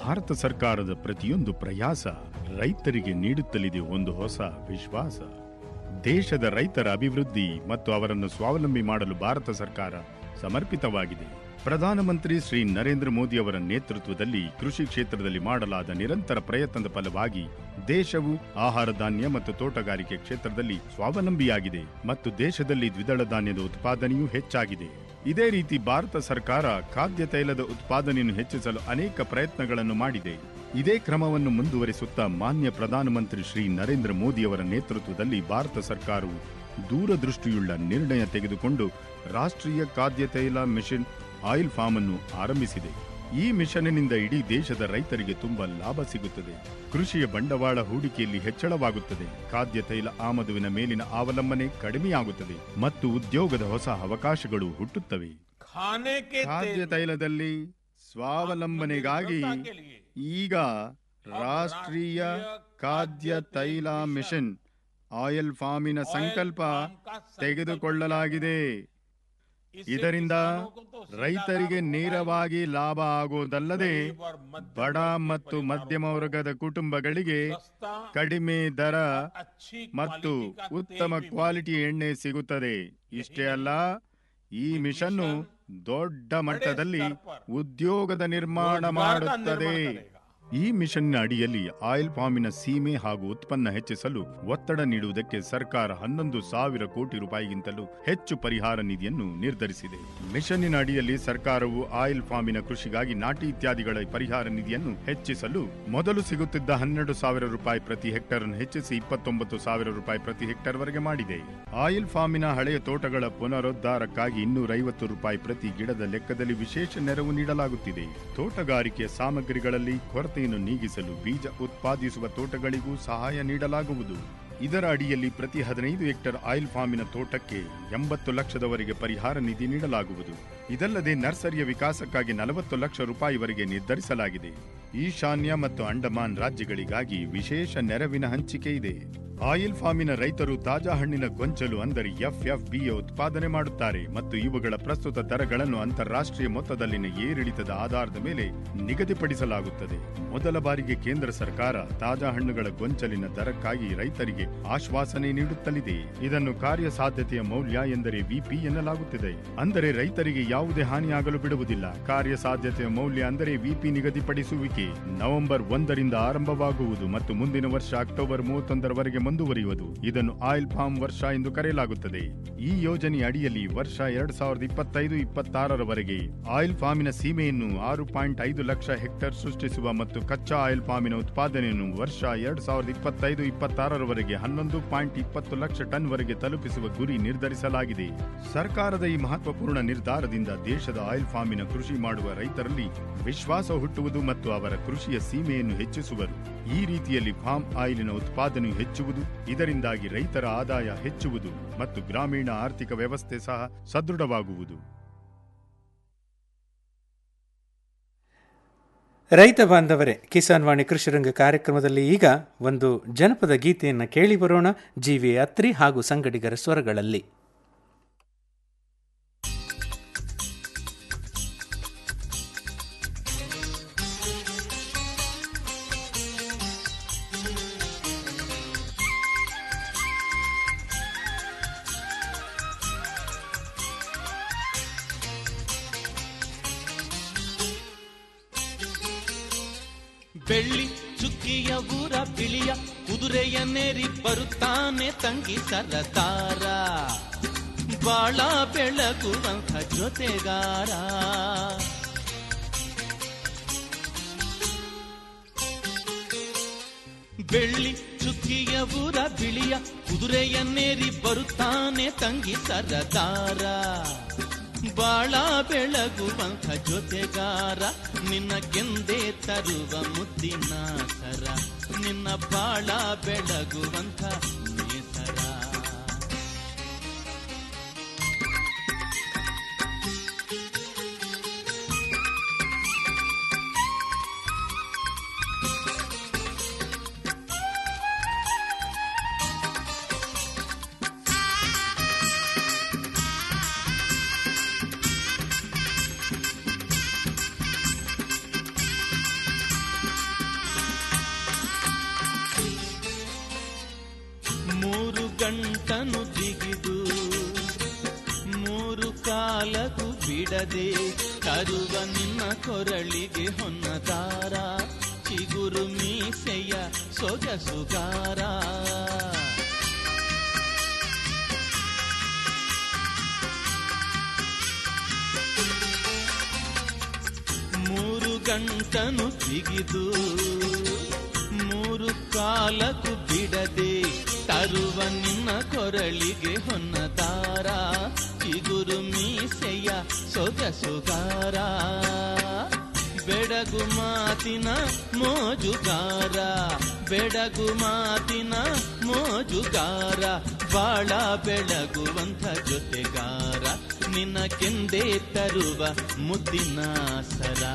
ಭಾರತ ಸರ್ಕಾರದ ಪ್ರತಿಯೊಂದು ಪ್ರಯಾಸ ರೈತರಿಗೆ ನೀಡುತ್ತಲಿದೆ ಒಂದು ಹೊಸ ವಿಶ್ವಾಸ ದೇಶದ ರೈತರ ಅಭಿವೃದ್ಧಿ ಮತ್ತು ಅವರನ್ನು ಸ್ವಾವಲಂಬಿ ಮಾಡಲು ಭಾರತ ಸರ್ಕಾರ ಸಮರ್ಪಿತವಾಗಿದೆ ಪ್ರಧಾನಮಂತ್ರಿ ಶ್ರೀ ನರೇಂದ್ರ ಮೋದಿ ಅವರ ನೇತೃತ್ವದಲ್ಲಿ ಕೃಷಿ ಕ್ಷೇತ್ರದಲ್ಲಿ ಮಾಡಲಾದ ನಿರಂತರ ಪ್ರಯತ್ನದ ಫಲವಾಗಿ ದೇಶವು ಆಹಾರ ಧಾನ್ಯ ಮತ್ತು ತೋಟಗಾರಿಕೆ ಕ್ಷೇತ್ರದಲ್ಲಿ ಸ್ವಾವಲಂಬಿಯಾಗಿದೆ ಮತ್ತು ದೇಶದಲ್ಲಿ ದ್ವಿದಳ ಧಾನ್ಯದ ಉತ್ಪಾದನೆಯೂ ಹೆಚ್ಚಾಗಿದೆ ಇದೇ ರೀತಿ ಭಾರತ ಸರ್ಕಾರ ಖಾದ್ಯ ತೈಲದ ಉತ್ಪಾದನೆಯನ್ನು ಹೆಚ್ಚಿಸಲು ಅನೇಕ ಪ್ರಯತ್ನಗಳನ್ನು ಮಾಡಿದೆ ಇದೇ ಕ್ರಮವನ್ನು ಮುಂದುವರಿಸುತ್ತಾ ಮಾನ್ಯ ಪ್ರಧಾನಮಂತ್ರಿ ಶ್ರೀ ನರೇಂದ್ರ ಮೋದಿಯವರ ನೇತೃತ್ವದಲ್ಲಿ ಭಾರತ ಸರ್ಕಾರವು ದೂರದೃಷ್ಟಿಯುಳ್ಳ ನಿರ್ಣಯ ತೆಗೆದುಕೊಂಡು ರಾಷ್ಟ್ರೀಯ ಖಾದ್ಯ ತೈಲ ಮಿಷನ್ ಆಯಿಲ್ ಫಾರ್ಮ್ ಅನ್ನು ಆರಂಭಿಸಿದೆ ಈ ಮಿಷನ್ನಿಂದ ಇಡೀ ದೇಶದ ರೈತರಿಗೆ ತುಂಬಾ ಲಾಭ ಸಿಗುತ್ತದೆ ಕೃಷಿಯ ಬಂಡವಾಳ ಹೂಡಿಕೆಯಲ್ಲಿ ಹೆಚ್ಚಳವಾಗುತ್ತದೆ ಖಾದ್ಯ ತೈಲ ಆಮದುವಿನ ಮೇಲಿನ ಅವಲಂಬನೆ ಕಡಿಮೆಯಾಗುತ್ತದೆ ಮತ್ತು ಉದ್ಯೋಗದ ಹೊಸ ಅವಕಾಶಗಳು ಹುಟ್ಟುತ್ತವೆ ಖಾದ್ಯ ತೈಲದಲ್ಲಿ ಸ್ವಾವಲಂಬನೆಗಾಗಿ ಈಗ ರಾಷ್ಟ್ರೀಯ ಖಾದ್ಯ ತೈಲ ಮಿಷನ್ ಆಯಿಲ್ ಫಾರ್ಮಿನ ಸಂಕಲ್ಪ ತೆಗೆದುಕೊಳ್ಳಲಾಗಿದೆ ಇದರಿಂದ ರೈತರಿಗೆ ನೇರವಾಗಿ ಲಾಭ ಆಗುವುದಲ್ಲದೆ ಬಡ ಮತ್ತು ಮಧ್ಯಮ ವರ್ಗದ ಕುಟುಂಬಗಳಿಗೆ ಕಡಿಮೆ ದರ ಮತ್ತು ಉತ್ತಮ ಕ್ವಾಲಿಟಿ ಎಣ್ಣೆ ಸಿಗುತ್ತದೆ ಇಷ್ಟೇ ಅಲ್ಲ ಈ ಮಿಷನ್ನು ದೊಡ್ಡ ಮಟ್ಟದಲ್ಲಿ ಉದ್ಯೋಗದ ನಿರ್ಮಾಣ ಮಾಡುತ್ತದೆ ಈ ಮಿಷನ್ನ ಅಡಿಯಲ್ಲಿ ಆಯಿಲ್ ಫಾರ್ಮಿನ ಸೀಮೆ ಹಾಗೂ ಉತ್ಪನ್ನ ಹೆಚ್ಚಿಸಲು ಒತ್ತಡ ನೀಡುವುದಕ್ಕೆ ಸರ್ಕಾರ ಹನ್ನೊಂದು ಸಾವಿರ ಕೋಟಿ ರೂಪಾಯಿಗಿಂತಲೂ ಹೆಚ್ಚು ಪರಿಹಾರ ನಿಧಿಯನ್ನು ನಿರ್ಧರಿಸಿದೆ ಮಿಷನ್ನಿನ ಅಡಿಯಲ್ಲಿ ಸರ್ಕಾರವು ಆಯಿಲ್ ಫಾರ್ಮಿನ ಕೃಷಿಗಾಗಿ ನಾಟಿ ಇತ್ಯಾದಿಗಳ ಪರಿಹಾರ ನಿಧಿಯನ್ನು ಹೆಚ್ಚಿಸಲು ಮೊದಲು ಸಿಗುತ್ತಿದ್ದ ಹನ್ನೆರಡು ಸಾವಿರ ರೂಪಾಯಿ ಪ್ರತಿ ಹೆಕ್ಟರ್ ಅನ್ನು ಹೆಚ್ಚಿಸಿ ಇಪ್ಪತ್ತೊಂಬತ್ತು ಸಾವಿರ ರೂಪಾಯಿ ಪ್ರತಿ ಹೆಕ್ಟರ್ ವರೆಗೆ ಮಾಡಿದೆ ಆಯಿಲ್ ಫಾರ್ಮಿನ ಹಳೆಯ ತೋಟಗಳ ಪುನರುದ್ಧಾರಕ್ಕಾಗಿ ಇನ್ನೂರೈವತ್ತು ರೂಪಾಯಿ ಪ್ರತಿ ಗಿಡದ ಲೆಕ್ಕದಲ್ಲಿ ವಿಶೇಷ ನೆರವು ನೀಡಲಾಗುತ್ತಿದೆ ತೋಟಗಾರಿಕೆ ಸಾಮಗ್ರಿಗಳಲ್ಲಿ ಕೊರತೆಯನ್ನು ನೀಗಿಸಲು ಬೀಜ ಉತ್ಪಾದಿಸುವ ತೋಟಗಳಿಗೂ ಸಹಾಯ ನೀಡಲಾಗುವುದು ಇದರ ಅಡಿಯಲ್ಲಿ ಪ್ರತಿ ಹದಿನೈದು ಹೆಕ್ಟರ್ ಆಯಿಲ್ ಫಾರ್ಮಿನ ತೋಟಕ್ಕೆ ಎಂಬತ್ತು ಲಕ್ಷದವರೆಗೆ ಪರಿಹಾರ ನಿಧಿ ನೀಡಲಾಗುವುದು ಇದಲ್ಲದೆ ನರ್ಸರಿಯ ವಿಕಾಸಕ್ಕಾಗಿ ನಲವತ್ತು ಲಕ್ಷ ರೂಪಾಯಿವರೆಗೆ ನಿರ್ಧರಿಸಲಾಗಿದೆ ಈಶಾನ್ಯ ಮತ್ತು ಅಂಡಮಾನ್ ರಾಜ್ಯಗಳಿಗಾಗಿ ವಿಶೇಷ ನೆರವಿನ ಹಂಚಿಕೆ ಇದೆ ಆಯಿಲ್ ಫಾರ್ಮಿನ ರೈತರು ತಾಜಾ ಹಣ್ಣಿನ ಗೊಂಚಲು ಅಂದರೆ ಎಫ್ಎಫ್ಬಿಯ ಉತ್ಪಾದನೆ ಮಾಡುತ್ತಾರೆ ಮತ್ತು ಇವುಗಳ ಪ್ರಸ್ತುತ ದರಗಳನ್ನು ಅಂತಾರಾಷ್ಟ್ರೀಯ ಮೊತ್ತದಲ್ಲಿನ ಏರಿಳಿತದ ಆಧಾರದ ಮೇಲೆ ನಿಗದಿಪಡಿಸಲಾಗುತ್ತದೆ ಮೊದಲ ಬಾರಿಗೆ ಕೇಂದ್ರ ಸರ್ಕಾರ ತಾಜಾ ಹಣ್ಣುಗಳ ಗೊಂಚಲಿನ ದರಕ್ಕಾಗಿ ರೈತರಿಗೆ ಆಶ್ವಾಸನೆ ನೀಡುತ್ತಲಿದೆ ಇದನ್ನು ಕಾರ್ಯಸಾಧ್ಯತೆಯ ಮೌಲ್ಯ ಎಂದರೆ ವಿಪಿ ಎನ್ನಲಾಗುತ್ತಿದೆ ಅಂದರೆ ರೈತರಿಗೆ ಯಾವುದೇ ಹಾನಿಯಾಗಲು ಬಿಡುವುದಿಲ್ಲ ಕಾರ್ಯಸಾಧ್ಯತೆಯ ಮೌಲ್ಯ ಅಂದರೆ ವಿಪಿ ನಿಗದಿಪಡಿಸುವಿಕೆ ನವೆಂಬರ್ ಒಂದರಿಂದ ಆರಂಭವಾಗುವುದು ಮತ್ತು ಮುಂದಿನ ವರ್ಷ ಅಕ್ಟೋಬರ್ ಮೂವತ್ತೊಂದರವರೆಗೆ ಮುಂದುವರಿಯುವುದು ಇದನ್ನು ಆಯಿಲ್ ಫಾರ್ಮ್ ವರ್ಷ ಎಂದು ಕರೆಯಲಾಗುತ್ತದೆ ಈ ಯೋಜನೆಯ ಅಡಿಯಲ್ಲಿ ವರ್ಷ ಎರಡ್ ಸಾವಿರದ ಇಪ್ಪತ್ತೈದು ಇಪ್ಪತ್ತಾರರವರೆಗೆ ಆಯಿಲ್ ಫಾರ್ಮಿನ ಸೀಮೆಯನ್ನು ಆರು ಪಾಯಿಂಟ್ ಐದು ಲಕ್ಷ ಹೆಕ್ಟೇರ್ ಸೃಷ್ಟಿಸುವ ಮತ್ತು ಕಚ್ಚಾ ಆಯಿಲ್ ಫಾರ್ಮಿನ ಉತ್ಪಾದನೆಯನ್ನು ವರ್ಷ ಎರಡ್ ಸಾವಿರದ ಇಪ್ಪತ್ತೈದು ಇಪ್ಪತ್ತಾರರವರೆಗೆ ಹನ್ನೊಂದು ಪಾಯಿಂಟ್ ಇಪ್ಪತ್ತು ಲಕ್ಷ ಟನ್ ವರೆಗೆ ತಲುಪಿಸುವ ಗುರಿ ನಿರ್ಧರಿಸಲಾಗಿದೆ ಸರ್ಕಾರದ ಈ ಮಹತ್ವಪೂರ್ಣ ನಿರ್ಧಾರದಿಂದ ದೇಶದ ಆಯಿಲ್ ಫಾರ್ಮಿನ ಕೃಷಿ ಮಾಡುವ ರೈತರಲ್ಲಿ ವಿಶ್ವಾಸ ಹುಟ್ಟುವುದು ಮತ್ತು ಅವರ ಕೃಷಿಯ ಸೀಮೆಯನ್ನು ಹೆಚ್ಚಿಸುವರು ಈ ರೀತಿಯಲ್ಲಿ ಫಾರ್ಮ್ ಆಯಿಲಿನ ಉತ್ಪಾದನೆಯು ಹೆಚ್ಚುವುದು ಇದರಿಂದಾಗಿ ರೈತರ ಆದಾಯ ಹೆಚ್ಚುವುದು ಮತ್ತು ಗ್ರಾಮೀಣ ಆರ್ಥಿಕ ವ್ಯವಸ್ಥೆ ಸಹ ಸದೃಢವಾಗುವುದು ರೈತ ಬಾಂಧವರೇ ಕಿಸಾನ್ ವಾಣಿ ಕೃಷಿರಂಗ ಕಾರ್ಯಕ್ರಮದಲ್ಲಿ ಈಗ ಒಂದು ಜನಪದ ಗೀತೆಯನ್ನು ಕೇಳಿ ಬರೋಣ ಜಿ ವಿ ಅತ್ರಿ ಹಾಗೂ ಸಂಗಡಿಗರ ಸ್ವರಗಳಲ್ಲಿ ಬೆಳ್ಳಿ ಚುಕ್ಕಿಯ ಊರ ಬಿಳಿಯ ಕುದುರೆಯನ್ನೇರಿ ಬರುತ್ತಾನೆ ತಂಗಿ ಸರದಾರ ಬಾಳ ಬೆಳಗುವಂಥ ಜೊತೆಗಾರ ಬೆಳ್ಳಿ ಚುಕ್ಕಿಯ ಊರ ಬಿಳಿಯ ಕುದುರೆಯನ್ನೇರಿ ಬರುತ್ತಾನೆ ತಂಗಿ ಸರದಾರ ಬಾಳ ಬೆಳಗುವಂಥ ಜೊತೆಗಾರ ನಿನ್ನ ಗೆಂದೆ ತರುವ ಮುದ್ದಿನ ಸರ ನಿನ್ನ ಬಾಳ ಬೆಳಗುವಂಥ ನೇಸರ ಬಿಡದೆ ತರುವ ನಿನ್ನ ಕೊರಳಿಗೆ ಹೊನ್ನದಾರ ಚಿಗುರು ಮೀಸೆಯ ಸೊಗಸುಗಾರ ಮೂರು ಗಂಟನು ಬಿಗಿದು ಮೂರು ಕಾಲಕ್ಕೂ ಬಿಡದೆ ತರುವ ನಿನ್ನ ಕೊರಳಿಗೆ ಹೊನ್ನದಾರ ಚಿಗುರು ಮೀಸೆಯ ಸೊಗಸುಗಾರ ಬೆಡಗು ಮಾತಿನ ಮೋಜುಗಾರ ಬೆಡಗು ಮಾತಿನ ಮೋಜುಗಾರ ಬಾಳ ಬೆಳಗುವಂಥ ಜೊತೆಗಾರ ನಿನ್ನ ಕೆಂದೇ ತರುವ ಮುದ್ದಿನ ಸರ